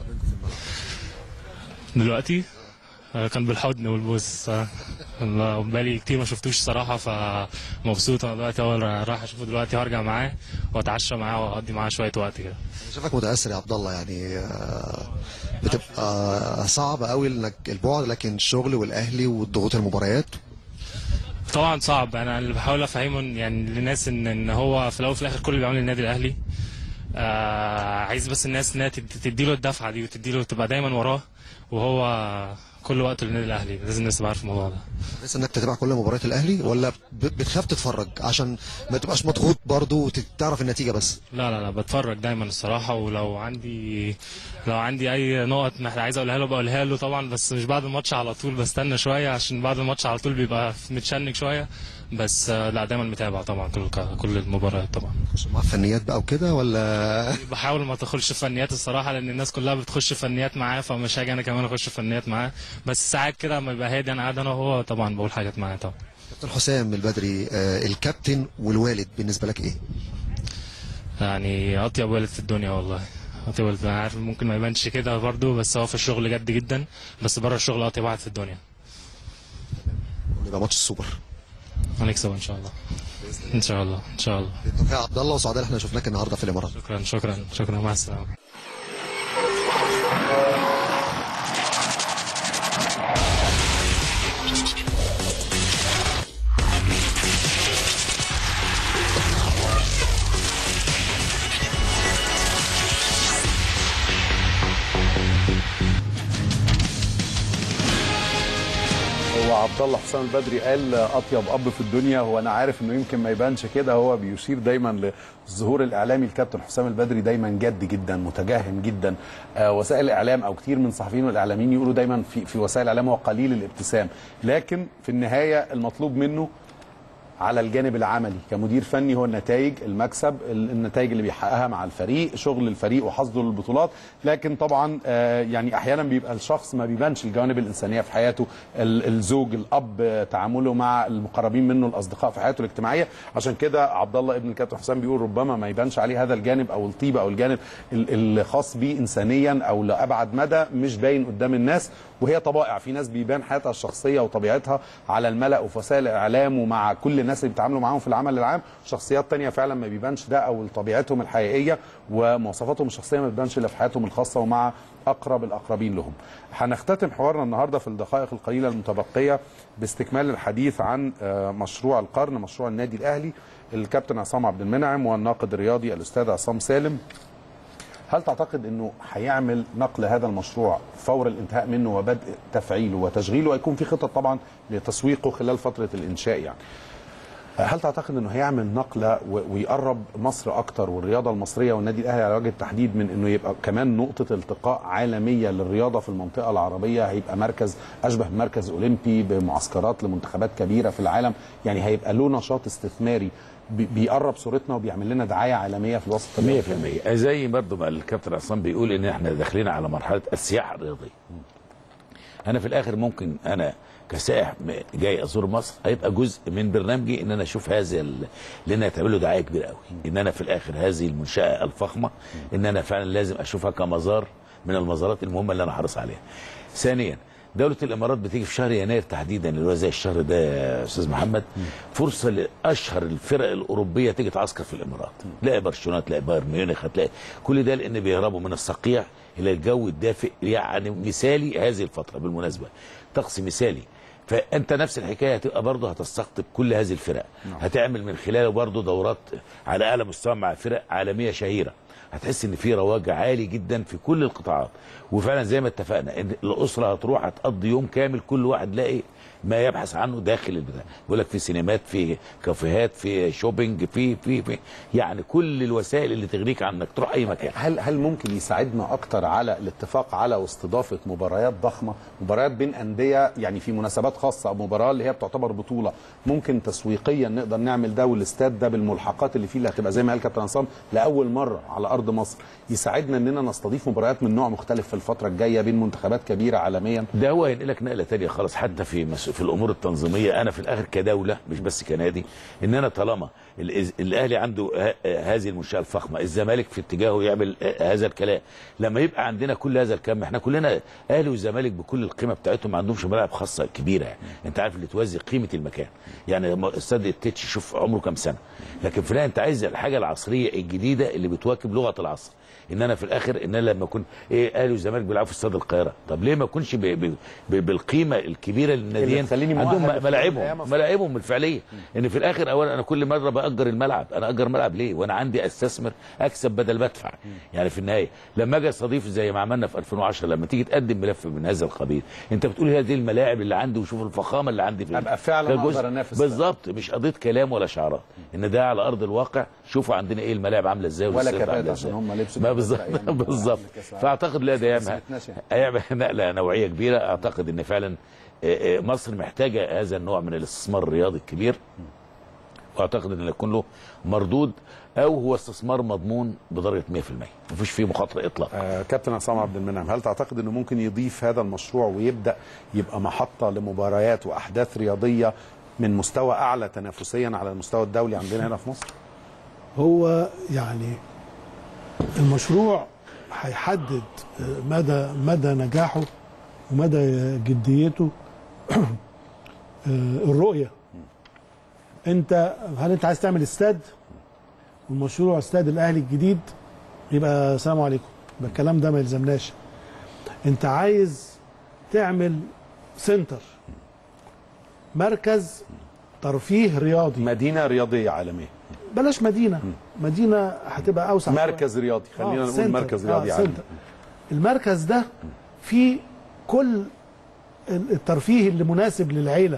دلوقتي آه، كان بالحضن والبوس آه، والله بقالي كتير ما شفتوش صراحة فمبسوط انا دلوقتي اول رايح اشوفه دلوقتي هرجع معاه واتعشى معاه واقضي معاه شوية وقت كده شايفك متاثر يا عبد الله يعني آه، بتبقى صعب قوي انك البعد لكن الشغل والاهلي والضغوط المباريات طبعا صعب انا اللي بحاول افهمه إن- يعني للناس ان ان هو في الاول وفي الاخر كل اللي بيعمله النادي الاهلي آه عايز بس الناس انها تد- تديله الدفعه دي وتديله تبقى دايما وراه وهو كل وقته للنادي الاهلي لازم الناس تبقى عارفه الموضوع ده بس انك تتابع كل مباريات الاهلي ولا ب- بتخاف تتفرج عشان ما تبقاش مضغوط برضه وتعرف النتيجه بس لا لا لا بتفرج دايما الصراحة ولو عندي لو عندي أي نقط محتاج عايز أقولها له بقولها له طبعا بس مش بعد الماتش على طول بستنى شوية عشان بعد الماتش على طول بيبقى متشنج شوية بس آه، لا دايما متابع طبعا كل كل المباريات طبعا مع فنيات بقى وكده ولا بحاول ما تدخلش في فنيات الصراحة لأن الناس كلها بتخش في فنيات معاه فمش هاجي أنا كمان أخش في فنيات معاه بس ساعات كده لما يبقى هادي أنا قاعد أنا وهو طبعا بقول حاجات معاه طبعا كابتن حسام البدري آه، الكابتن والوالد بالنسبه لك ايه؟ يعني اطيب والد في الدنيا والله اطيب والد انا عارف ممكن ما يبانش كده برضه بس هو في الشغل جد جدا بس بره الشغل اطيب واحد في الدنيا يبقى ماتش السوبر هنكسب ان شاء الله باذن ان شاء الله ان شاء الله الله يا عبد الله وسعداء احنا شفناك النهارده في الامارات شكرا شكرا شكرا مع السلامه هو عبد الله حسام البدري قال اطيب اب في الدنيا هو انا عارف انه يمكن ما يبانش كده هو بيشير دايما للظهور الاعلامي الكابتن حسام البدري دايما جد جدا متجهم جدا آه وسائل الاعلام او كتير من الصحفيين والاعلاميين يقولوا دايما في في وسائل الاعلام هو قليل الابتسام لكن في النهايه المطلوب منه على الجانب العملي كمدير فني هو النتائج المكسب ال- النتائج اللي بيحققها مع الفريق شغل الفريق وحصده للبطولات لكن طبعا آه، يعني احيانا بيبقى الشخص ما بيبانش الجوانب الانسانيه في حياته ال- الزوج الاب آه، تعامله مع المقربين منه الاصدقاء في حياته الاجتماعيه عشان كده عبد الله ابن الكابتن حسام بيقول ربما ما يبانش عليه هذا الجانب او الطيبه او الجانب ال- الخاص بيه انسانيا او لابعد مدى مش باين قدام الناس وهي طبائع في ناس بيبان حياتها الشخصيه وطبيعتها على الملا وفي وسائل الاعلام ومع كل الناس اللي بيتعاملوا معاهم في العمل العام شخصيات تانية فعلا ما بيبانش ده او طبيعتهم الحقيقيه ومواصفاتهم الشخصيه ما بتبانش الا في حياتهم الخاصه ومع اقرب الاقربين لهم. هنختتم حوارنا النهارده في الدقائق القليله المتبقيه باستكمال الحديث عن آه، مشروع القرن مشروع النادي الاهلي الكابتن عصام عبد المنعم والناقد الرياضي الاستاذ عصام سالم هل تعتقد انه هيعمل نقل هذا المشروع فور الانتهاء منه وبدء تفعيله وتشغيله ويكون في خطط طبعا لتسويقه خلال فتره الانشاء يعني هل تعتقد انه هيعمل نقله و- ويقرب مصر اكتر والرياضه المصريه والنادي الاهلي على وجه التحديد من انه يبقى كمان نقطه التقاء عالميه للرياضه في المنطقه العربيه هيبقى مركز اشبه بمركز اولمبي بمعسكرات لمنتخبات كبيره في العالم يعني هيبقى له نشاط استثماري بي- بيقرب صورتنا وبيعمل لنا دعايه عالميه في الوسط 100% زي برضه ما الكابتن عصام بيقول ان احنا داخلين على مرحله السياحه الرياضيه انا في الاخر ممكن انا كسائح م- جاي ازور مصر هيبقى جزء من برنامجي ان انا اشوف هذا ال- لان هتعمل له دعايه كبيره قوي ان انا في الاخر هذه المنشاه الفخمه ان انا فعلا لازم اشوفها كمزار من المزارات المهمه اللي انا حريص عليها ثانيا دولة الإمارات بتيجي في شهر يناير تحديدا اللي هو زي الشهر ده يا أستاذ محمد فرصة لأشهر الفرق الأوروبية تيجي تعسكر في الإمارات تلاقي برشلونة تلاقي بايرن ميونخ هتلاقي كل ده لأن بيهربوا من الصقيع إلى الجو الدافئ يعني مثالي هذه الفترة بالمناسبة طقس مثالي فانت نفس الحكايه هتبقى برضه هتستقطب كل هذه الفرق هتعمل من خلاله برضه دورات على اعلى مستوى مع فرق عالميه شهيره هتحس ان في رواج عالي جدا في كل القطاعات وفعلا زي ما اتفقنا ان الاسره هتروح هتقضي يوم كامل كل واحد لاقي ما يبحث عنه داخل البتاع بيقول لك في سينمات في كافيهات في شوبينج في في في يعني كل الوسائل اللي تغنيك عن انك تروح اي مكان هل هل ممكن يساعدنا اكتر على الاتفاق على استضافه مباريات ضخمه مباريات بين انديه يعني في مناسبات خاصه او مباراه اللي هي بتعتبر بطوله ممكن تسويقيا نقدر نعمل ده والاستاد ده بالملحقات اللي فيه اللي هتبقى زي ما قال كابتن عصام لاول مره على ارض مصر يساعدنا اننا نستضيف مباريات من نوع مختلف في الفتره الجايه بين منتخبات كبيره عالميا ده هو هينقلك نقله تانية خالص حتى في مس... في الامور التنظيميه انا في الاخر كدوله مش بس كنادي ان انا طالما الإز- الاهلي عنده ه... هذه المنشاه الفخمه الزمالك في اتجاهه يعمل هذا الكلام لما يبقى عندنا كل هذا الكم احنا كلنا اهلي والزمالك بكل القيمه بتاعتهم ما عندهمش ملاعب خاصه كبيره يعني. انت عارف اللي توزي قيمه المكان يعني لما استاد التتش شوف عمره كام سنه لكن في النهايه انت عايز الحاجه العصريه الجديده اللي بتواكب لغه العصر ان انا في الاخر ان انا لما اكون ايه اهلي والزمالك بيلعبوا في استاد القاهره طب ليه ما اكونش ب- ب- ب- بالقيمه الكبيره للناديين تخليني مؤهل عندهم في ملاعبهم الأيام أصلاً. ملاعبهم الفعليه ان في الاخر اولا انا كل مره باجر الملعب انا اجر ملعب ليه وانا عندي استثمر اكسب بدل ما ادفع يعني في النهايه لما اجي استضيف زي ما عملنا في 2010 لما تيجي تقدم ملف من هذا القبيل انت بتقول هذه الملاعب اللي عندي وشوف الفخامه اللي عندي في أبقى فعلاً كجزء. أقدر أنافس بالظبط مش قضيه كلام ولا شعارات ان ده على ارض الواقع شوفوا عندنا ايه الملاعب عامله ازاي ولا والسيرة كبات عاملة عشان إزاي. هم لبسوا ما كبات بالظبط أيام بالظبط كأس العالم. فاعتقد لا ده بس ما هيعمل سمعتناش يعني. هيعمل نقله نوعيه كبيره اعتقد ان فعلا آه، آه، مصر محتاجه هذا النوع من الاستثمار الرياضي الكبير واعتقد ان يكون له مردود او هو استثمار مضمون بدرجه 100% مفيش فيه مخاطره اطلاقا آه كابتن عصام عبد المنعم هل تعتقد انه ممكن يضيف هذا المشروع ويبدا يبقى محطه لمباريات واحداث رياضيه من مستوى اعلى تنافسيا على المستوى الدولي عندنا هنا في مصر؟ هو يعني المشروع هيحدد مدى مدى نجاحه ومدى جديته الرؤيه انت هل انت عايز تعمل استاد والمشروع استاد الاهلي الجديد يبقى سلام عليكم يبقى الكلام ده ما يلزمناش انت عايز تعمل سنتر مركز ترفيه رياضي مدينه رياضيه عالميه بلاش مدينه مدينه هتبقى اوسع شوية. مركز رياضي خلينا آه، نقول سنتر. مركز آه، رياضي عالمي سنتر. المركز ده فيه كل ال- الترفيه اللي مناسب للعيله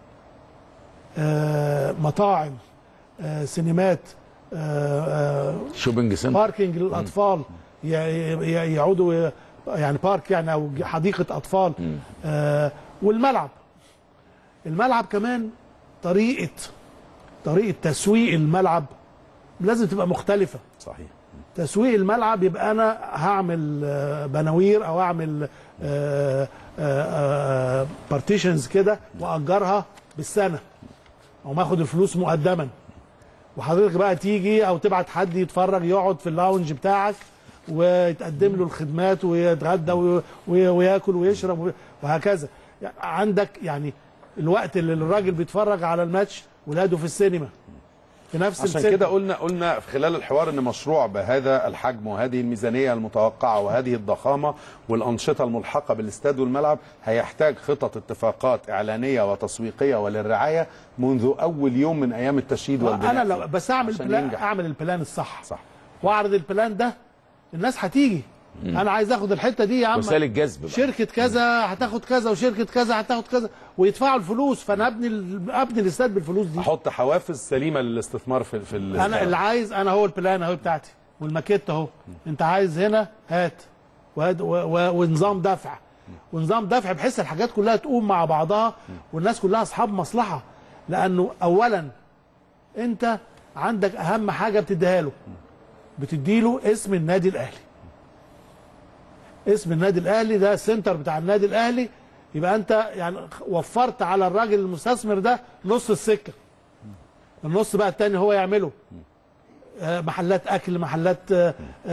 آه مطاعم آه سينمات آه آه شوبينج سنتر باركينج للاطفال ي- ي- يقعدوا ي- يعني بارك يعني او حديقه اطفال آه والملعب الملعب كمان طريقه طريقه تسويق الملعب لازم تبقى مختلفه صحيح تسويق الملعب يبقى انا هعمل آه، بناوير او اعمل بارتيشنز كده واجرها بالسنه او ما اخد الفلوس مقدما وحضرتك بقى تيجي او تبعت حد يتفرج يقعد في اللاونج بتاعك ويتقدم له الخدمات ويتغدى وي- وي- وياكل ويشرب وي- وهكذا يعني عندك يعني الوقت اللي الراجل بيتفرج على الماتش ولاده في السينما في نفس عشان السن. كده قلنا قلنا في خلال الحوار ان مشروع بهذا الحجم وهذه الميزانيه المتوقعه وهذه الضخامه والانشطه الملحقه بالاستاد والملعب هيحتاج خطط اتفاقات اعلانيه وتسويقيه وللرعايه منذ اول يوم من ايام التشييد والبناء انا لو بس اعمل عشان بلان ينجح. اعمل البلان الصح صح واعرض البلان ده الناس هتيجي مم. انا عايز اخد الحته دي يا عم وسائل الجذب بقى. شركه كذا هتاخد كذا وشركه كذا هتاخد كذا ويدفعوا الفلوس فانا ابني ال- ابني الاستاد بالفلوس دي احط حوافز سليمه للاستثمار في في ال- انا اللي عايز انا هو البلان اهو بتاعتي والماكيت اهو انت عايز هنا هات وهات- و- و- ونظام دفع ونظام دفع بحيث الحاجات كلها تقوم مع بعضها والناس كلها اصحاب مصلحه لانه اولا انت عندك اهم حاجه بتديها له بتديله اسم النادي الاهلي اسم النادي الاهلي ده السنتر بتاع النادي الاهلي يبقى انت يعني وفرت على الراجل المستثمر ده نص السكه النص بقى التاني هو يعمله آه، محلات اكل محلات آه،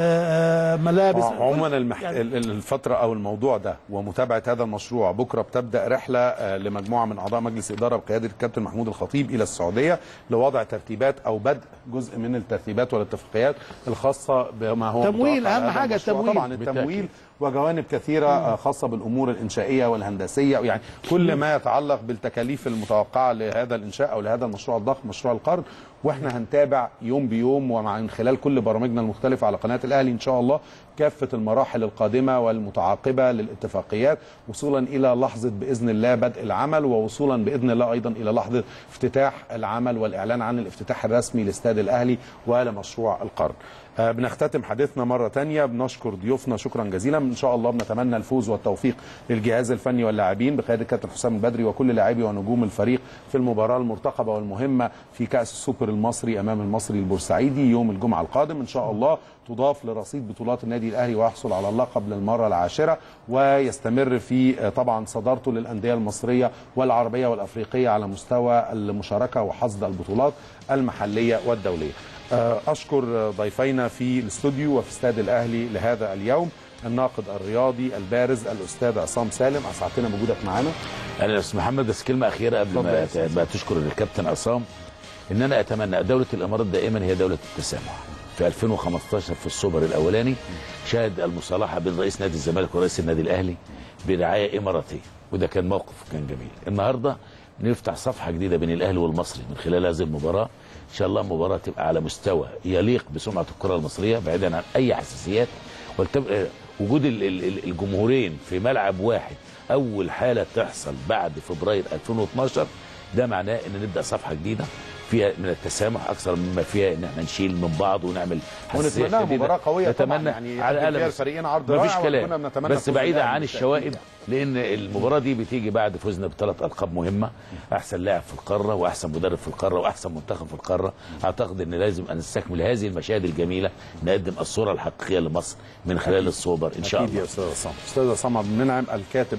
آه، ملابس عموما المح... يعني- ال- ال- الفترة أو الموضوع ده ومتابعة هذا المشروع بكرة بتبدأ رحلة آه، لمجموعة من أعضاء مجلس إدارة بقيادة الكابتن محمود الخطيب إلى السعودية لوضع ترتيبات أو بدء جزء من الترتيبات والاتفاقيات الخاصة بما هو تمويل، متوقع أهم هذا حاجة المشروع. التمويل. طبعا التمويل وجوانب كثيرة آه، خاصة بالأمور الإنشائية والهندسية يعني كل ما يتعلق بالتكاليف المتوقعة لهذا الإنشاء أو لهذا المشروع الضخم مشروع القرن واحنا هنتابع يوم بيوم ومع من خلال كل برامجنا المختلفة على قناة الأهلي إن شاء الله كافة المراحل القادمة والمتعاقبة للاتفاقيات وصولا إلى لحظة بإذن الله بدء العمل ووصولا بإذن الله أيضا إلى لحظة افتتاح العمل والإعلان عن الافتتاح الرسمي لاستاد الأهلي ولمشروع القرن آه، بنختتم حديثنا مرة تانية بنشكر ضيوفنا شكرا جزيلا إن شاء الله بنتمنى الفوز والتوفيق للجهاز الفني واللاعبين بقيادة كابتن حسام البدري وكل لاعبي ونجوم الفريق في المباراة المرتقبة والمهمة في كأس السوبر المصري أمام المصري البورسعيدي يوم الجمعة القادم إن شاء الله تضاف لرصيد بطولات النادي الأهلي ويحصل على اللقب للمرة العاشرة ويستمر في آه، طبعا صدارته للأندية المصرية والعربية والأفريقية على مستوى المشاركة وحصد البطولات المحلية والدولية آه، أشكر ضيفينا في الاستوديو وفي استاد الأهلي لهذا اليوم الناقد الرياضي البارز الأستاذ عصام سالم أسعدتنا بوجودك معنا انا يا استاذ محمد بس كلمه اخيره قبل اتفضل يا ما أستاذ. ما تشكر الكابتن عصام ان انا اتمنى دوله الامارات دائما هي دوله التسامح في 2015 في السوبر الاولاني شهد المصالحه بين رئيس نادي الزمالك ورئيس النادي الاهلي برعايه اماراتيه وده كان موقف كان جميل النهارده نفتح صفحه جديده بين الاهلي والمصري من خلال هذه المباراه ان شاء الله مباراه تبقى على مستوى يليق بسمعه الكره المصريه بعيدا عن اي حساسيات وتبقى وجود ال- ال- ال- الجمهورين في ملعب واحد اول حاله تحصل بعد فبراير 2012 ده معناه ان نبدا صفحه جديده فيها من التسامح اكثر مما فيها ان احنا نشيل من بعض ونعمل حساسية ونتمناها شديدة. مباراة قوية طبعاً، نتمنى يعني على يقدم الاقل فيها بس- الفريقين عرض مفيش رائع كلام وكنا بنتمنى بس فوز بعيده الأهلي عن بالتأكيد. الشوائب لان المباراه دي بتيجي بعد فوزنا بثلاث القاب مهمه احسن لاعب في القاره واحسن مدرب في القاره واحسن منتخب في القاره اعتقد ان لازم ان نستكمل هذه المشاهد الجميله نقدم الصوره الحقيقيه لمصر من خلال السوبر ان شاء أكيد الله يا استاذ عصام استاذ عصام عبد المنعم الكاتب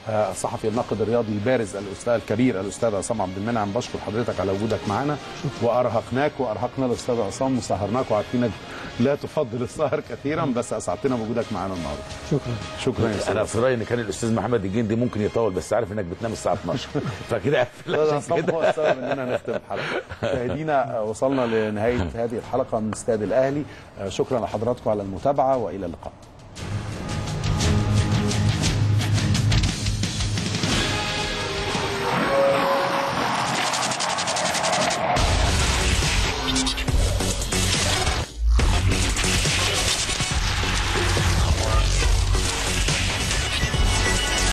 آه، الصحفي الناقد الرياضي البارز الاستاذ الكبير الاستاذ عصام عبد المنعم بشكر حضرتك على وجودك معنا وارهقناك وارهقنا الاستاذ عصام وسهرناك وعارفينك لا تفضل السهر كثيرا بس اسعدتنا بوجودك معنا النهارده شكرا شكرا يا انا استاذ في رايي ان كان الاستاذ محمد الجندي ممكن يطول بس عارف انك بتنام الساعه 12 فكده قفل لا، عشان عصام كده. هو السبب اننا نختم الحلقه مشاهدينا آه، وصلنا لنهايه هذه الحلقه من استاد الاهلي آه، شكرا لحضراتكم على المتابعه والى اللقاء